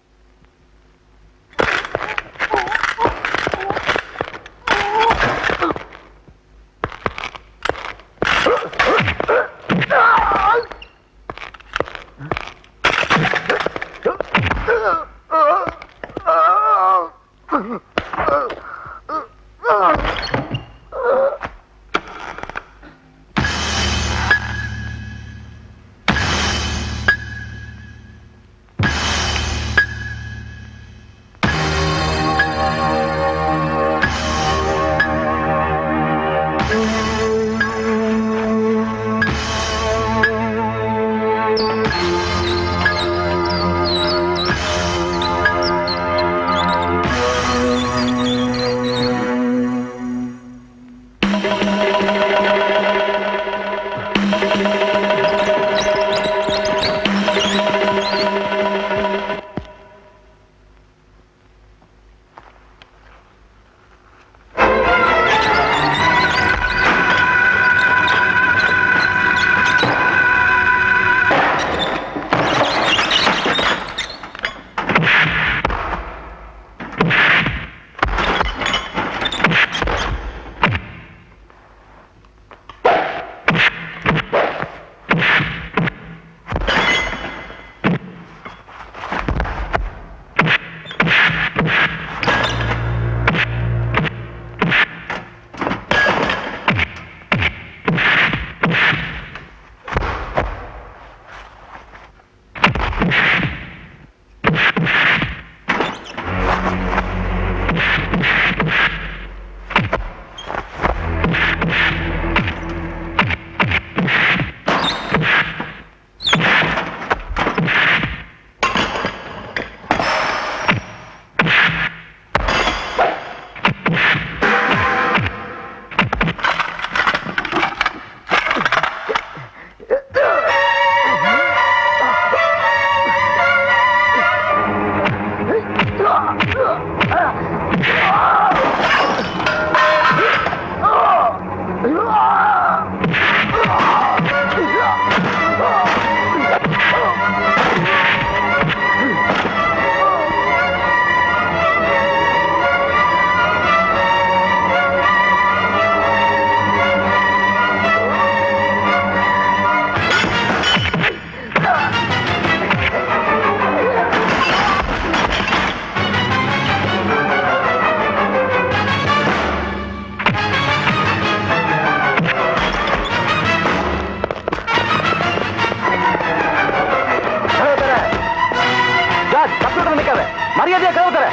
நிக்காத மரியாதையா கதவு தர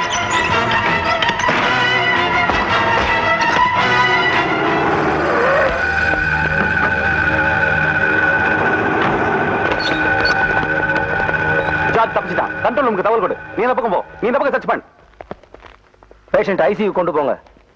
ஜார்ஜ் தப்பிச்சுட்டான் கண்ட்ரோல் ரூமுக்கு தகவல் கொடு நீ இந்த பக்கம் போ நீ இந்த பக்கம் சர்ச் பண்ணு பேஷண்ட் ஐசியூ கொண்டு போங்க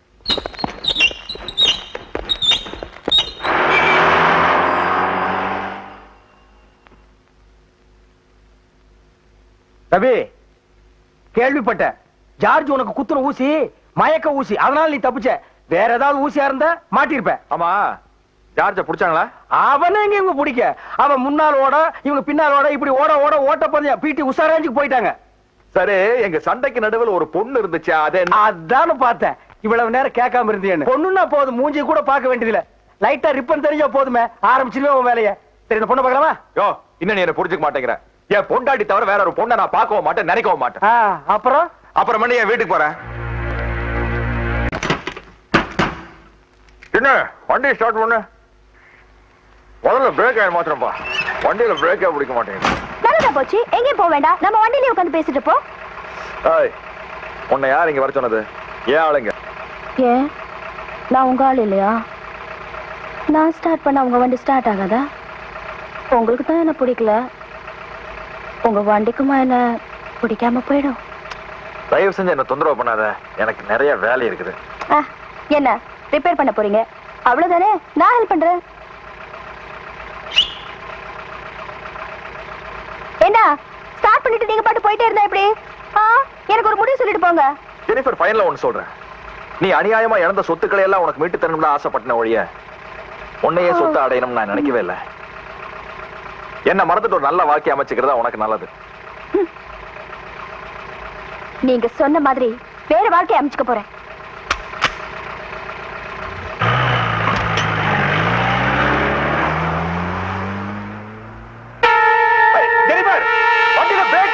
ரவி கேள்விப்பட்டேன் ஜார்ஜ் உனக்கு குத்துன ஊசி மயக்க ஊசி அதனால நீ தப்பிச்ச வேற ஏதாவது ஊசியா இருந்தா மாட்டிருப்ப ஆமா ஜார்ஜ புடிச்சாங்களா அவனே எங்க இவங்க பிடிக்க அவன் முன்னால் ஓட இவங்க பின்னால் ஓட இப்படி ஓட ஓட ஓட்ட பந்தயம் பிடி உஷாராஞ்சுக்கு போயிட்டாங்க சரி எங்க சண்டைக்கு நடுவில் ஒரு பொண்ணு இருந்துச்சு அது என்ன? அதானு பார்த்தேன் இவ்வளவு நேரம் கேட்காம இருந்தேன்னு பொண்ணுன்னா போதும் மூஞ்சி கூட பார்க்க வேண்டியதில்ல லைட்டா ரிப்பன் தெரிஞ்சா போதுமே ஆரம்பிச்சிருவே உன் வேலையை சரி இந்த பொண்ணை பார்க்கலாமா யோ இன்னும் நீ என்ன புரிஞ்சுக்க மாட்டேங்கிற என் பொண்டாட்டி தவிர வேற ஒரு பொண்ணை நான் பார்க்கவும் மாட்டேன் நினைக்கவும் மாட்டேன் ஆ, அப்புறம் அப்புறம் பண்ணி என் வீட்டுக்கு போறேன் என்ன வண்டி ஸ்டார்ட் பண்ணு முதல்ல பிரேக் ஆயிட மாத்திரப்பா வண்டியில பிரேக்கே பிடிக்க மாட்டேங்குது நல்லதா போச்சு எங்கேயும் போக வேண்டாம் நம்ம வண்டியிலே உட்காந்து பேசிட்டு போ ஏய் உன்னை யார் இங்க வர சொன்னது ஏன் ஆளுங்க ஏன் நான் உங்க ஆள் இல்லையா நான் ஸ்டார்ட் பண்ண உங்க வண்டி ஸ்டார்ட் ஆகாதா உங்களுக்கு தான் என்ன பிடிக்கல உங்க வண்டிக்குமா என்ன பிடிக்காம போயிடும் தயவு செஞ்சு என்ன தொந்தரவு பண்ணாத எனக்கு நிறைய வேலை இருக்குது ஆ, என்ன ரிப்பேர் பண்ண போறீங்க அவ்வளவுதானே நான் ஹெல்ப் பண்றேன் என்ன ஸ்டார்ட் பண்ணிட்டு நீங்க பாட்டு போயிட்டே இருந்தா எப்படி ஆ, எனக்கு ஒரு முடிவு சொல்லிட்டு போங்க ஜெனிஃபர் ஃபைனலா ஒன்னு சொல்றேன் நீ அநியாயமா இழந்த சொத்துக்களை எல்லாம் உனக்கு மீட்டு தரணும்னு ஆசைப்பட்டன ஒழிய உன்னையே சொத்து அடையணும்னு நான் நினைக்கவே இல்லை என்ன மறந்துட்டு ஒரு நல்ல வாழ்க்கை அமைச்சுக்கிறதா உனக்கு நல்லது நீங்க சொன்ன மாதிரி வேற வாழ்க்கை அமைச்சுக்க போறேன் ஜெனிஃபர் வண்டியில brake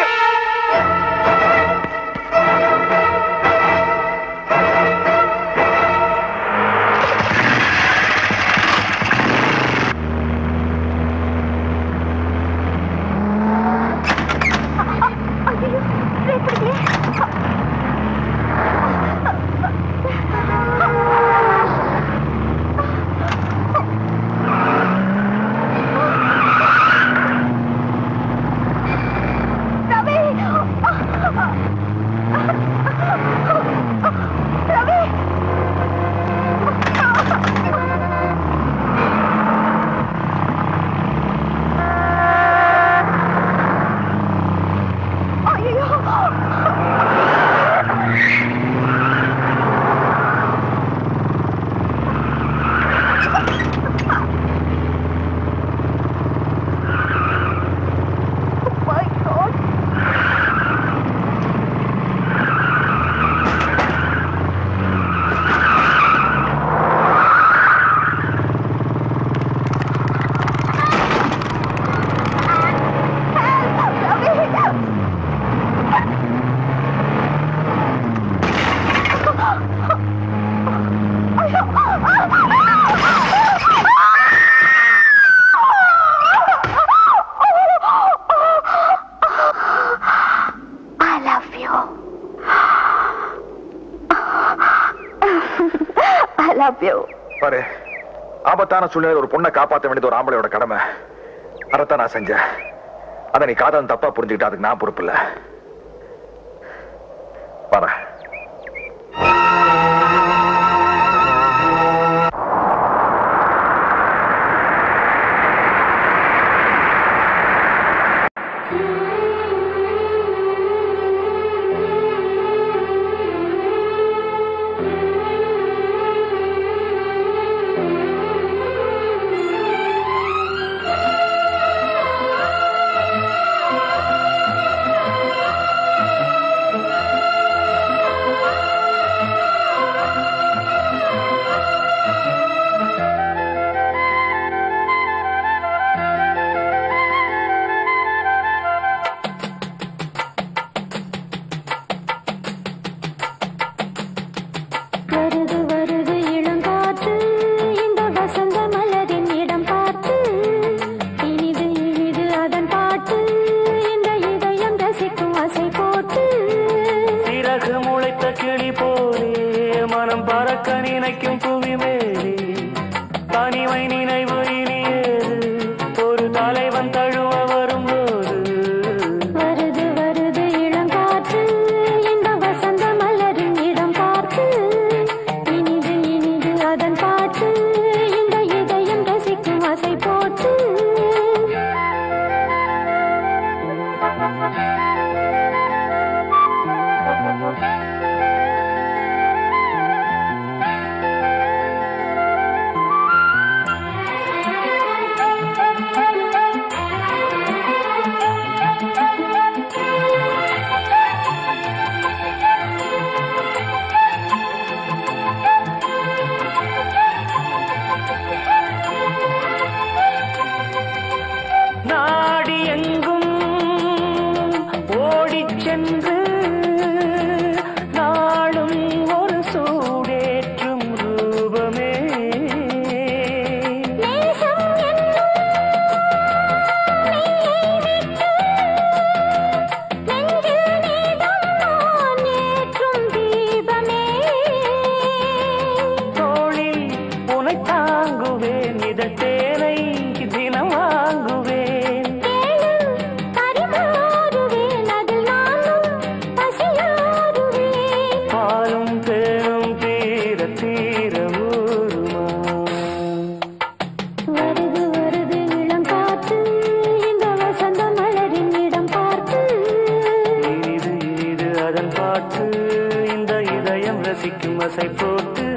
I love you. I love you. பாரு ஆபத்தான சூழ்நிலையில் ஒரு பொண்ணை காப்பாற்ற வேண்டியது ஒரு ஆம்பளையோட கடமை அதைத்தான் நான் செஞ்சேன் அதை நீ காதல் தப்பா புரிஞ்சுக்கிட்ட அதுக்கு நான் பொறுப்பு இல்ல வரேன் என்று நாளும் ஒரு சூடேற்றும் ரூபமே தோளில் உனை தாங்குவேன் இதழ் தேனை தினம் வாங்குவேன் பாலும் தேனும் தீர தீர ஊருமா வருது வருது இளம் காற்று இந்த வசந்த மலரின் இடம் பார்த்து இனிது இனிது அதன் பாட்டு இந்த இதயம் ரசிக்கும் அசை போட்டு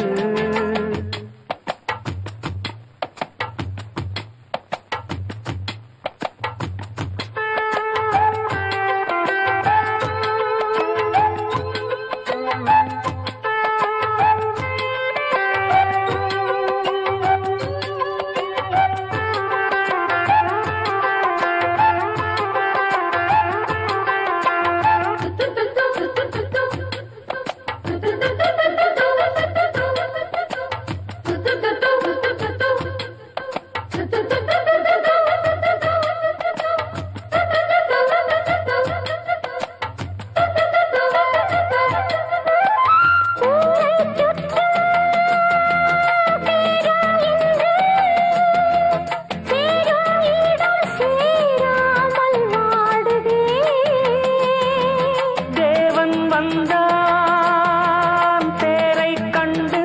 தேவன் வந்தான் தேரை கண்டு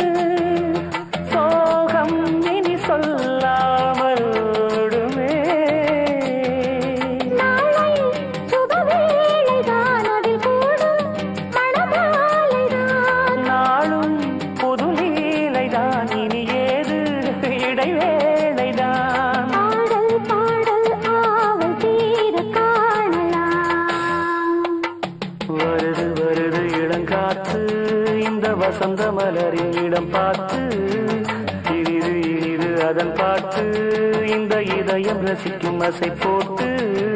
சோகம் இனி சொல்லாமல் ஓடுமே நாளும் புது லீலைதான் இனி ஏது இடைவேளைதான் வருது வருது இளங்காற்று இந்த வசந்த மலரின் இடம் பார்த்து இனிது இனிது அதன் பாட்டு இந்த இதயம் ரசிக்கும் அசை போட்டு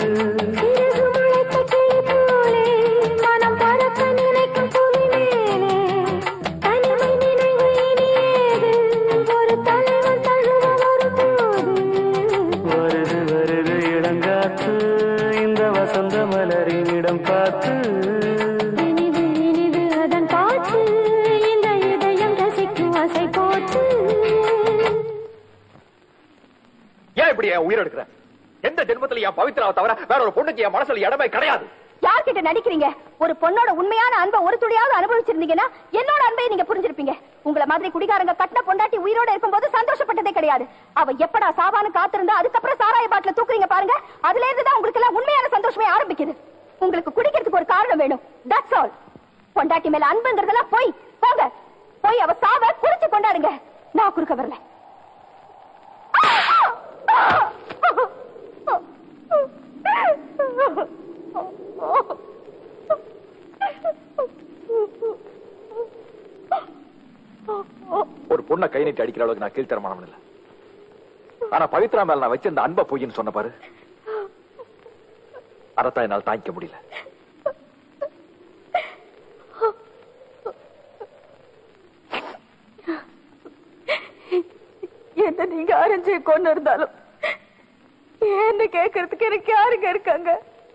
மனம் பறக்க நினைக்கும் புவி மேலே தனிமை நினைவு இனி ஏது ஒரு தலைவன் தழுவ வரும்போது வருது வருது இளங்காற்று இந்த வசந்த மலரின் இடம் பார்த்து இனிது இனிது அதன் பாட்டு இந்த இதயம் ரசிக்கும் அசை போட்டு ஏன் இப்படி என் உயிர் எடுக்கிற எந்த ஜென்மத்துல என் பவித்ராவை தவிர வேற ஒரு பொண்ணுக்கு என் மனசுல இடமே கிடையாது யார்கிட்ட நடிக்கிறீங்க ஒரு பொண்ணோட உண்மையான அன்பை ஒரு துளியாவது அனுபவிச்சிருந்தீங்கன்னா என்னோட அன்பை நீங்க புரிஞ்சிருப்பீங்க உங்கள மாதிரி குடிகாரங்க கட்டின பொண்டாட்டி உயிரோட இருக்கும்போது சந்தோஷப்பட்டதே கிடையாது அவ எப்படா சாவான்னு காத்திருந்தா அதுக்கப்புறம் சாராய பாட்டில தூக்குறீங்க பாருங்க அதுல இருந்து தான் உங்களுக்கு எல்லாம் உண்மையான சந்தோஷமே ஆரம்பிக்குது உங்களுக்கு குடிக்கிறதுக்கு ஒரு காரணம் வேணும் தட்ஸ் ஆல் பொண்டாட்டி மேல அன்புங்கிறதெல்லாம் போய் போங்க போய் அவ சாவ குறிச்சு கொண்டாடுங்க நான் குறுக்க வரல ஒரு பொண்ணை கை நீட்டி அடிக்கிற அளவுக்கு நான் கீழ்த்தரமானவன் இல்ல ஆனா பவித்ரா மேல நான் வச்சிருந்த அன்பை பொய்ன்னு சொன்ன பாரு அதைத்தான் என்னால தாங்கிக்க முடியல என்ன நீங்க அரைஞ்சு கொண்டு இருந்தாலும் என்ன கேக்குறதுக்கு எனக்கு யாருங்க இருக்காங்க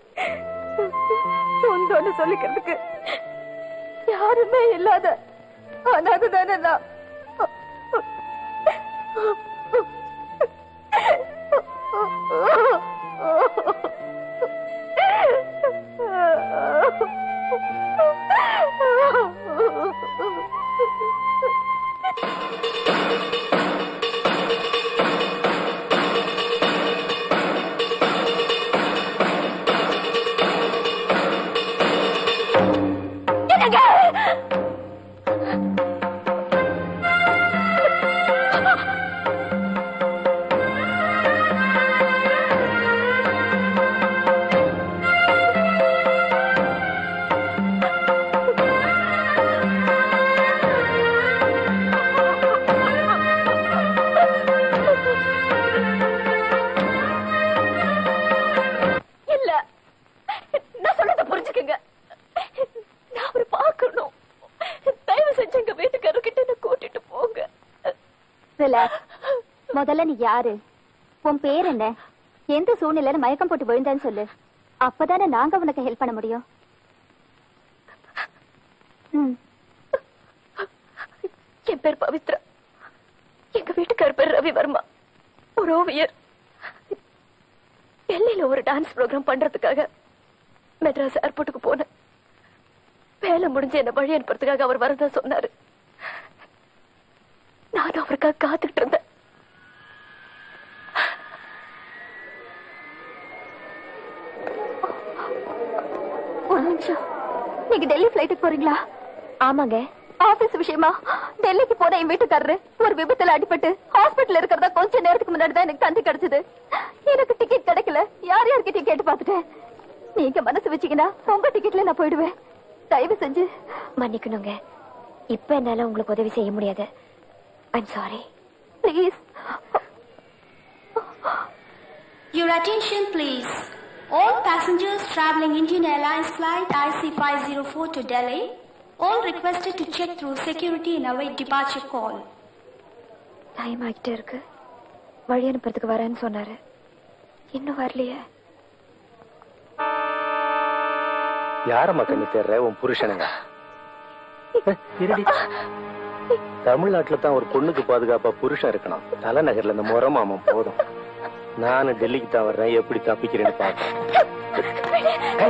சொந்தம்னு சொல்லிக்கிறதுக்கு யாருமே இல்லாத அனாதை தானே நான் என்னங்க ரிலாக்ஸ் முதல்ல நீ யாரு உன் பேர் என்ன எந்த சூழ்நிலையில மயக்கம் போட்டு விழுந்தேன்னு சொல்லு அப்பதானே நாங்க உனக்கு ஹெல்ப் பண்ண முடியும் ம் என் பேர் பவித்ரா எங்க வீட்டுக்கார் பேர் ரவி வர்மா ஒரு ஓவியர் டெல்லியில ஒரு டான்ஸ் ப்ரோக்ராம் பண்றதுக்காக மெட்ராஸ் ஏர்போர்ட்டுக்கு போனேன் வேலை முடிஞ்சு என்ன வழி அனுப்புறதுக்காக அவர் வரதா சொன்னாரு நானும் அவருக்காக காத்துக்கிட்டு இருந்தேன் ஒரு நிமிஷம் நீங்க டெல்லி ஃபிளைட்டுக்கு போறீங்களா ஆமாங்க ஆபீஸ் விஷயமா டெல்லிக்கு போன என் வீட்டுக்காரரு ஒரு விபத்துல அடிபட்டு ஹாஸ்பிடல்ல இருக்கிறதா கொஞ்ச நேரத்துக்கு முன்னாடி தான் எனக்கு தந்தி கிடைச்சது எனக்கு டிக்கெட் கிடைக்கல யார் யார்கிட்டயும் கேட்டு பார்த்துட்டேன் நீங்க மனசு வச்சீங்கன்னா உங்க டிக்கெட்ல நான் போயிடுவேன் தயவு செஞ்சு மன்னிக்கணுங்க இப்ப என்னால உங்களுக்கு உதவி செய்ய முடியாது I'm sorry please Your attention please. All passengers traveling Indian Airlines flight IC504 to Delhi, all requested to check through security and await departure call. Time ஆகிட்டே இருக்கு வழி அனுப்புறதுக்கு வரேன்னு சொன்னாரு இன்னும் வரலையே யாரம்மா கண்ணு தேர்ற உன் புருஷனுங்க இருடி தமிழ்நாட்டுல தான் ஒரு பொண்ணுக்கு பாதுகாப்பா புருஷன் இருக்கணும் தலைநகர்ல இந்த முறை மாமன் போதும் நானும் டெல்லிக்கு தான் வர்றேன் எப்படி தப்பிக்கிறேன்னு பாக்கிறேன்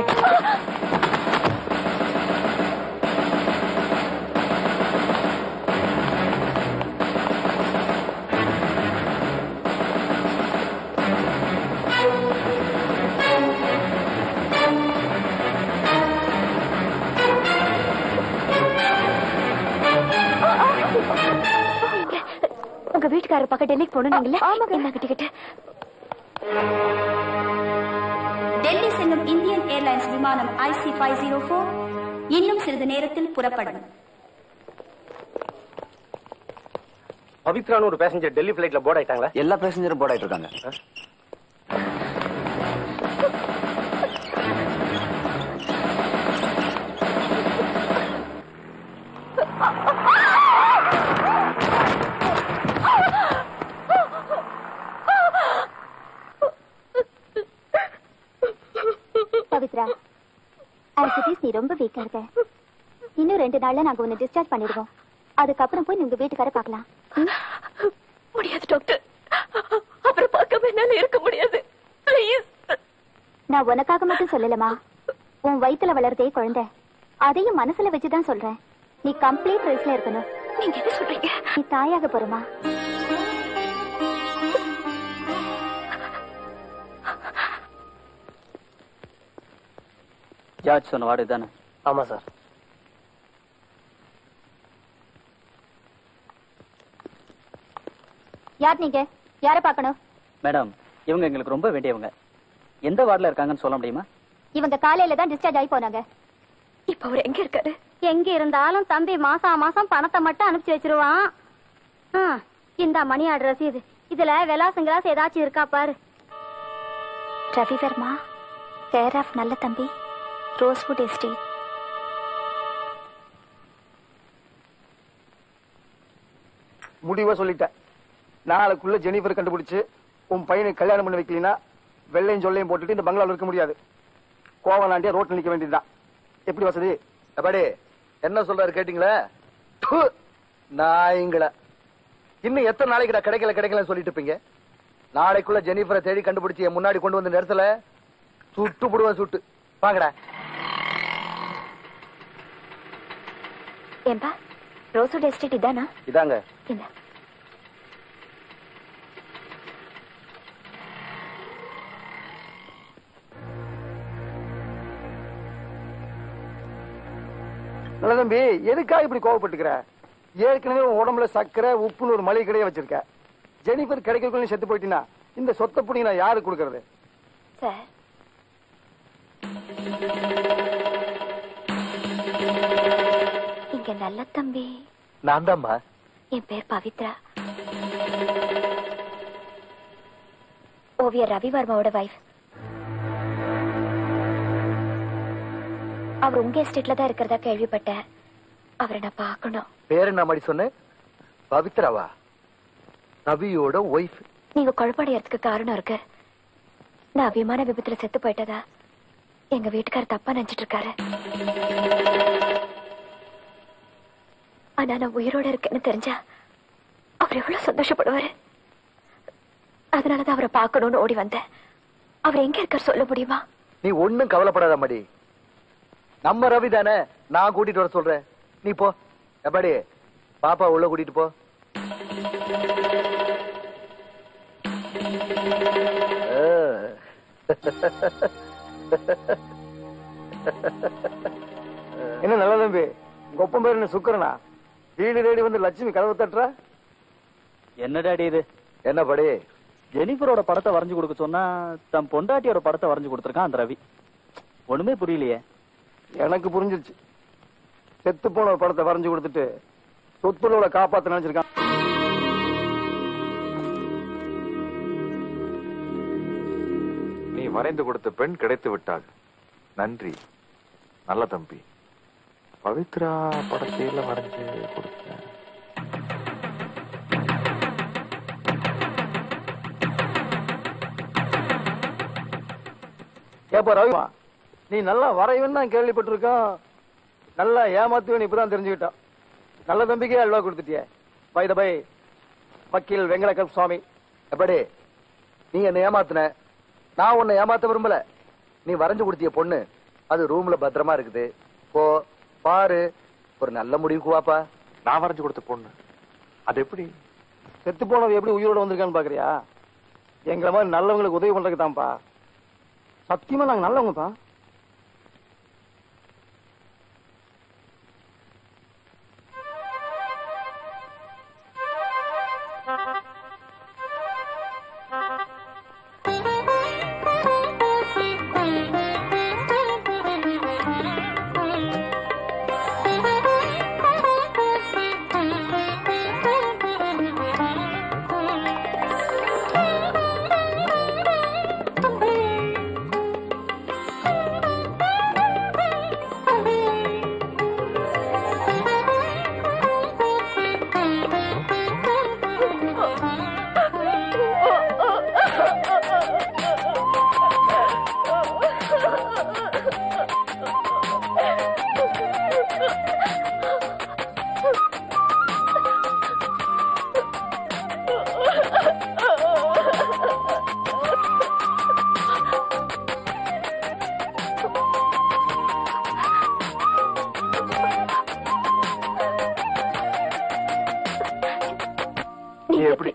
உங்க வீட்டுக்காரர் பக்கம் டெல்லிக்கு போனீங்கல்ல என்னங்க டிக்கெட் டெல்லி செல்லும் இந்தியன் ஏர்லைன்ஸ் விமானம் IC504 இன்னும் சிறிது நேரத்தில் புறப்படும் பவித்ரான்னு ஒரு பேசஞ்சர் டெல்லி பிளைட்ல போர்ட் ஆயிட்டாங்களா எல்லா பேசஞ்சரும் போர்ட் ஆயிட்டு இருக்காங்க பவித்ரா ஆசிட்டிஸ் நீ ரொம்ப வீக்கா இருக்க இன்னும் ரெண்டு நாள்ல நாங்க உன்னை டிஸ்சார்ஜ் பண்ணிடுவோம் அதுக்கப்புறம் போய் உங்க வீட்டுக்கார பார்க்கலாம் ம்? முடியாது டாக்டர் அப்புறம் பார்க்காம என்னால இருக்க முடியாது ப்ளீஸ் நான் உனக்காக மட்டும் சொல்லலமா உன் வயித்துல வளர்றதே குழந்தை அதையும் மனசுல வச்சுதான் சொல்றேன் நீ கம்ப்ளீட் ரெஸ்ட்ல இருக்கணும் நீங்க என்ன சொல்றீங்க நீ தாயாக போறமா ஜார்ஜ் சொன்ன வார்டு தானே ஆமா சார் யார் நீங்க யார பார்க்கணும் மேடம் இவங்க எங்களுக்கு ரொம்ப வேண்டியவங்க எந்த வார்டில் இருக்காங்கன்னு சொல்ல முடியுமா இவங்க காலையில தான் டிஸ்சார்ஜ் ஆகி போனாங்க இப்ப அவர் எங்க இருக்காரு எங்க இருந்தாலும் தம்பி மாசம் மாசம் பணத்தை மட்டும் அனுப்பிச்சு வச்சிருவான் ஆ, இந்தா மணி ஆர்டர் ரசீது இதுல விலாசம் கிலாஸ் ஏதாச்சும் இருக்கா பாரு ரவி வர்மா கேர் ஆஃப் நல்ல தம்பி ரோஸ்வுட் எஸ்டேட் முடிவா சொல்லிட்டேன் நாளைக்குள்ள ஜெனிஃபர் கண்டுபிடிச்சு உன் பையனை கல்யாணம் பண்ணி வைக்கலனா வெள்ளையும் சொல்லையும் போட்டுட்டு இந்த பங்களாவில் இருக்க முடியாது கோவலாண்டியா ரோட்ல நிக்க வேண்டியதுதான் எப்படி வசதி எப்பாடி என்ன சொல்றாரு கேட்டீங்களா ப்பு, நாய்ங்கள இன்னும் எத்தனை நாளைக்கு நான் கிடைக்கல கிடைக்கலன்னு சொல்லிட்டு இருப்பீங்க நாளைக்குள்ள ஜெனிஃபரை தேடி கண்டுபிடிச்சு என் முன்னாடி கொண்டு வந்த நேரத்துல சுட்டு போடுவேன் சுட்டு வாங்கடா ஏன்பா ரோஸ்வுட் எஸ்டேட் இதானா இதாங்க இந்த நல்ல தம்பி எதுக்காக இப்படி கோவப்பட்டுக்கிற ஏற்கனவே உன் உடம்புல சக்கரை உப்புன்னு ஒரு மளிகை கடையை வச்சிருக்க ஜெனிஃபர் கிடைக்கிறதுக்குள்ள நீ செத்து போயிட்டீங்கன்னா இந்த சொத்தை புடி நான் யாருக்கு கொடுக்கறது சார் இங்க நல்ல தம்பி நான் தான்மா என் பேர் பவித்ரா ஓவியர் ரவி வர்மாவோட வைஃப் அவர் உங்க எஸ்டேட்ல தான் இருக்கிறதா கேள்விப்பட்டேன் அவரை நான் பார்க்கணும் பேர் என்ன மாதிரி சொன்னேன் பவித்ராவா ரவியோட ஒய்ஃப் நீங்க குழப்படையறதுக்கு காரணம் இருக்கு நான் விமான விபத்துல செத்து போயிட்டதா எங்க வீட்டுக்காரர் தப்பா நினைச்சிட்டு இருக்காரு ஆனா நான் உயிரோட இருக்கேன்னு தெரிஞ்சா அவர் எவ்வளவு சந்தோஷப்படுவாரு அதனாலதான் அவரை பார்க்கணும்னு ஓடி வந்தேன் அவர் எங்க இருக்கார் சொல்ல முடியுமா நீ ஒண்ணும் கவலைப்படாத மடி நம்ம ரவி தானே நான் கூட்டிட்டு வர சொல்றேன் நீ போ எப்படி பாப்பா உள்ள கூட்டிட்டு போ என்ன நல்ல தம்பி உங்க ஒப்பம் பேர் என்ன சுக்கரனா வீடு தேடி வந்து லட்சுமி கதவு தட்டுறா என்ன டாடி இது என்ன படி ஜெனிஃபரோட படத்தை வரைஞ்சு கொடுக்க சொன்னா தன் பொண்டாட்டியோட படத்தை வரைஞ்சு கொடுத்துருக்கான் அந்த ரவி ஒண்ணுமே புரியலையே எனக்கு புரிஞ்சிருச்சு செத்து போன ஒரு படத்தை வரைஞ்சு கொடுத்துட்டு சொத்துளோட காப்பாத்த நினைச்சிருக்கான் நீ வரைந்து கொடுத்த பெண் கிடைத்து விட்டாள் நன்றி நல்ல தம்பி பவித்ரா படத்தையில வரைஞ்சு கொடுத்தேன் ஏப்பா ரவிமா நீ நல்லா வரைவன்னு நான் கேள்விப்பட்டிருக்கோம் நல்லா ஏமாத்துவேன் இப்பதான் தெரிஞ்சுக்கிட்டான் நல்ல தம்பிக்கே அல்வா கொடுத்துட்டியே பை த பை வக்கீல் வெங்கடகர் சுவாமி எப்படி நீ என்ன ஏமாத்துன நான் உன்னை ஏமாத்த விரும்பல நீ வரைஞ்சு கொடுத்திய பொண்ணு அது ரூம்ல பத்திரமா இருக்குது போ பாரு ஒரு நல்ல முடிவுக்கு வாப்பா நான் வரைஞ்சு கொடுத்த பொண்ணு அது எப்படி செத்து போனது எப்படி உயிரோட வந்திருக்கான்னு பாக்குறியா எங்களை மாதிரி நல்லவங்களுக்கு உதவி பண்றதுக்கு தான்ப்பா சத்தியமா நாங்க நல்லவங்கப்பா நீ எப்படி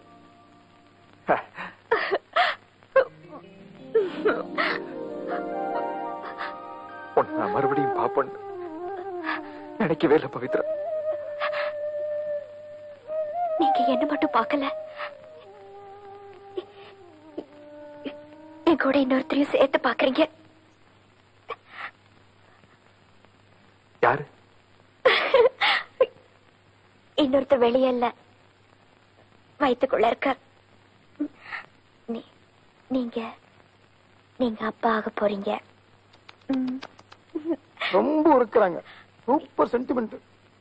உன்னை நான் மறுபடியும் பாப்பேன் நினைக்கவே இல்லை பவித்ரா நீங்க என்ன மட்டும் பார்க்கல என் கூட இன்னொருத்தரையும் சேர்த்து பாக்குறீங்க யாரு இன்னொருத்தர் வெளியே இல்ல வயித்துக்குள்ள இருக்கார் நீ- நீங்க நீங்க அப்பா ஆக போறீங்க ம். ரொம்ப இருக்கிறாங்க சூப்பர் சென்டிமெண்ட்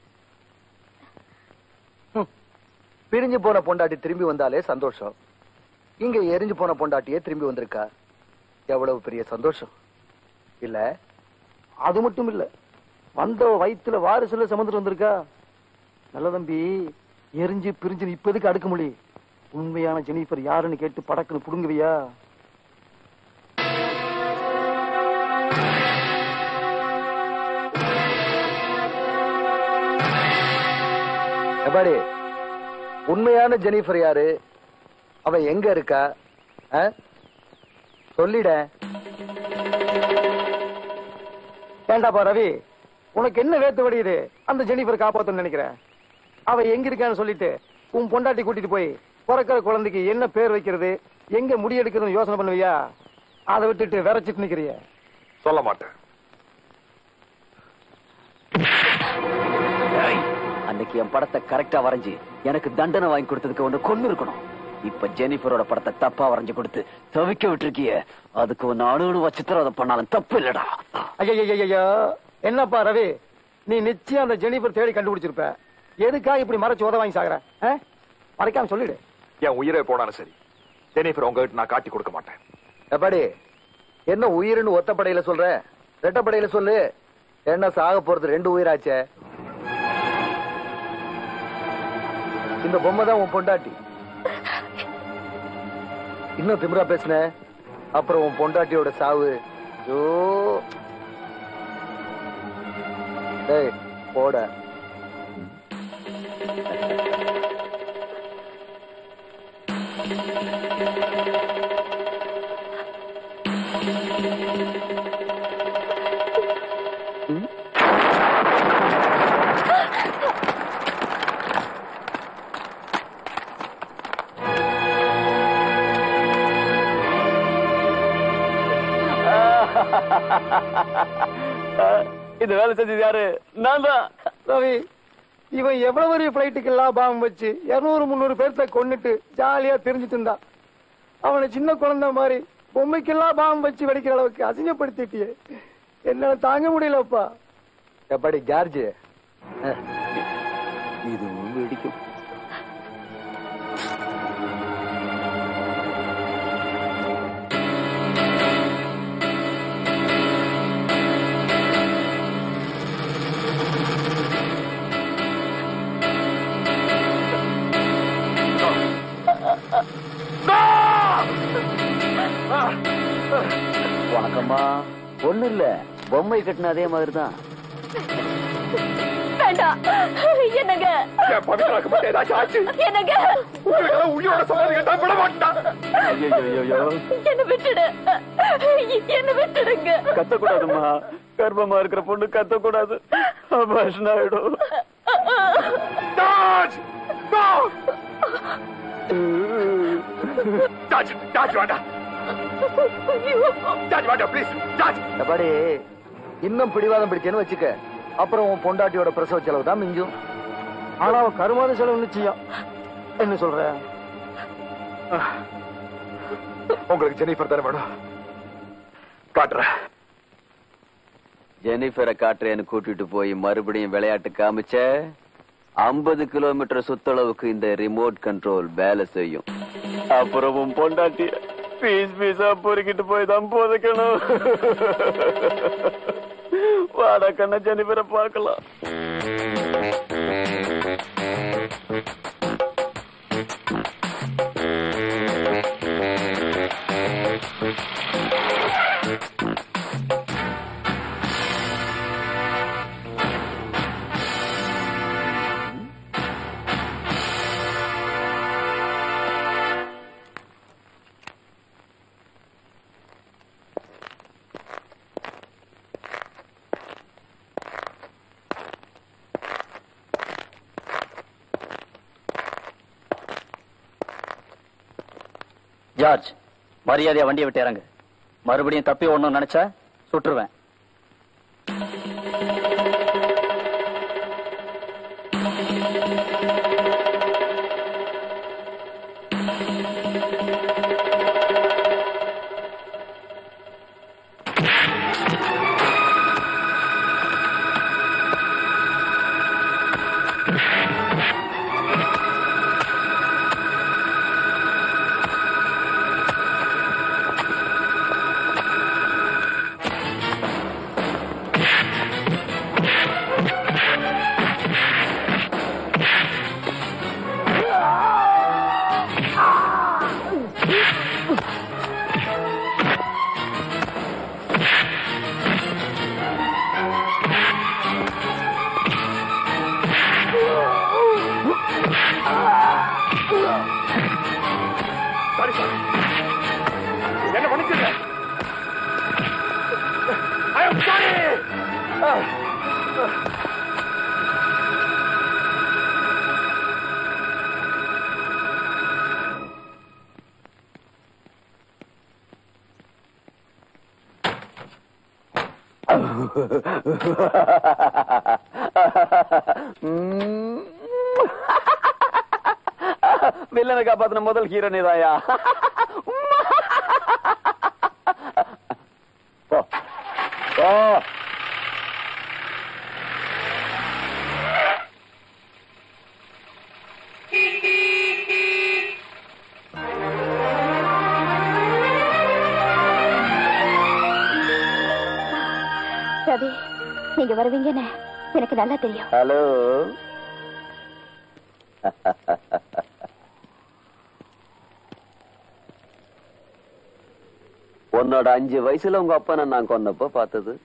பிரிஞ்சு போன பொண்டாட்டி திரும்பி வந்தாலே சந்தோஷம் இங்க எரிஞ்சு போன பொண்டாட்டியே திரும்பி வந்திருக்கா எவ்வளவு பெரிய சந்தோஷம் இல்ல அது மட்டும் இல்ல வந்த வயித்துல வாரிசுல சுமந்துட்டு வந்திருக்கா நல்ல தம்பி எரிஞ்சு பிரிஞ்சு இப்போதைக்கு அடுக்க மொழி உண்மையான ஜெனிஃபர் யாருன்னு கேட்டு படக்குன்னு புடுங்குவியா எபாடி உண்மையான ஜெனிஃபர் யாரு அவ எங்க இருக்கா ஆ? சொல்லிட ஏண்டாப்பா ரவி உனக்கு என்ன வேத்து வடியுது அந்த ஜெனிஃபர் காப்பாத்தணும்னு நினைக்கிறேன் அவ எங்க இருக்கான்னு சொல்லிட்டு உன் பொண்டாட்டி கூட்டிட்டு போய் பிறக்கிற குழந்தைக்கு என்ன பேர் வைக்கிறது எங்க முடி எடுக்கிறதுன்னு யோசனை பண்ணுவியா அதை விட்டுட்டு விரைச்சிட்டு நிக்கிறிய சொல்ல மாட்டேன் அன்னைக்கு என் படத்தை கரெக்டா வரைஞ்சு எனக்கு தண்டனை வாங்கி கொடுத்ததுக்கு ஒண்ணு கொண்டு இருக்கணும் இப்ப ஜெனிஃபரோட படத்தை தப்பா வரைஞ்சு கொடுத்து தவிக்க விட்டுருக்கிய அதுக்கு ஒன்னு அணு வச்சுத்திரம் அதை பண்ணாலும் தப்பு இல்லடா ஐயோ என்னப்பா ரவி நீ நிச்சயம் அந்த ஜெனிஃபர் தேடி கண்டுபிடிச்சிருப்ப எதுக்காக இப்படி மறைச்சு உத வாங்கி சாகுற ஆ? மறைக்காம சொல்லிடு என் உயிரே போனாலும் சரி ஜெனிஃபர் உங்ககிட்ட நான் காட்டி கொடுக்க மாட்டேன் எப்பாடி என்ன உயிர்னு ஒத்தப்படையில சொல்ற ரெட்டப்படையில சொல்லு என்ன சாக போறது ரெண்டு உயிராச்சே இந்த பொம்மை தான் உன் பொண்டாட்டி இன்னும் திமிரா பேசுன அப்புறம் உன் பொண்டாட்டியோட சாவு ஐயோ டேய் போட இந்த வேலை செஞ்சது யாரு நான் தான் ரவி இவன் எவ்வளவு பெரிய பிளைட்டுக்கு எல்லாம் பாம்பு வச்சு இருநூறு முந்நூறு பேர்த்த கொன்னுட்டு ஜாலியா தெரிஞ்சுட்டு இருந்தான் அவனை சின்ன குழந்தை மாதிரி பொம்மைக்கெல்லாம் பாம்பு வச்சு வெடிக்கிற அளவுக்கு அசிங்கப்படுத்திட்டியே என்னால தாங்க முடியலப்பா எப்பாடி ஜார்ஜ் இது வெடிக்கும் வணக்கம்மா ஒண்ணு இல்ல பொம்மை கட்டின அதே மாதிரிதான் வேண்டாம் என்னங்க என் பவித்ராக்கு மட்டும் ஏதாச்சும் ஆச்சு என்னங்க உங்களுக்கெல்லாம் உயிரோட சமாதி கேட்டா விட மாட்டான் என்ன விட்டுடு என்ன விட்டுடுங்க கத்தக்கூடாதுமா கர்ப்பமா இருக்கிற பொண்ணு கத்தக்கூடாது அபாஷன் ஆயிடும் ஜார்ஜ் நோ ஜார்ஜ் ஜார்ஜ் வேண்டாம் ஜார்ஜ் வேண்டாம் ப்ளீஸ் ஜார்ஜ் எப்பாடி இன்னும் பிடிவாதம் பிடிச்சேன்னு வச்சுக்க அப்புறம் உன் பொண்டாட்டியோட பிரசவ செலவு தான் மிஞ்சும் ஆனா அவன் கருமாத செலவு நிச்சயம் என்ன சொல்ற உங்களுக்கு ஜெனிஃபர் தானே வேணும் காட்டுறேன் ஜெனிஃபரை காட்டுறேன்னு கூட்டிட்டு போய் மறுபடியும் விளையாட்டு காமிச்ச ஐம்பது கிலோமீட்டர் சுத்தளவுக்கு இந்த ரிமோட் கண்ட்ரோல் வேலை செய்யும் அப்புறம் உன் பொண்டாட்டி பீஸ் பீஸா பொறுக்கிட்டு போய் தான் போதைக்கணும் வாடா கண்ண ஜெனிபரை பார்க்கலாம் ஜார்ஜ் மரியாதையா வண்டியை விட்டு இறங்கு மறுபடியும் தப்பி ஒண்ணும் நினைச்சா சுட்டுருவேன் சாரி சார் என்ன பண்ணிச்சுங்க ஐ அம் சாரி வில்லனை காப்பாத்தின முதல் ஹீரோ நீதாயா போ போ ரவி நீங்க வருவீங்கன்னு எனக்கு நல்லா தெரியும் ஹலோ உன்னோட அஞ்சு வயசுல உங்க அப்பனை நான் கொன்னப்ப பார்த்தது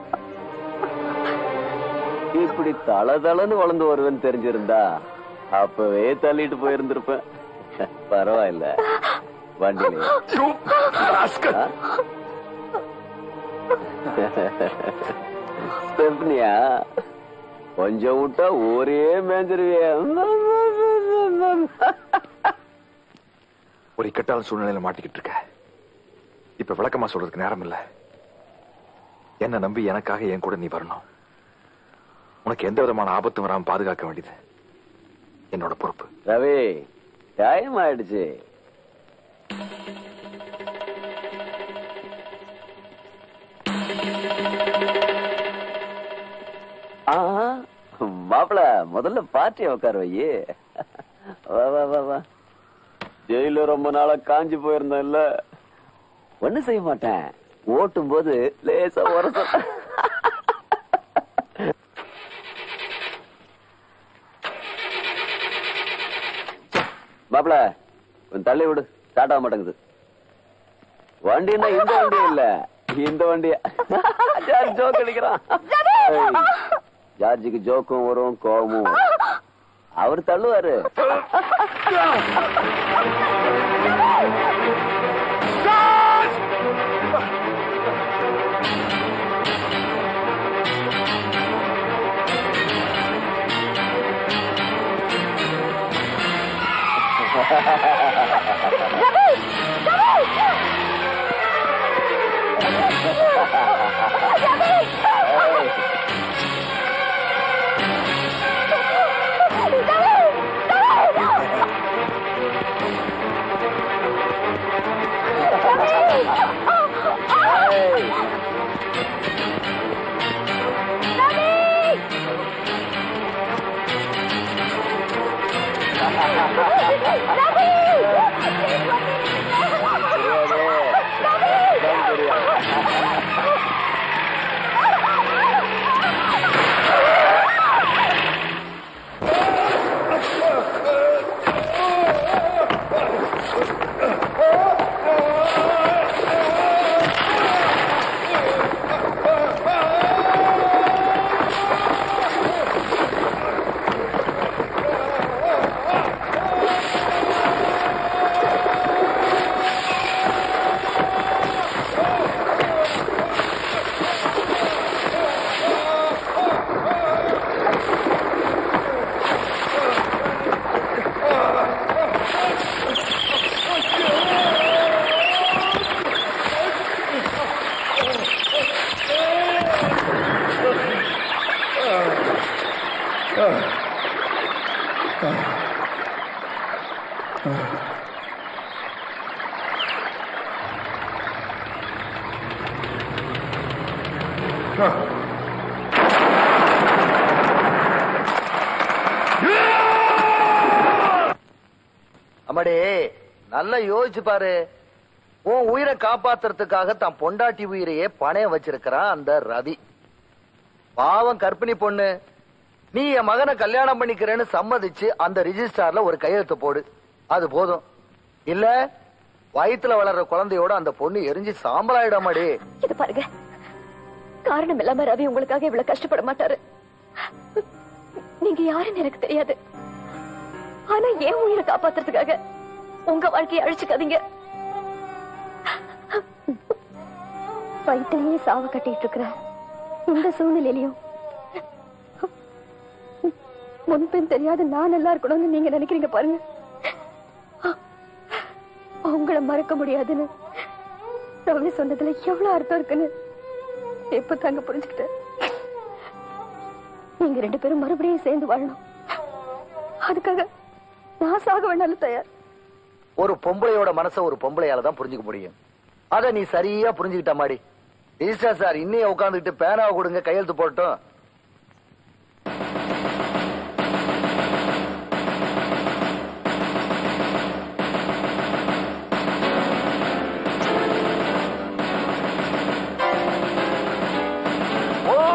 இப்படி தள தளன்னு வளர்ந்து வருவேன்னு தெரிஞ்சிருந்தா அப்பவே தள்ளிட்டு போயிருந்திருப்பேன் பரவாயில்ல வண்டியில ஸ்டெப்னியா கொஞ்சம் விட்டா ஒரே மேஞ்சிருவிய ஒரு இக்கட்டான சூழ்நிலையில மாட்டிக்கிட்டு இருக்க இப்ப விளக்கமா சொல்றதுக்கு நேரம் இல்ல என்ன நம்பி எனக்காக என் கூட நீ வரணும் உனக்கு எந்த விதமான ஆபத்தும் வராம பாதுகாக்க வேண்டியது என்னோட பொறுப்பு ரவி டைம் ஆயிடுச்சு மாப்பிள முதல்ல பார்ட்டிய உட்கார வையே வா வா வா வா ஜெயில ரொம்ப நாளா காஞ்சி போயிருந்தேன்ல ஒண்ணு செய்ய மாட்டேன் ஓட்டும் போது லேசா உரச மாப்பிள கொஞ்சம் தள்ளி விடு ஸ்டார்ட் ஆக மாட்டேங்குது வண்டின்னா இந்த வண்டி இல்ல இந்த வண்டியா ஜார்ஜ் ஜோக் அடிக்கிறான் ஏய், ஜார்ஜுக்கு ஜோக்கும் வரும் கோபமும் வரும். அவர் தள்ளுவாரு அம்மாடி நல்லா யோசிச்சு பாரு உன் உயிரை காப்பாத்துறதுக்காக தான் பொண்டாட்டி உயிரையே பணையம் வச்சிருக்கிறான் அந்த ரவி பாவம் கர்ப்பிணி பொண்ணு நீ என் மகனை கல்யாணம் பண்ணிக்கிறேன்னு சம்மதிச்சு அந்த ரிஜிஸ்டார்ல ஒரு கையெழுத்து போடு அது போதும் இல்ல வயித்துல வளர்ற குழந்தையோட அந்த பொண்ணு எரிஞ்சு சாம்பலாயிடாமடி இது பாருங்க காரணம் இல்லாம ரவி உங்களுக்காக இவ்வளவு கஷ்டப்பட மாட்டாரு நீங்க யாருன்னு எனக்கு தெரியாது ஆனா என் உயிரை காப்பாத்துறதுக்காக உங்க வாழ்க்கையை அழிச்சுக்காதீங்க வயிற்றுலயே சாவு கட்டிட்டு இருக்கிற இந்த சூழ்நிலையிலையும் முன்பின் தெரியாத நான் நல்லா இருக்கணும்னு நீங்க நினைக்கிறீங்க பாருங்க உங்களை மறக்க முடியாதுன்னு ரவி சொன்னதுல எவ்வளவு அர்த்தம் இருக்குன்னு எப்ப தாங்க புரிஞ்சுக்கிட்டேன் நீங்க ரெண்டு பேரும் மறுபடியும் சேர்ந்து வாழணும் அதுக்காக நான் சாக வேணாலும் தயார் ஒரு பொம்பளையோட மனச ஒரு பொம்பளையால தான் புரிஞ்சுக்க முடியும் அத நீ சரியா புரிஞ்சுக்கிட்ட மாடி ரிஜிஸ்டர் சார் இன்னையே உட்காந்துக்கிட்டு பேனாவை கொடுங்க கையெழுத்து போட்டோம் ஓ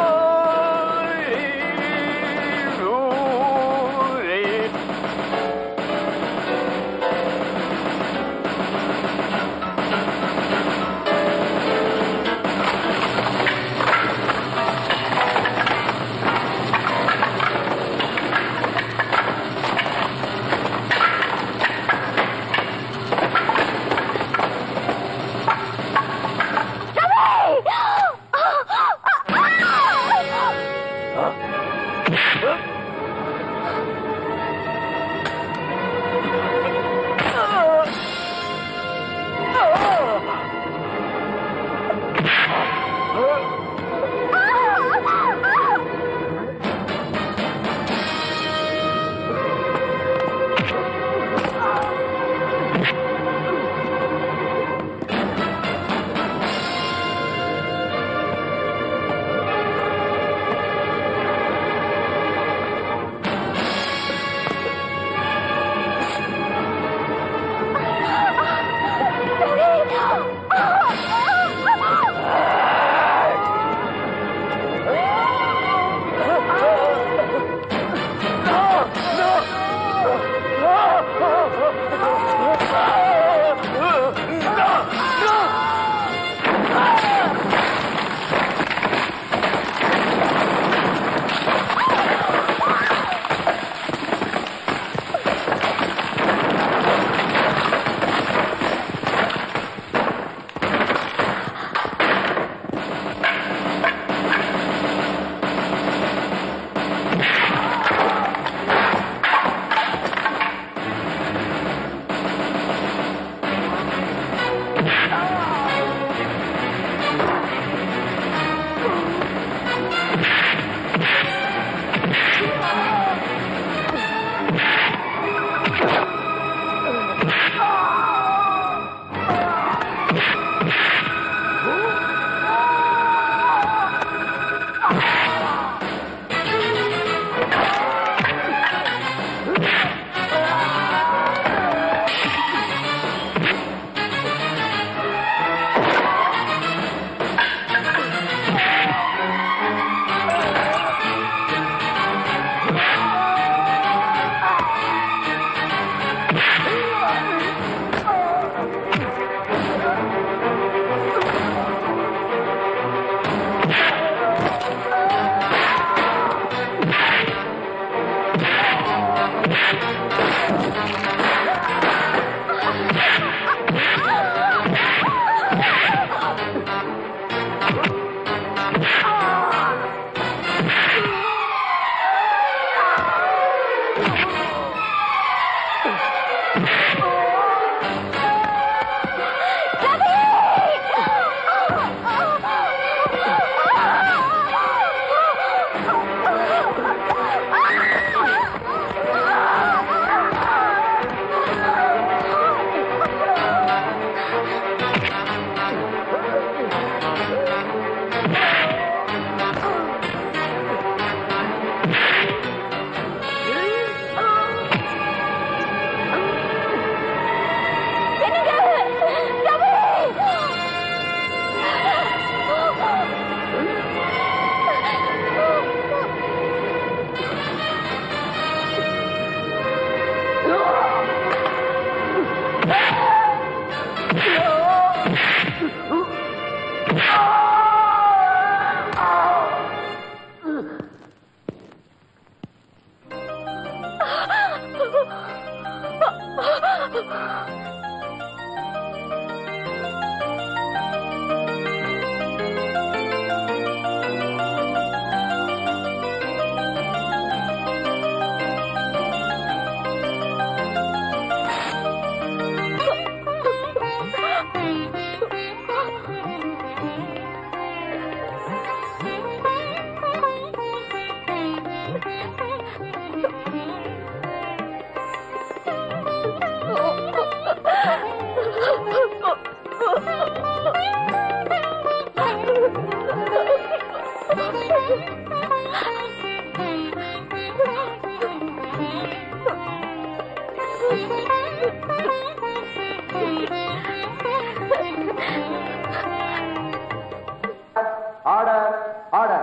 ஆர்டர் ஆர்டர்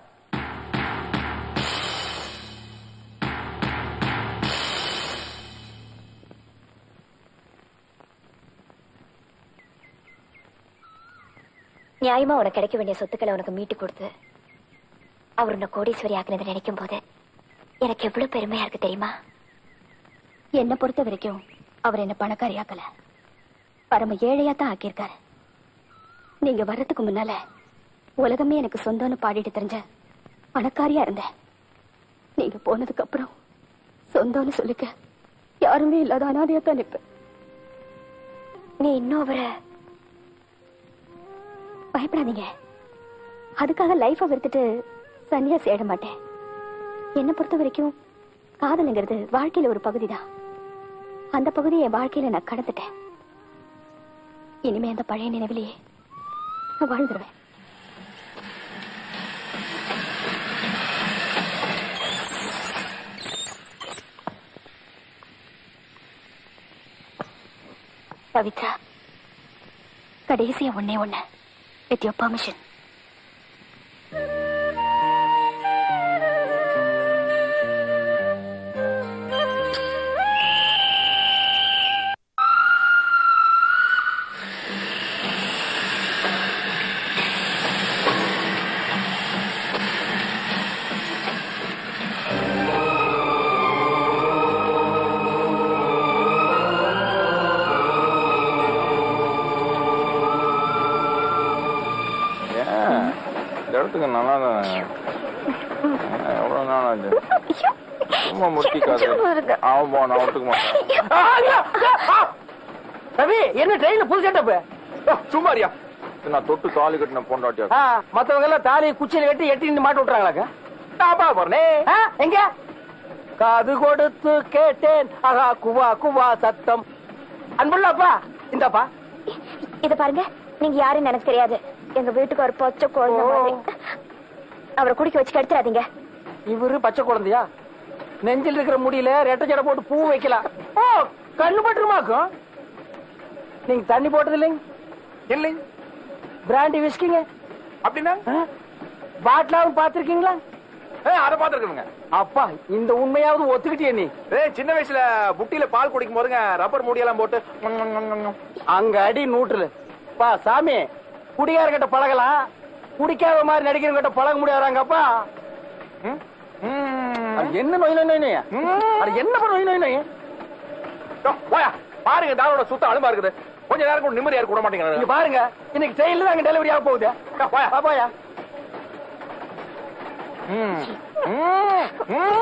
நியாயமா உனக்கு கிடைக்க வேண்டிய சொத்துக்களை உனக்கு மீட்டு கொடுத்து அவர் உன்னை கோடீஸ்வரி ஆக்குனதை நினைக்கும் போது எனக்கு எவ்வளவு பெருமையா இருக்கு தெரியுமா என்னை பொறுத்த வரைக்கும் அவர் என்ன பணக்காரியாக்கல பரம ஏழையா தான் ஆக்கியிருக்காரு நீங்க வர்றதுக்கு முன்னால உலகமே எனக்கு சொந்தம்னு பாடிட்டு தெரிஞ்ச பணக்காரியா இருந்தேன் நீங்க போனதுக்கு அப்புறம் சொந்தம்னு சொல்லிக்க யாருமே இல்லாத அனாதையா தான் நிப்பேன் நீ இன்னும் அவரை பயப்படாதீங்க அதுக்காக லைஃபை வெறுத்துட்டு சன்னியாசி ஆயிட மாட்டேன் என்னை பொறுத்த வரைக்கும் காதலுங்கிறது வாழ்க்கையில ஒரு பகுதி தான் அந்த பகுதியை என் வாழ்க்கையில நான் கடந்துட்டேன் இனிமே அந்த பழைய நினைவிலேயே நான் வாழ்ந்துருவேன் பவித்ரா கடைசியா ஒன்னே ஒண்ணு வித் யோர் பர்மிஷன் ஏன் இந்த இடத்துக்கு நல்லா தான் எவ்வளவு நாள் ஆச்சு சும்மா முட்டிக்காது அவன் போன நான் ஒத்துக்க மாட்டேன் ரவி என்ன ட்ரெயின்ல புது செட்டப் சும்மாரியா நான் தொட்டு தாலி கட்டின பொண்டாட்டியா மத்தவங்க எல்லாம் தாலி குச்சியில கட்டி எட்டி நின்னு மாட்டு விட்டுறாங்களாக்க ஆப்பா போறனே எங்க காது கொடுத்து கேட்டேன் ஆஹா குவா குவா சத்தம் அன்புள்ள அப்பா இந்தாப்பா இத பாருங்க நீங்க யாருன்னு எனக்கு தெரியாது எங்க வீட்டுக்கு ஒரு பச்சை குழந்தை மாதிரி அவரை குடிக்க வச்சு கெடுத்துறாதீங்க இவரு பச்சை குழந்தையா நெஞ்சில் இருக்கிற முடியல ரெட்டை ஜடை போட்டு பூ வைக்கலாம் ஓ கண்ணு பட்டுருமாக்கும் நீங்க தண்ணி போட்டது இல்லைங்க இல்லைங்க பிராண்டி விஸ்கிங்க அப்படின்னா பாட்டிலாவும் பாத்திருக்கீங்களா அதை பாத்துருக்கணுங்க அப்பா இந்த உண்மையாவது ஒத்துக்கிட்டியே நீ ஏய் சின்ன வயசுல புட்டியில பால் குடிக்கும் போதுங்க ரப்பர் முடியெல்லாம் போட்டு ம், ம், ம், ம். அங்க அடி நூற்றுல பா சாமி குடிகாரங்கிட்ட பழகலாம் குடிக்காத மாதிரி நடிக்கிறவங்கிட்ட பழக முடியாதாங்கப்பா அது என்ன நோய் நோய் நோய் நோய் அது என்ன பண்ண நோய் நோய் நோய் யோ, போயா பாருங்க தாரோட சுத்த அலும்பா இருக்குது கொஞ்ச நேரம் கூட நிம்மதியா இருக்க விட இங்க மாட்டேங்கிறாங்க பாருங்க இன்னைக்கு செயல்ல அங்க டெலிவரி ஆக போகுது போயா வா, போயா ம். ம். ம்.